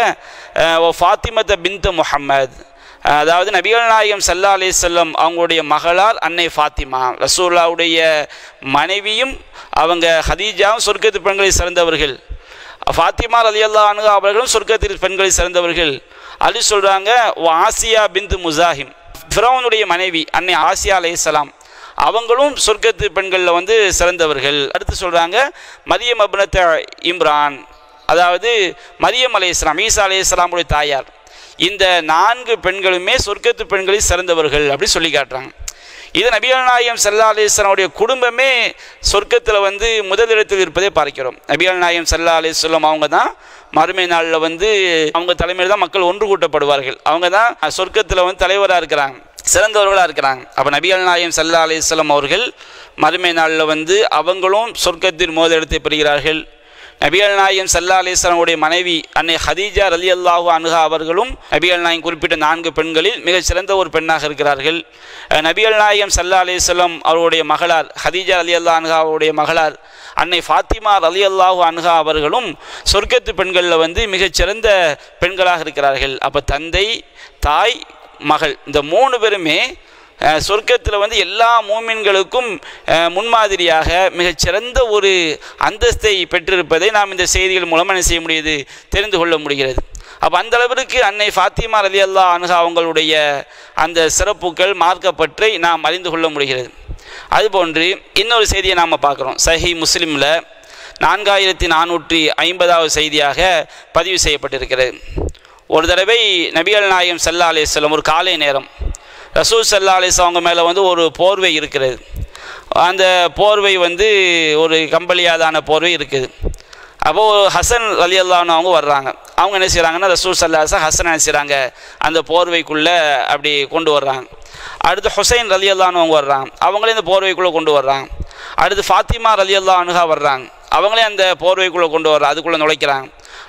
ஓ ஃபாத்திமத்த பிந்து முஹம்மத் அதாவது நபிகள் நாயகம் சல்லா அலிசல்லம் அவங்களுடைய மகளார் அன்னை ஃபாத்திமா ரசூல்லாவுடைய மனைவியும் அவங்க ஹதீஜாவும் சொர்க்கத்து பெண்களை சிறந்தவர்கள் ஃபாத்திமா அலி அல்லாஹ் அவர்களும் சொர்க்கத்தில் பெண்களை சிறந்தவர்கள் அலி சொல்கிறாங்க ஆசியா பிந்து முசாஹிம் ஃபிரௌனுடைய மனைவி அன்னை ஆசியா அலையாம் அவங்களும் சொர்க்கத்து பெண்களில் வந்து சிறந்தவர்கள் அடுத்து சொல்கிறாங்க மரியம் அப்னத்த இம்ரான் அதாவது மரியம் அலை இஸ்லாம் ஈசா அலை இஸ்லாமுடைய தாயார் இந்த நான்கு பெண்களுமே சொர்க்கத்து பெண்களில் சிறந்தவர்கள் அப்படி சொல்லி காட்டுறாங்க இது நபிகள் நாயகம் சல்லா அலிஸ்லாமுடைய குடும்பமே சொர்க்கத்தில் வந்து முதலிடத்தில் இருப்பதை பார்க்கிறோம் நபிகள் நாயகம் சல்லா அலிஸ்லாம் அவங்க தான் மறுமை நாளில் வந்து அவங்க தலைமையில் தான் மக்கள் ஒன்று கூட்டப்படுவார்கள் அவங்க தான் சொர்க்கத்தில் வந்து தலைவராக இருக்கிறாங்க சிறந்தவர்களாக இருக்கிறாங்க அப்போ நபிகள் நாயம் சல்லா அலிஸ்லாம் அவர்கள் மறுமை நாளில் வந்து அவங்களும் சொர்க்கத்தின் மோதிடத்தை பெறுகிறார்கள் நபிகள் நாயம் சல்லா அலிஸ்லாமுடைய மனைவி அன்னை ஹதீஜா ரலி அல்லாஹூ அனுகா அவர்களும் நபிகள் நாயம் குறிப்பிட்ட நான்கு பெண்களில் மிகச் சிறந்த ஒரு பெண்ணாக இருக்கிறார்கள் நபிகள் நாயம் சல்லா அலிஸ்லாம் அவருடைய மகளார் ஹதீஜா அலி அல்லா அனுகா அவருடைய மகளார் அன்னை ஃபாத்திமா அலி அல்லாஹூ அனுகா அவர்களும் சொர்க்கத்து பெண்களில் வந்து மிகச்சிறந்த பெண்களாக இருக்கிறார்கள் அப்போ தந்தை தாய் மகள் இந்த மூணு பேருமே சொர்க்கத்தில் வந்து எல்லா மூமின்களுக்கும் முன்மாதிரியாக மிகச்சிறந்த ஒரு அந்தஸ்தை பெற்றிருப்பதை நாம் இந்த செய்திகள் மூலம் என்ன செய்ய முடியுது தெரிந்து கொள்ள முடிகிறது அப்போ அந்த அளவிற்கு அன்னை ஃபாத்திமா ரலி அல்லா அனுகா அவங்களுடைய அந்த சிறப்புகள் மார்க்கப்பற்றை நாம் அறிந்து கொள்ள முடிகிறது அதுபோன்று இன்னொரு செய்தியை நாம் பார்க்குறோம் சஹி முஸ்லீமில் நான்காயிரத்தி நானூற்றி ஐம்பதாவது செய்தியாக பதிவு செய்யப்பட்டிருக்கிறது ஒரு தடவை நபிகள் நாயகம் சல்லா அலிஸ்லம் ஒரு காலை நேரம் ரசூல் சல்லா அலிஸ் அவங்க மேலே வந்து ஒரு போர்வை இருக்கிறது அந்த போர்வை வந்து ஒரு கம்பளியாதான போர்வை இருக்குது அப்போது ஹசன் அலி அல்லான்னு அவங்க வர்றாங்க அவங்க என்ன செய்கிறாங்கன்னா ரசூல் சல்லாசா ஹசன் என்ன செய்கிறாங்க அந்த போர்வைக்குள்ளே அப்படி கொண்டு வர்றாங்க அடுத்து ஹுசைன் ரலி அல்லான்னு அவங்க வர்றாங்க அவங்களே இந்த போர்வைக்குள்ளே கொண்டு வர்றாங்க அடுத்து ஃபாத்திமா ரலி அல்லா அனுகா வர்றாங்க அவங்களே அந்த போர்வைக்குள்ளே கொண்டு வர்றாங்க அதுக்குள்ளே நுழைக்கிறாங்க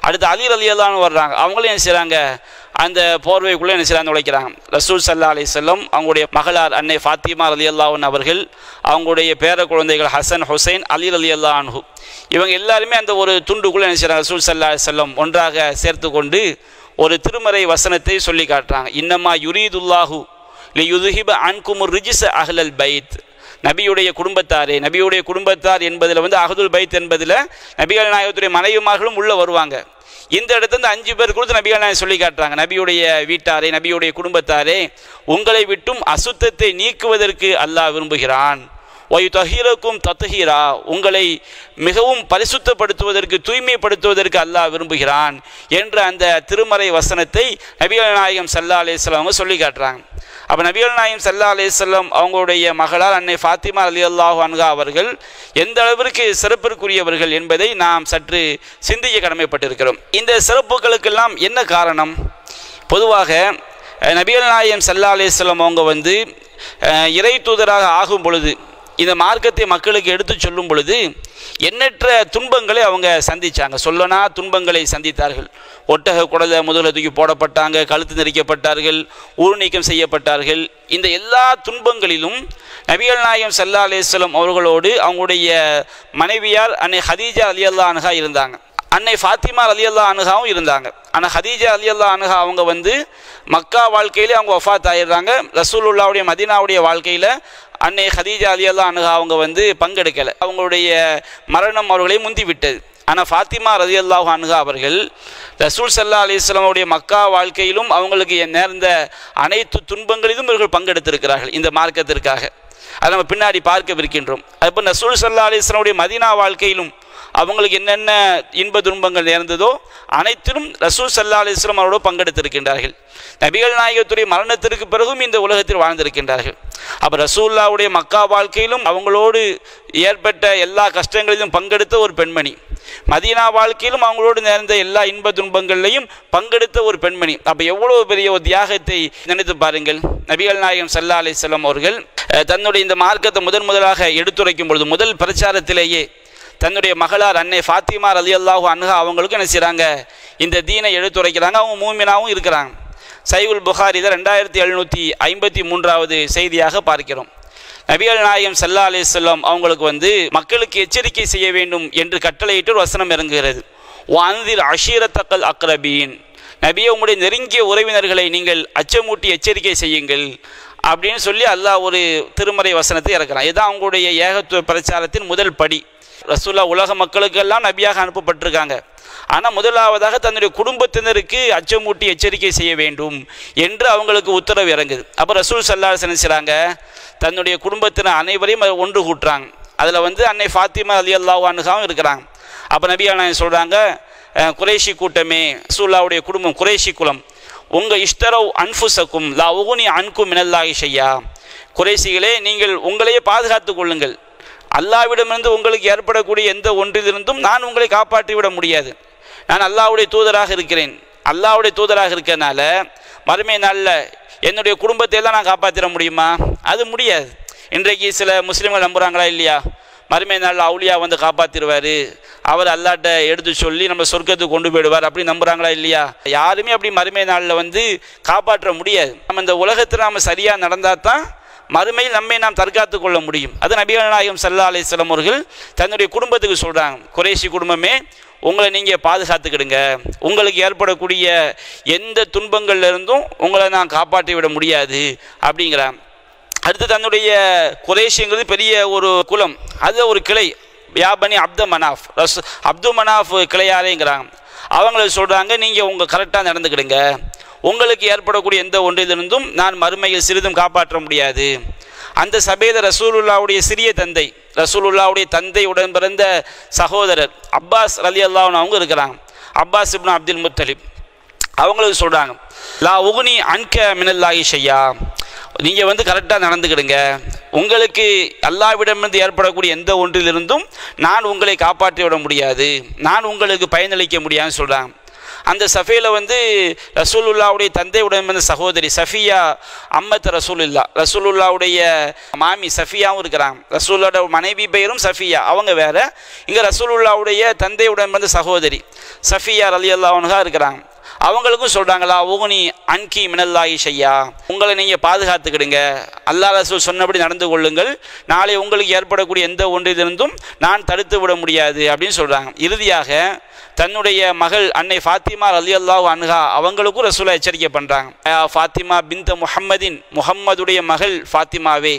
அடுத்து அலி ரலியல்லான்னு வர்றாங்க அவங்களும் என்ன செய்கிறாங்க அந்த போர்வைக்குள்ளே என்ன செய்கிறாங்க உழைக்கிறாங்க ரசூல் சல்லா அலி செல்லம் அவங்களுடைய மகளார் அன்னை ஃபாத்திமா ரலி அல்லாஹன் அவர்கள் அவங்களுடைய பேர குழந்தைகள் ஹசன் ஹுசைன் அலி ரலி அல்லாஹு இவங்க எல்லாருமே அந்த ஒரு துண்டுக்குள்ளே என்ன செய்கிறாங்க ரசூல் சல்லா அலி செல்லம் ஒன்றாக சேர்த்து கொண்டு ஒரு திருமறை வசனத்தை சொல்லி காட்டுறாங்க இன்னமா யுரீதுல்லாஹு இல்லை யுதுஹிப அன்குமுர் ரிஜிச அஹ்லல் பைத் நபியுடைய குடும்பத்தாரே நபியுடைய குடும்பத்தார் என்பதில் வந்து அகதுல் பைத் என்பதில் நபிகள் நாயகத்துடைய மனைவிமார்களும் உள்ளே வருவாங்க இந்த இடத்துல இந்த அஞ்சு பேர் கொடுத்து நபிகள் நாயகம் சொல்லி காட்டுறாங்க நபியுடைய வீட்டாரே நபியுடைய குடும்பத்தாரே உங்களை விட்டும் அசுத்தத்தை நீக்குவதற்கு அல்லாஹ் விரும்புகிறான் ஒய் தஹீரக்கும் தத்துஹீரா உங்களை மிகவும் பரிசுத்தப்படுத்துவதற்கு தூய்மைப்படுத்துவதற்கு அல்லாஹ் விரும்புகிறான் என்ற அந்த திருமறை வசனத்தை நபிகள் நாயகம் சல்லா அலிஸ்லாம் அவங்க சொல்லி காட்டுறாங்க அப்போ நபிகள் நாயம் சல்லா அலிஸ்லாம் அவங்களுடைய மகளார் அன்னை ஃபாத்திமா அலி அல்லாஹு அன்கா அவர்கள் எந்த அளவிற்கு சிறப்பிற்குரியவர்கள் என்பதை நாம் சற்று சிந்திக்க கடமைப்பட்டிருக்கிறோம் இந்த சிறப்புகளுக்கெல்லாம் என்ன காரணம் பொதுவாக அஹ், நபிகள் நாயம் சல்லா அலிஸ்லாம் அவங்க வந்து அஹ், இறை தூதராக ஆகும் பொழுது இந்த மார்க்கத்தை மக்களுக்கு எடுத்து சொல்லும் பொழுது எண்ணற்ற துன்பங்களை அவங்க சந்திச்சாங்க சொல்லனா துன்பங்களை சந்தித்தார்கள் ஒட்டக குடலை முதல தூக்கி போடப்பட்டாங்க கழுத்து நெரிக்கப்பட்டார்கள் ஊர் நீக்கம் செய்யப்பட்டார்கள் இந்த எல்லா துன்பங்களிலும் நபிகள் நாயகம் சல்லா அலிஸ்லம் அவர்களோடு அவங்களுடைய மனைவியார் அன்னை ஹதீஜா அலி அல்லா அனுகா இருந்தாங்க அன்னை ஃபாத்திமா அலி அல்லா அனுகாவும் இருந்தாங்க ஆனால் ஹதீஜா அலி அல்லா அனுகா அவங்க வந்து மக்கா வாழ்க்கையிலே அவங்க வஃபாத் ஆயிடுறாங்க ரசூலுல்லாவுடைய மதீனாவுடைய வாழ்க்கையில் அன்னை ஹதீஜா அலி அல்லா அனுகா அவங்க வந்து பங்கெடுக்கலை அவங்களுடைய மரணம் அவர்களை முந்தி விட்டது ஆனால் ஃபாத்திமா ரதி அல்லாஹ் அனுகா அவர்கள் ரசூல் சல்லா அலிஸ்லாமுடைய மக்கா வாழ்க்கையிலும் அவங்களுக்கு நேர்ந்த அனைத்து துன்பங்களிலும் இவர்கள் பங்கெடுத்திருக்கிறார்கள் இந்த மார்க்கத்திற்காக அதை நம்ம பின்னாடி பார்க்கவிருக்கின்றோம் அதுபோல் ரசூல் சல்லா அலிஸ்லாமுடைய மதீனா வாழ்க்கையிலும் அவங்களுக்கு என்னென்ன இன்ப துன்பங்கள் நேர்ந்ததோ அனைத்திலும் ரசூல் சல்லா அலிஸ்லாம் அவரோடு பங்கெடுத்திருக்கின்றார்கள் நபிகள் நாயகத்துடைய மரணத்திற்கு பிறகும் இந்த உலகத்தில் வாழ்ந்திருக்கின்றார்கள் அப்போ ரசூல்லாவுடைய மக்கா வாழ்க்கையிலும் அவங்களோடு ஏற்பட்ட எல்லா கஷ்டங்களிலும் பங்கெடுத்த ஒரு பெண்மணி மதீனா வாழ்க்கையிலும் அவங்களோடு நேர்ந்த எல்லா இன்ப துன்பங்கள்லையும் பங்கெடுத்த ஒரு பெண்மணி அப்போ எவ்வளோ பெரிய ஒரு தியாகத்தை நினைத்து பாருங்கள் நபிகள் நாயகம் சல்லா அலிஸ்லாம் அவர்கள் அஹ், தன்னுடைய இந்த மார்க்கத்தை முதன் முதலாக எடுத்துரைக்கும் பொழுது முதல் பிரச்சாரத்திலேயே தன்னுடைய மகளார் அன்னை ஃபாத்திமா ரலி அல்லாஹு அன்ஹா அவங்களுக்கும் என்ன செய்கிறாங்க இந்த தீனை எடுத்துரைக்கிறாங்க அவங்க மூமினாவும் இருக்கிறாங்க சைவுல் புகாரி தான் ரெண்டாயிரத்தி எழுநூற்றி ஐம்பத்தி மூன்றாவது செய்தியாக பார்க்கிறோம் நபிகள் நாயகம் சல்லா அலிஸ்லாம் அவங்களுக்கு வந்து மக்களுக்கு எச்சரிக்கை செய்ய வேண்டும் என்று கட்டளையிட்டு ஒரு வசனம் இறங்குகிறது வாந்திர் அஷீரத்தக்கல் அக்ரபீன் நபியை உங்களுடைய நெருங்கிய உறவினர்களை நீங்கள் அச்சமூட்டி எச்சரிக்கை செய்யுங்கள் அப்படின்னு சொல்லி அல்லாஹ் ஒரு திருமறை வசனத்தை இறக்குறான் இதுதான் அவங்களுடைய ஏகத்துவ பிரச்சாரத்தின் முதல் படி ரசூல்லா உலக மக்களுக்கெல்லாம் நபியாக அனுப்பப்பட்டிருக்காங்க ஆனால் முதலாவதாக தன்னுடைய குடும்பத்தினருக்கு அச்சமூட்டி எச்சரிக்கை செய்ய வேண்டும் என்று அவங்களுக்கு உத்தரவு இறங்குது அப்போ ரசூல் சல்லா நினைச்சாங்க தன்னுடைய குடும்பத்தினர் அனைவரையும் அதை ஒன்று கூட்டுறாங்க அதில் வந்து அன்னை ஃபாத்திமா அலி அல்லாஹ் அனுகாவும் இருக்கிறாங்க அப்போ நபி அண்ணன் சொல்கிறாங்க குறைஷி கூட்டமே ரசூல்லாவுடைய குடும்பம் குறைஷி குலம் உங்கள் இஷ்டரவ் அன்ஃபுசக்கும் லா உகுனி அன்கும் மினல்லாஹி ஷையா குறைசிகளே நீங்கள் உங்களையே பாதுகாத்து கொள்ளுங்கள் அல்லாவிடமிருந்து உங்களுக்கு ஏற்படக்கூடிய எந்த ஒன்றிலிருந்தும் நான் உங்களை காப்பாற்றி விட முடியாது நான் அல்லாவுடைய தூதராக இருக்கிறேன் அல்லாவுடைய தூதராக இருக்கிறனால மறுமை நாளில் என்னுடைய குடும்பத்தை எல்லாம் நான் காப்பாற்றிட முடியுமா அது முடியாது இன்றைக்கு சில முஸ்லீம்கள் நம்புகிறாங்களா இல்லையா மறுமை நாளில் அவுலியா வந்து காப்பாற்றிடுவார் அவர் அல்லாட்ட எடுத்து சொல்லி நம்ம சொர்க்கத்துக்கு கொண்டு போயிடுவார் அப்படி நம்புகிறாங்களா இல்லையா யாருமே அப்படி மறுமை நாளில் வந்து காப்பாற்ற முடியாது நம்ம இந்த உலகத்தில் நாம் சரியாக நடந்தால் தான் மறுமையில் நம்மை நாம் தற்காத்து கொள்ள முடியும் அது நபிகள் நாயகம் சல்லா அலிஸ்லாம் அவர்கள் தன்னுடைய குடும்பத்துக்கு சொல்கிறாங்க குறைசி குடும்பமே உங்களை நீங்கள் பாதுகாத்துக்கிடுங்க உங்களுக்கு ஏற்படக்கூடிய எந்த துன்பங்கள்ல இருந்தும் உங்களை நான் காப்பாற்றி விட முடியாது அப்படிங்கிறாங்க அடுத்து தன்னுடைய குறைஷிங்கிறது பெரிய ஒரு குலம் அது ஒரு கிளை யாபனி அப்த மனாஃப் ரஸ் அப்து மனாஃப் கிளையாரேங்கிறாங்க அவங்கள சொல்கிறாங்க நீங்கள் உங்கள் கரெக்டாக நடந்துக்கிடுங்க உங்களுக்கு ஏற்படக்கூடிய எந்த ஒன்றிலிருந்தும் நான் மறுமையில் சிறிதும் காப்பாற்ற முடியாது அந்த சபேத ரசூலுல்லாவுடைய சிறிய தந்தை ரசூலுல்லாவுடைய தந்தை உடன் பிறந்த சகோதரர் அப்பாஸ் ரலி அல்லாஹ்னு அவங்க இருக்கிறாங்க அப்பாஸ் இப்னு அப்துல் முத்தலிப் அவங்களுக்கு சொல்கிறாங்க லா உகுனி அன்க மினல்லாஹி ஷையா நீங்கள் வந்து கரெக்டாக நடந்துக்கிடுங்க உங்களுக்கு அல்லாவிடமிருந்து ஏற்படக்கூடிய எந்த ஒன்றிலிருந்தும் நான் உங்களை காப்பாற்றி விட முடியாது நான் உங்களுக்கு பயனளிக்க முடியாதுன்னு சொல்கிறாங்க அந்த சஃபையில் வந்து ரசூலுல்லாவுடைய தந்தையுடன் இருந்த சகோதரி சஃபியா அம்மத் ரசூலுல்லா ரசூலுல்லாவுடைய மாமி சஃபியாவும் இருக்கிறாங்க ரசூலோட மனைவி பெயரும் சஃபியா அவங்க வேற இங்கே ரசூலுல்லாவுடைய தந்தையுடன் இருந்த சகோதரி சஃபியா ரலி அல்லாஹா இருக்கிறாங்க அவங்களுக்கும் சொல்கிறாங்களா ஓகுனி அன்கி மினல்லாயி ஷையா உங்களை நீங்கள் பாதுகாத்துக்கிடுங்க அல்லாஹ் ரசூல் சொன்னபடி நடந்து கொள்ளுங்கள் நாளை உங்களுக்கு ஏற்படக்கூடிய எந்த ஒன்றிலிருந்தும் நான் தடுத்து விட முடியாது அப்படின்னு சொல்கிறாங்க இறுதியாக தன்னுடைய மகள் அன்னை ஃபாத்திமா அலி அல்லாஹ் அன்ஹா அவங்களுக்கும் ரசூலா எச்சரிக்கை பண்ணுறாங்க ஃபாத்திமா பிந்த முஹம்மதின் முஹம்மதுடைய மகள் ஃபாத்திமாவே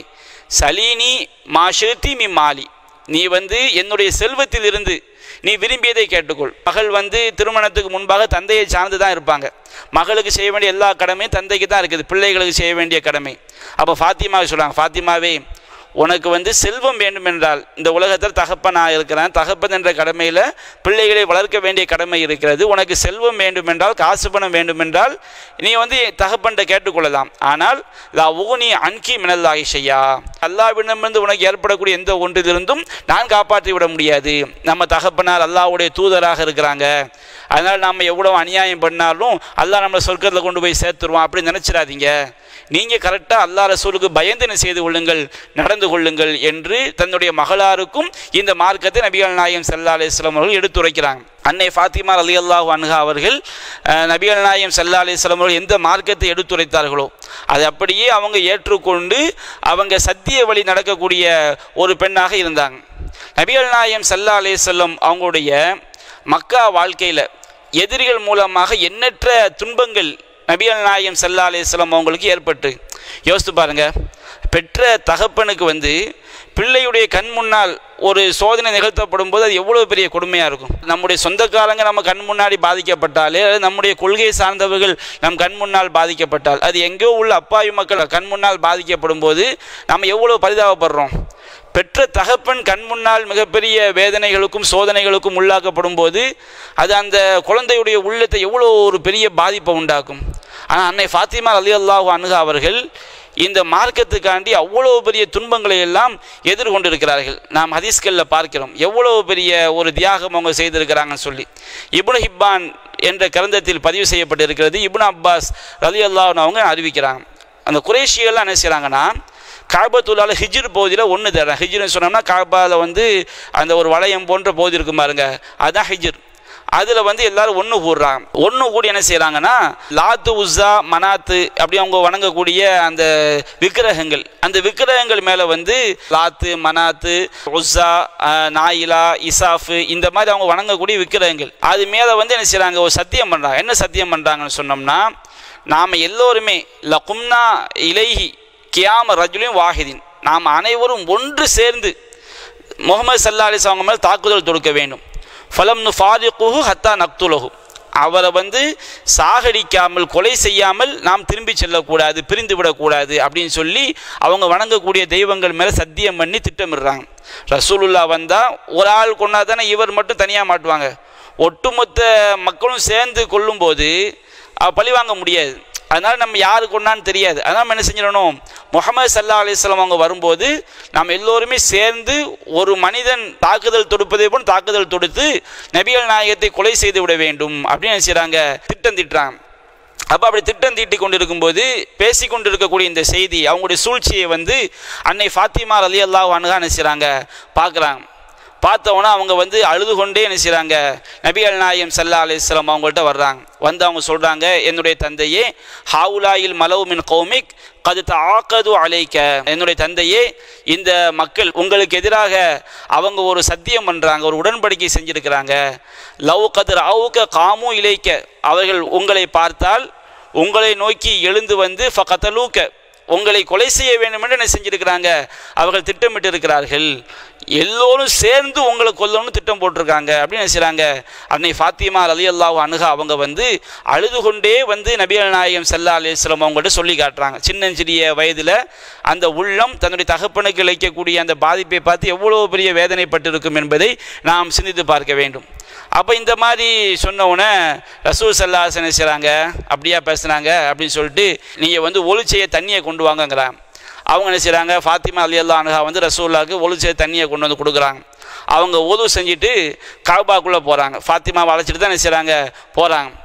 சலீனி மாஷிருத்தி மி மாலி நீ வந்து என்னுடைய செல்வத்திலிருந்து நீ விரும்பியதை கேட்டுக்கொள் மகள் வந்து திருமணத்துக்கு முன்பாக தந்தையை சார்ந்து தான் இருப்பாங்க மகளுக்கு செய்ய வேண்டிய எல்லா கடமையும் தந்தைக்கு தான் இருக்குது பிள்ளைகளுக்கு செய்ய வேண்டிய கடமை அப்போ ஃபாத்திமாவை சொல்கிறாங்க ஃபாத்திமாவே உனக்கு வந்து செல்வம் வேண்டும் என்றால் இந்த உலகத்தில் தகப்பன் நான் இருக்கிறேன் தகப்பன் என்ற கடமையில் பிள்ளைகளை வளர்க்க வேண்டிய கடமை இருக்கிறது உனக்கு செல்வம் வேண்டும் என்றால் காசு பணம் வேண்டும் என்றால் நீ வந்து தகப்பன்கிட்ட கேட்டுக்கொள்ளலாம் ஆனால் லா ஊனி அன்கி மினல்லாகி செய்யா அல்லாவிடமிருந்து உனக்கு ஏற்படக்கூடிய எந்த ஒன்றிலிருந்தும் நான் காப்பாற்றி விட முடியாது நம்ம தகப்பனார் அல்லாவுடைய தூதராக இருக்கிறாங்க அதனால் நம்ம எவ்வளோ அநியாயம் பண்ணாலும் அல்லாஹ் நம்மளை சொர்க்கத்தில் கொண்டு போய் சேர்த்துருவான் அப்படி நினச்சிடாதீங்க நீங்கள் கரெக்டாக அல்லா ரசூலுக்கு பயந்தனை செய்து கொள்ளுங்கள் நடந்து கொள்ளுங்கள் என்று தன்னுடைய மகளாருக்கும் இந்த மார்க்கத்தை நபிகள் நாயம் சல்லா அலிஸ்லாம் அவர்கள் எடுத்துரைக்கிறாங்க அன்னை ஃபாத்திமா அலி அல்லாஹ் அன்ஹா அவர்கள் அஹ், நபிகள் நாயம் சல்லா அலிஸ்லாம் அவர்கள் எந்த மார்க்கத்தை எடுத்துரைத்தார்களோ அதை அப்படியே அவங்க ஏற்றுக்கொண்டு அவங்க சத்திய வழி நடக்கக்கூடிய ஒரு பெண்ணாக இருந்தாங்க நபிகள் நாயம் சல்லா அலிஸ்லம் அவங்களுடைய மக்கா வாழ்க்கையில் எதிரிகள் மூலமாக எண்ணற்ற துன்பங்கள் நபிகள் நாயம் சல்லா அலிஸ்லாம் அவங்களுக்கு ஏற்பட்டு யோசித்து பாருங்க பெற்ற தகப்பனுக்கு வந்து பிள்ளையுடைய கண் முன்னால் ஒரு சோதனை நிகழ்த்தப்படும் போது அது எவ்வளோ பெரிய கொடுமையாக இருக்கும் நம்முடைய சொந்தக்காரங்க நம்ம கண் முன்னாடி பாதிக்கப்பட்டாலே அல்லது நம்முடைய கொள்கை சார்ந்தவர்கள் நம் கண் முன்னால் பாதிக்கப்பட்டால் அது எங்கேயோ உள்ள அப்பாவி மக்கள் கண் முன்னால் பாதிக்கப்படும் போது நம்ம எவ்வளோ பரிதாபப்படுறோம் பெற்ற தகப்பன் கண் முன்னால் மிகப்பெரிய வேதனைகளுக்கும் சோதனைகளுக்கும் உள்ளாக்கப்படும் போது அது அந்த குழந்தையுடைய உள்ளத்தை எவ்வளோ ஒரு பெரிய பாதிப்பை உண்டாக்கும் ஆனால் அன்னை ஃபாத்திமா அலி அல்லாஹ் அணுகா அவர்கள் இந்த மார்க்கத்துக்காண்டி அவ்வளோ பெரிய துன்பங்களை எல்லாம் எதிர்கொண்டிருக்கிறார்கள் நாம் ஹதீஸ்களில் பார்க்கிறோம் எவ்வளோ பெரிய ஒரு தியாகம் அவங்க செய்திருக்கிறாங்கன்னு சொல்லி இப்னு ஹிப்பான் என்ற கிரந்தத்தில் பதிவு செய்யப்பட்டிருக்கிறது இப்னு அப்பாஸ் ரலி அல்லாஹ் அவங்க அறிவிக்கிறாங்க அந்த குரேஷிகள்லாம் என்ன செய்கிறாங்கன்னா காபத்துள்ளால ஹிஜ்ர் பகுதியில் ஒன்று தரேன் ஹிஜ்ருன்னு சொன்னோம்னா காபாவில் வந்து அந்த ஒரு வளையம் போன்ற பகுதி இருக்கும் பாருங்க அதுதான் ஹிஜ்ர் அதில் வந்து எல்லாரும் ஒன்று கூடுறாங்க ஒன்று கூடி என்ன செய்கிறாங்கன்னா லாத்து உஸ்ஸா மனாத்து அப்படி அவங்க வணங்கக்கூடிய அந்த விக்கிரகங்கள் அந்த விக்கிரகங்கள் மேலே வந்து லாத்து மனாத்து உஸ்ஸா அஹ், நாயிலா இசாஃபு இந்த மாதிரி அவங்க வணங்கக்கூடிய விக்கிரகங்கள் அது மேலே வந்து என்ன செய்கிறாங்க ஒரு சத்தியம் பண்ணுறாங்க என்ன சத்தியம் பண்ணுறாங்கன்னு சொன்னோம்னா நாம் எல்லோருமே லகும்னா இலைஹி கியாம ரஜுலின் வாஹிதின் நாம் அனைவரும் ஒன்று சேர்ந்து முகமது சல்லா அலிஸ் அவங்க மேல் தாக்குதல் தொடுக்க வேண்டும் ஃபலம் நு ஃபாரிகுஹு ஹத்தா நக்துலஹு அவரை வந்து சாகடிக்காமல் கொலை செய்யாமல் நாம் திரும்பி செல்லக்கூடாது பிரிந்து விடக்கூடாது அப்படின்னு சொல்லி அவங்க வணங்கக்கூடிய தெய்வங்கள் மேலே சத்தியம் பண்ணி திட்டமிடுறாங்க ரசூலுல்லா வந்தால் ஒரு ஆள் கொண்டா தானே இவர் மட்டும் தனியாக மாட்டுவாங்க ஒட்டுமொத்த மக்களும் சேர்ந்து கொள்ளும்போது அவ பழி வாங்க முடியாது அதனால் நம்ம யாரு கொண்டான்னு தெரியாது அதனால் நம்ம என்ன செஞ்சிடணும் முகமது சல்லா அலிஸ்லாம் அவங்க வரும்போது நாம் எல்லோருமே சேர்ந்து ஒரு மனிதன் தாக்குதல் தொடுப்பதை போல் தாக்குதல் தொடுத்து நபிகள் நாயகத்தை கொலை செய்து விட வேண்டும் அப்படின்னு என்ன செய்கிறாங்க திட்டம் திட்டுறாங்க அப்போ அப்படி திட்டம் தீட்டி கொண்டு இருக்கும்போது பேசி கொண்டு இருக்கக்கூடிய இந்த செய்தி அவங்களுடைய சூழ்ச்சியை வந்து அன்னை ஃபாத்திமா அலி அல்லாஹ் அணுகா என்ன செய்கிறாங்க பார்க்குறாங்க பார்த்தவொன்னே அவங்க வந்து அழுது கொண்டே என்ன செய்கிறாங்க நபிகள் நாயம் சல்லா அலிஸ்லாம் அவங்கள்ட்ட வர்றாங்க வந்து அவங்க சொல்கிறாங்க என்னுடைய தந்தையே ஹாவுலாயில் மலவு மின் கௌமிக் கது தாக்கது அலைக்க என்னுடைய தந்தையே இந்த மக்கள் உங்களுக்கு எதிராக அவங்க ஒரு சத்தியம் பண்ணுறாங்க ஒரு உடன்படிக்கை செஞ்சுருக்கிறாங்க லவ் கதிர் அவுக்க காமு இலைக்க அவர்கள் உங்களை பார்த்தால் உங்களை நோக்கி எழுந்து வந்து ஃபகத்தலூக்க உங்களை கொலை செய்ய வேண்டும் என்று என்ன செஞ்சிருக்கிறாங்க அவர்கள் திட்டமிட்டு இருக்கிறார்கள் எல்லோரும் சேர்ந்து உங்களை கொல்லணும்னு திட்டம் போட்டிருக்காங்க அப்படின்னு என்ன செய்கிறாங்க அன்னை ஃபாத்திமா அலி அல்லாஹ் அணுகா அவங்க வந்து அழுது கொண்டே வந்து நபிகள் நாயகம் சல்லா அலிஸ்லாம் அவங்கள்ட்ட சொல்லி காட்டுறாங்க சின்னஞ்சிறிய வயதில் அந்த உள்ளம் தன்னுடைய தகப்பனுக்கு இழைக்கக்கூடிய அந்த பாதிப்பை பார்த்து எவ்வளோ பெரிய வேதனைப்பட்டிருக்கும் என்பதை நாம் சிந்தித்து பார்க்க வேண்டும் அப்போ இந்த மாதிரி சொன்ன உடனே ரசூல் சல்லாஸ் என்ன செய்கிறாங்க அப்படியா பேசுனாங்க அப்படின்னு சொல்லிட்டு நீங்கள் வந்து ஒளிச்செய்ய தண்ணியை கொண்டு வாங்கங்கிறாங்க அவங்க என்ன செய்கிறாங்க ஃபாத்திமா அலி அல்லா அனுகா வந்து ரசூல்லாவுக்கு ஒளிச்செய்ய தண்ணியை கொண்டு வந்து கொடுக்குறாங்க அவங்க உதவு செஞ்சுட்டு காபாக்குள்ளே போகிறாங்க ஃபாத்திமாவை அழைச்சிட்டு தான் என்ன செய்கிறாங்க போகிறாங்க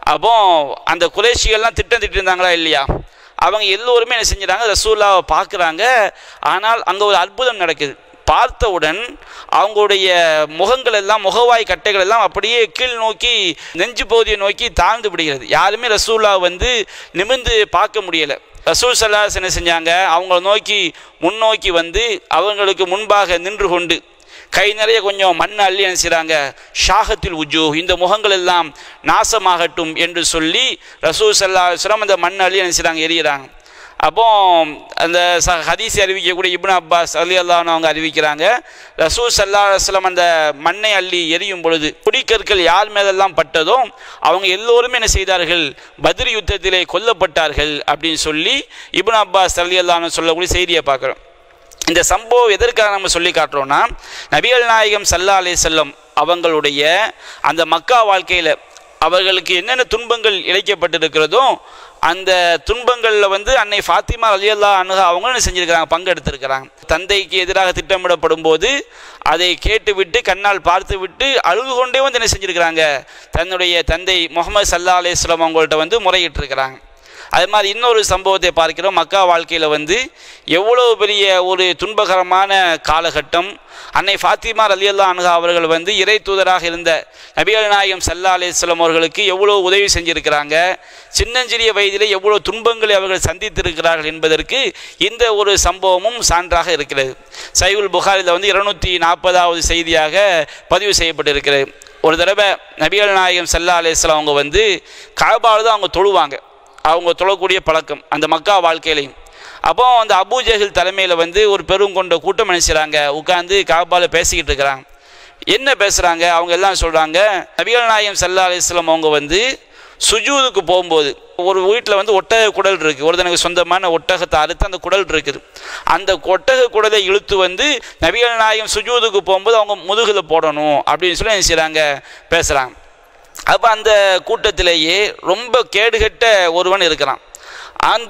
அப்போ அந்த குறைஷிகள்லாம் திட்டம் திட்டிருந்தாங்களா இல்லையா அவங்க எல்லோருமே என்ன செஞ்சுறாங்க ரசூல்லாவை பார்க்குறாங்க ஆனால் அங்கே ஒரு அற்புதம் நடக்குது பார்த்தவுடன் அவங்களுடைய முகங்கள் எல்லாம் முகவாய் கட்டைகள் எல்லாம் அப்படியே கீழ் நோக்கி நெஞ்சு பகுதியை நோக்கி தாழ்ந்து விடுகிறது யாருமே ரசூல்லா வந்து நிமிர்ந்து பார்க்க முடியலை ரசூல் சல்லாஸ் என்ன செஞ்சாங்க அவங்கள நோக்கி முன்னோக்கி வந்து அவங்களுக்கு முன்பாக நின்று கொண்டு கை நிறைய கொஞ்சம் மண் அள்ளி என்ன செய்கிறாங்க ஷாகத்தில் உஜு இந்த முகங்கள் எல்லாம் நாசமாகட்டும் என்று சொல்லி ரசூல் சல்லா சிரம் அந்த மண் அள்ளி என்ன செய்கிறாங்க எரியிறாங்க அப்போ அந்த ச ஹதீஸை அறிவிக்கக்கூடிய இப்னு அப்பாஸ் அலி அல்லான்னு அவங்க அறிவிக்கிறாங்க ரசூல் சல்லா அலுவலம் அந்த மண்ணை அள்ளி எரியும் பொழுது குடிக்கற்கள் யார் மேலெல்லாம் பட்டதோ அவங்க எல்லோருமே என்ன செய்தார்கள் பதிரி யுத்தத்திலே கொல்லப்பட்டார்கள் அப்படின்னு சொல்லி இப்னு அப்பாஸ் அலி அல்லான்னு சொல்லக்கூடிய செய்தியை பார்க்குறோம் இந்த சம்பவம் எதற்காக நம்ம சொல்லி காட்டுறோம்னா நபிகள் நாயகம் சல்லா அலி செல்லம் அவங்களுடைய அந்த மக்கா வாழ்க்கையில் அவர்களுக்கு என்னென்ன துன்பங்கள் இழைக்கப்பட்டிருக்கிறதோ அந்த துன்பங்களில் வந்து அன்னை ஃபாத்திமா அலியல்லா அணுக அவங்களும் என்ன செஞ்சுருக்கிறாங்க பங்கெடுத்திருக்கிறாங்க தந்தைக்கு எதிராக திட்டமிடப்படும் போது அதை கேட்டுவிட்டு கண்ணால் பார்த்து விட்டு அழுது கொண்டே வந்து என்ன செஞ்சுருக்கிறாங்க தன்னுடைய தந்தை முகமது சல்லா அலிஸ்லாம் அவங்கள்ட்ட வந்து முறையிட்டிருக்கிறாங்க அது மாதிரி இன்னொரு சம்பவத்தை பார்க்கிறோம் மக்கா வாழ்க்கையில் வந்து எவ்வளோ பெரிய ஒரு துன்பகரமான காலகட்டம் அன்னை ஃபாத்திமா ரலியல்லா அனுகா அவர்கள் வந்து இறை தூதராக இருந்த நபிகள் நாயகம் சல்லா அலிஸ்லாம் அவர்களுக்கு எவ்வளோ உதவி செஞ்சிருக்கிறாங்க சின்னஞ்சிறிய வயதிலே எவ்வளோ துன்பங்களை அவர்கள் சந்தித்திருக்கிறார்கள் என்பதற்கு இந்த ஒரு சம்பவமும் சான்றாக இருக்கிறது சைவுல் புகாரில் வந்து இருநூற்றி நாற்பதாவது செய்தியாக பதிவு செய்யப்பட்டிருக்கிறது ஒரு தடவை நபிகள் நாயகம் சல்லா அலிஸ்லாம் அவங்க வந்து காபாவில் தான் அவங்க தொழுவாங்க அவங்க தொழக்கூடிய பழக்கம் அந்த மக்கா வாழ்க்கையிலையும் அப்போ அந்த அபூ ஜஹில் தலைமையில் வந்து ஒரு பெரும் கொண்ட கூட்டம் நினைச்சாங்க உட்காந்து காபால பேசிக்கிட்டு இருக்கிறாங்க என்ன பேசுகிறாங்க அவங்க எல்லாம் சொல்கிறாங்க நபிகள் நாயகம் சல்லா அலிஸ்லாம் அவங்க வந்து சுஜூதுக்கு போகும்போது ஒரு வீட்டில் வந்து ஒட்டக குடல் இருக்குது ஒருத்தனுக்கு சொந்தமான ஒட்டகத்தை அறுத்து அந்த குடல் இருக்குது அந்த ஒட்டக குடலை இழுத்து வந்து நபிகள் நாயகம் சுஜூதுக்கு போகும்போது அவங்க முதுகில் போடணும் அப்படின்னு சொல்லி என்ன செய்கிறாங்க பேசுகிறாங்க அப்போ அந்த கூட்டத்திலேயே ரொம்ப கேடுகட்ட ஒருவன் இருக்கிறான் அந்த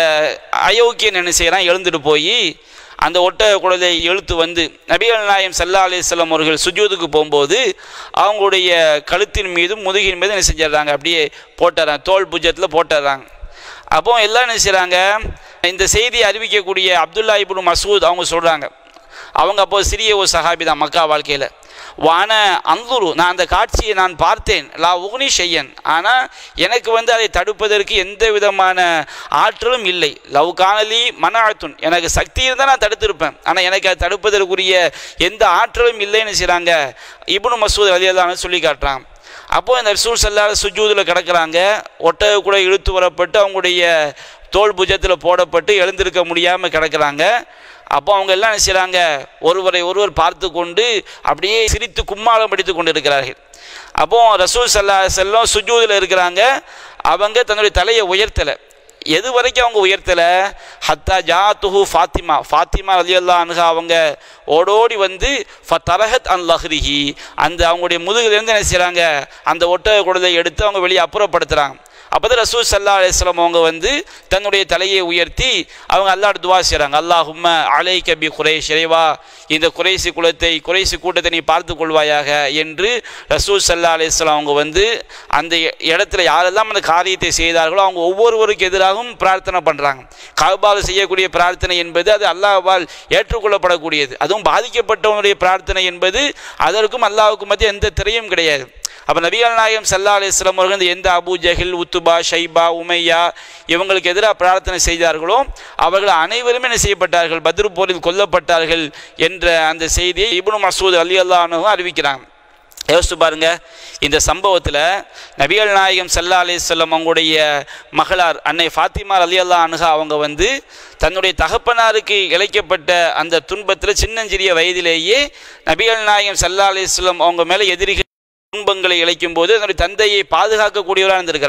அயோக்கியன் என்ன செய்கிறான் எழுந்துட்டு போய் அந்த ஒட்டக குடலை இழுத்து வந்து நபிகள் நாயம் சல்லா அலிஸ்லாம் அவர்கள் சுஜூதுக்கு போகும்போது அவங்களுடைய கழுத்தின் மீதும் முதுகின் மீதும் என்ன செஞ்சிடுறாங்க அப்படியே போட்டுறாங்க தோல் புஜத்தில் போட்டுறாங்க அப்போ எல்லாம் என்ன செய்கிறாங்க இந்த செய்தியை அறிவிக்கக்கூடிய அப்துல்லா இப்னு மசூத் அவங்க சொல்கிறாங்க அவங்க அப்போ சிறிய ஒரு சஹாபி தான் மக்கா வாழ்க்கையில் வான அந்துரு நான் அந்த காட்சியை நான் பார்த்தேன் லா உகுனி செய்யன் ஆனால் எனக்கு வந்து அதை தடுப்பதற்கு எந்த விதமான ஆற்றலும் இல்லை லவ் காணலி மன அழுத்துன் எனக்கு சக்தி இருந்தால் நான் தடுத்திருப்பேன் ஆனால் எனக்கு அதை தடுப்பதற்குரிய எந்த ஆற்றலும் இல்லைன்னு செய்கிறாங்க இப்னு மசூத் அலியல்லான்னு சொல்லி காட்டுறாங்க அப்போது இந்த ரசூல் சல்லாத சுஜூதில் கிடக்கிறாங்க ஒட்டக கூட இழுத்து வரப்பட்டு அவங்களுடைய தோல் புஜத்தில் போடப்பட்டு எழுந்திருக்க முடியாமல் கிடக்கிறாங்க அப்போ அவங்க எல்லாம் என்ன செய்கிறாங்க ஒருவரை ஒருவர் பார்த்து கொண்டு அப்படியே சிரித்து கும்மாளம் படித்து கொண்டு இருக்கிறார்கள் அப்போ ரசூல் சல்லா செல்லம் சுஜூதில் இருக்கிறாங்க அவங்க தன்னுடைய தலையை உயர்த்தலை எது வரைக்கும் அவங்க உயர்த்தலை ஹத்தா ஜா துஹு ஃபாத்திமா ஃபாத்திமா அலி அல்லா அனுகா அவங்க ஓடோடி வந்து ஃப தரஹத் அன் லஹ்ரிஹி அந்த அவங்களுடைய முதுகுலேருந்து என்ன செய்கிறாங்க அந்த ஒட்டக குடலை எடுத்து அவங்க வெளியே அப்புறப்படுத்துகிறாங்க அப்போ தான் ரசூல் சல்லா அலிஸ்லாம் அவங்க வந்து தன்னுடைய தலையை உயர்த்தி அவங்க அல்லாட துவா செய்கிறாங்க அல்லாஹும்ம அலை கபி குறைஷ் இறைவா இந்த குறைசி குலத்தை குறைசி கூட்டத்தை நீ பார்த்து கொள்வாயாக என்று ரசூல் சல்லா அலிஸ்லாம் அவங்க வந்து அந்த இடத்துல யாரெல்லாம் அந்த காரியத்தை செய்தார்களோ அவங்க ஒவ்வொருவருக்கு எதிராகவும் பிரார்த்தனை பண்ணுறாங்க காபால் செய்யக்கூடிய பிரார்த்தனை என்பது அது அல்லாஹ்வால் ஏற்றுக்கொள்ளப்படக்கூடியது அதுவும் பாதிக்கப்பட்டவனுடைய பிரார்த்தனை என்பது அதற்கும் அல்லாஹுக்கும் மத்திய எந்த திரையும் கிடையாது அப்போ நபிகள் நாயகம் சல்லா அலிஸ்லாம் அவர்கள் இந்த எந்த அபு ஜஹில் உத்துபா ஷைபா உமையா இவங்களுக்கு எதிராக பிரார்த்தனை செய்தார்களோ அவர்கள் அனைவருமே என்ன செய்யப்பட்டார்கள் பத்ரு போரில் கொல்லப்பட்டார்கள் என்ற அந்த செய்தியை இப்னு மசூத் அலி அல்லானும் அறிவிக்கிறாங்க யோசித்து பாருங்க இந்த சம்பவத்தில் நபிகள் நாயகம் சல்லா அலிஸ்லம் அவங்களுடைய மகளார் அன்னை ஃபாத்திமா அலி அல்லா அனுகா அவங்க வந்து தன்னுடைய தகப்பனாருக்கு இழைக்கப்பட்ட அந்த துன்பத்தில் சின்னஞ்சிறிய வயதிலேயே நபிகள் நாயகம் சல்லா அலிஸ்லம் அவங்க மேலே எதிரிகள் துன்பங்களை இழைக்கும் போது தன்னுடைய தந்தையை பாதுகாக்கக்கூடியவராக இருந்திருக்கிறாங்க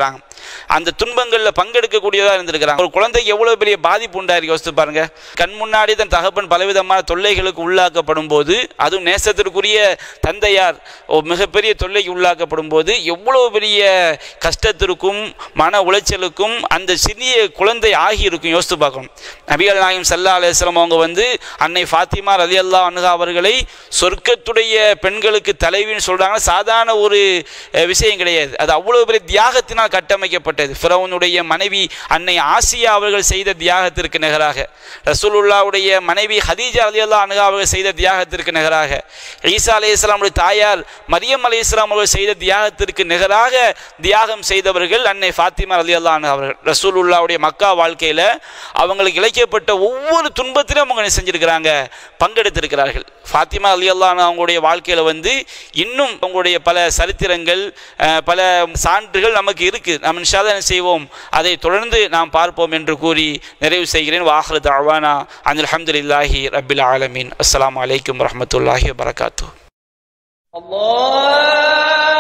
அந்த துன்பங்களில் பங்கெடுக்கக்கூடியதாக இருந்திருக்கிறாங்க ஒரு குழந்தைக்கு எவ்வளோ பெரிய பாதிப்பு உண்டாயிருக்கு யோசித்து பாருங்க கண் முன்னாடி தன் தகப்பன் பலவிதமான தொல்லைகளுக்கு உள்ளாக்கப்படும் போது அதுவும் நேசத்திற்குரிய தந்தையார் ஒரு மிகப்பெரிய தொல்லைக்கு உள்ளாக்கப்படும் போது எவ்வளோ பெரிய கஷ்டத்திற்கும் மன உளைச்சலுக்கும் அந்த சிறிய குழந்தை ஆகியிருக்கும் யோசித்து பார்க்கணும் நபிகள் நாயம் சல்லா அலுவலம் அவங்க வந்து அன்னை ஃபாத்திமா ரலி அல்லா அனுகா அவர்களை சொர்க்கத்துடைய பெண்களுக்கு தலைவின்னு சொல்கிறாங்க சாதாரண ஒரு அஹ், விஷயம் கிடையாது அது அவ்வளோ பெரிய தியாகத்தினால் கட்டமைக்கப்பட்டது ஃபிரௌனுடைய மனைவி அன்னை ஆசியா அவர்கள் செய்த தியாகத்திற்கு நிகராக ரசூலுல்லாவுடைய மனைவி ஹதீஜா அலி அல்லா அனுகா அவர்கள் செய்த தியாகத்திற்கு நிகராக ஈசா அலி இஸ்லாமுடைய தாயார் மரியம் அலி இஸ்லாம் அவர்கள் செய்த தியாகத்திற்கு நிகராக தியாகம் செய்தவர்கள் அன்னை ஃபாத்திமா அலி அல்லா அனுகா அவர்கள் ரசூலுல்லாவுடைய மக்கா வாழ்க்கையில் அவங்களுக்கு இழைக்கப்பட்ட ஒவ்வொரு துன்பத்திலும் அவங்க என்ன செஞ்சிருக்கிறாங்க பங்கெடுத்திருக்கிறார்கள் ஃபாத்திமா அலி அல்லா அன்ஹா அவங்களுடைய வாழ்க்கையில் வந்து இன்னும் அவங்களுடைய பல சரித்திரங்கள் அஹ், பல சான்றுகள் நமக்கு இருக்குது நாம் இன்ஷால்லா என்ன செய்வோம் அதை தொடர்ந்து நாம் பார்ப்போம் என்று கூறி நிறைவு செய்கிறேன் வாஹ்ரு தாவானா அனில் அஹமதுல்லாஹி ரபில் ஆலமீன் அஸ்ஸலாமு அலைக்கும் வரஹ்மத்துல்லாஹி வபரகாத்து الله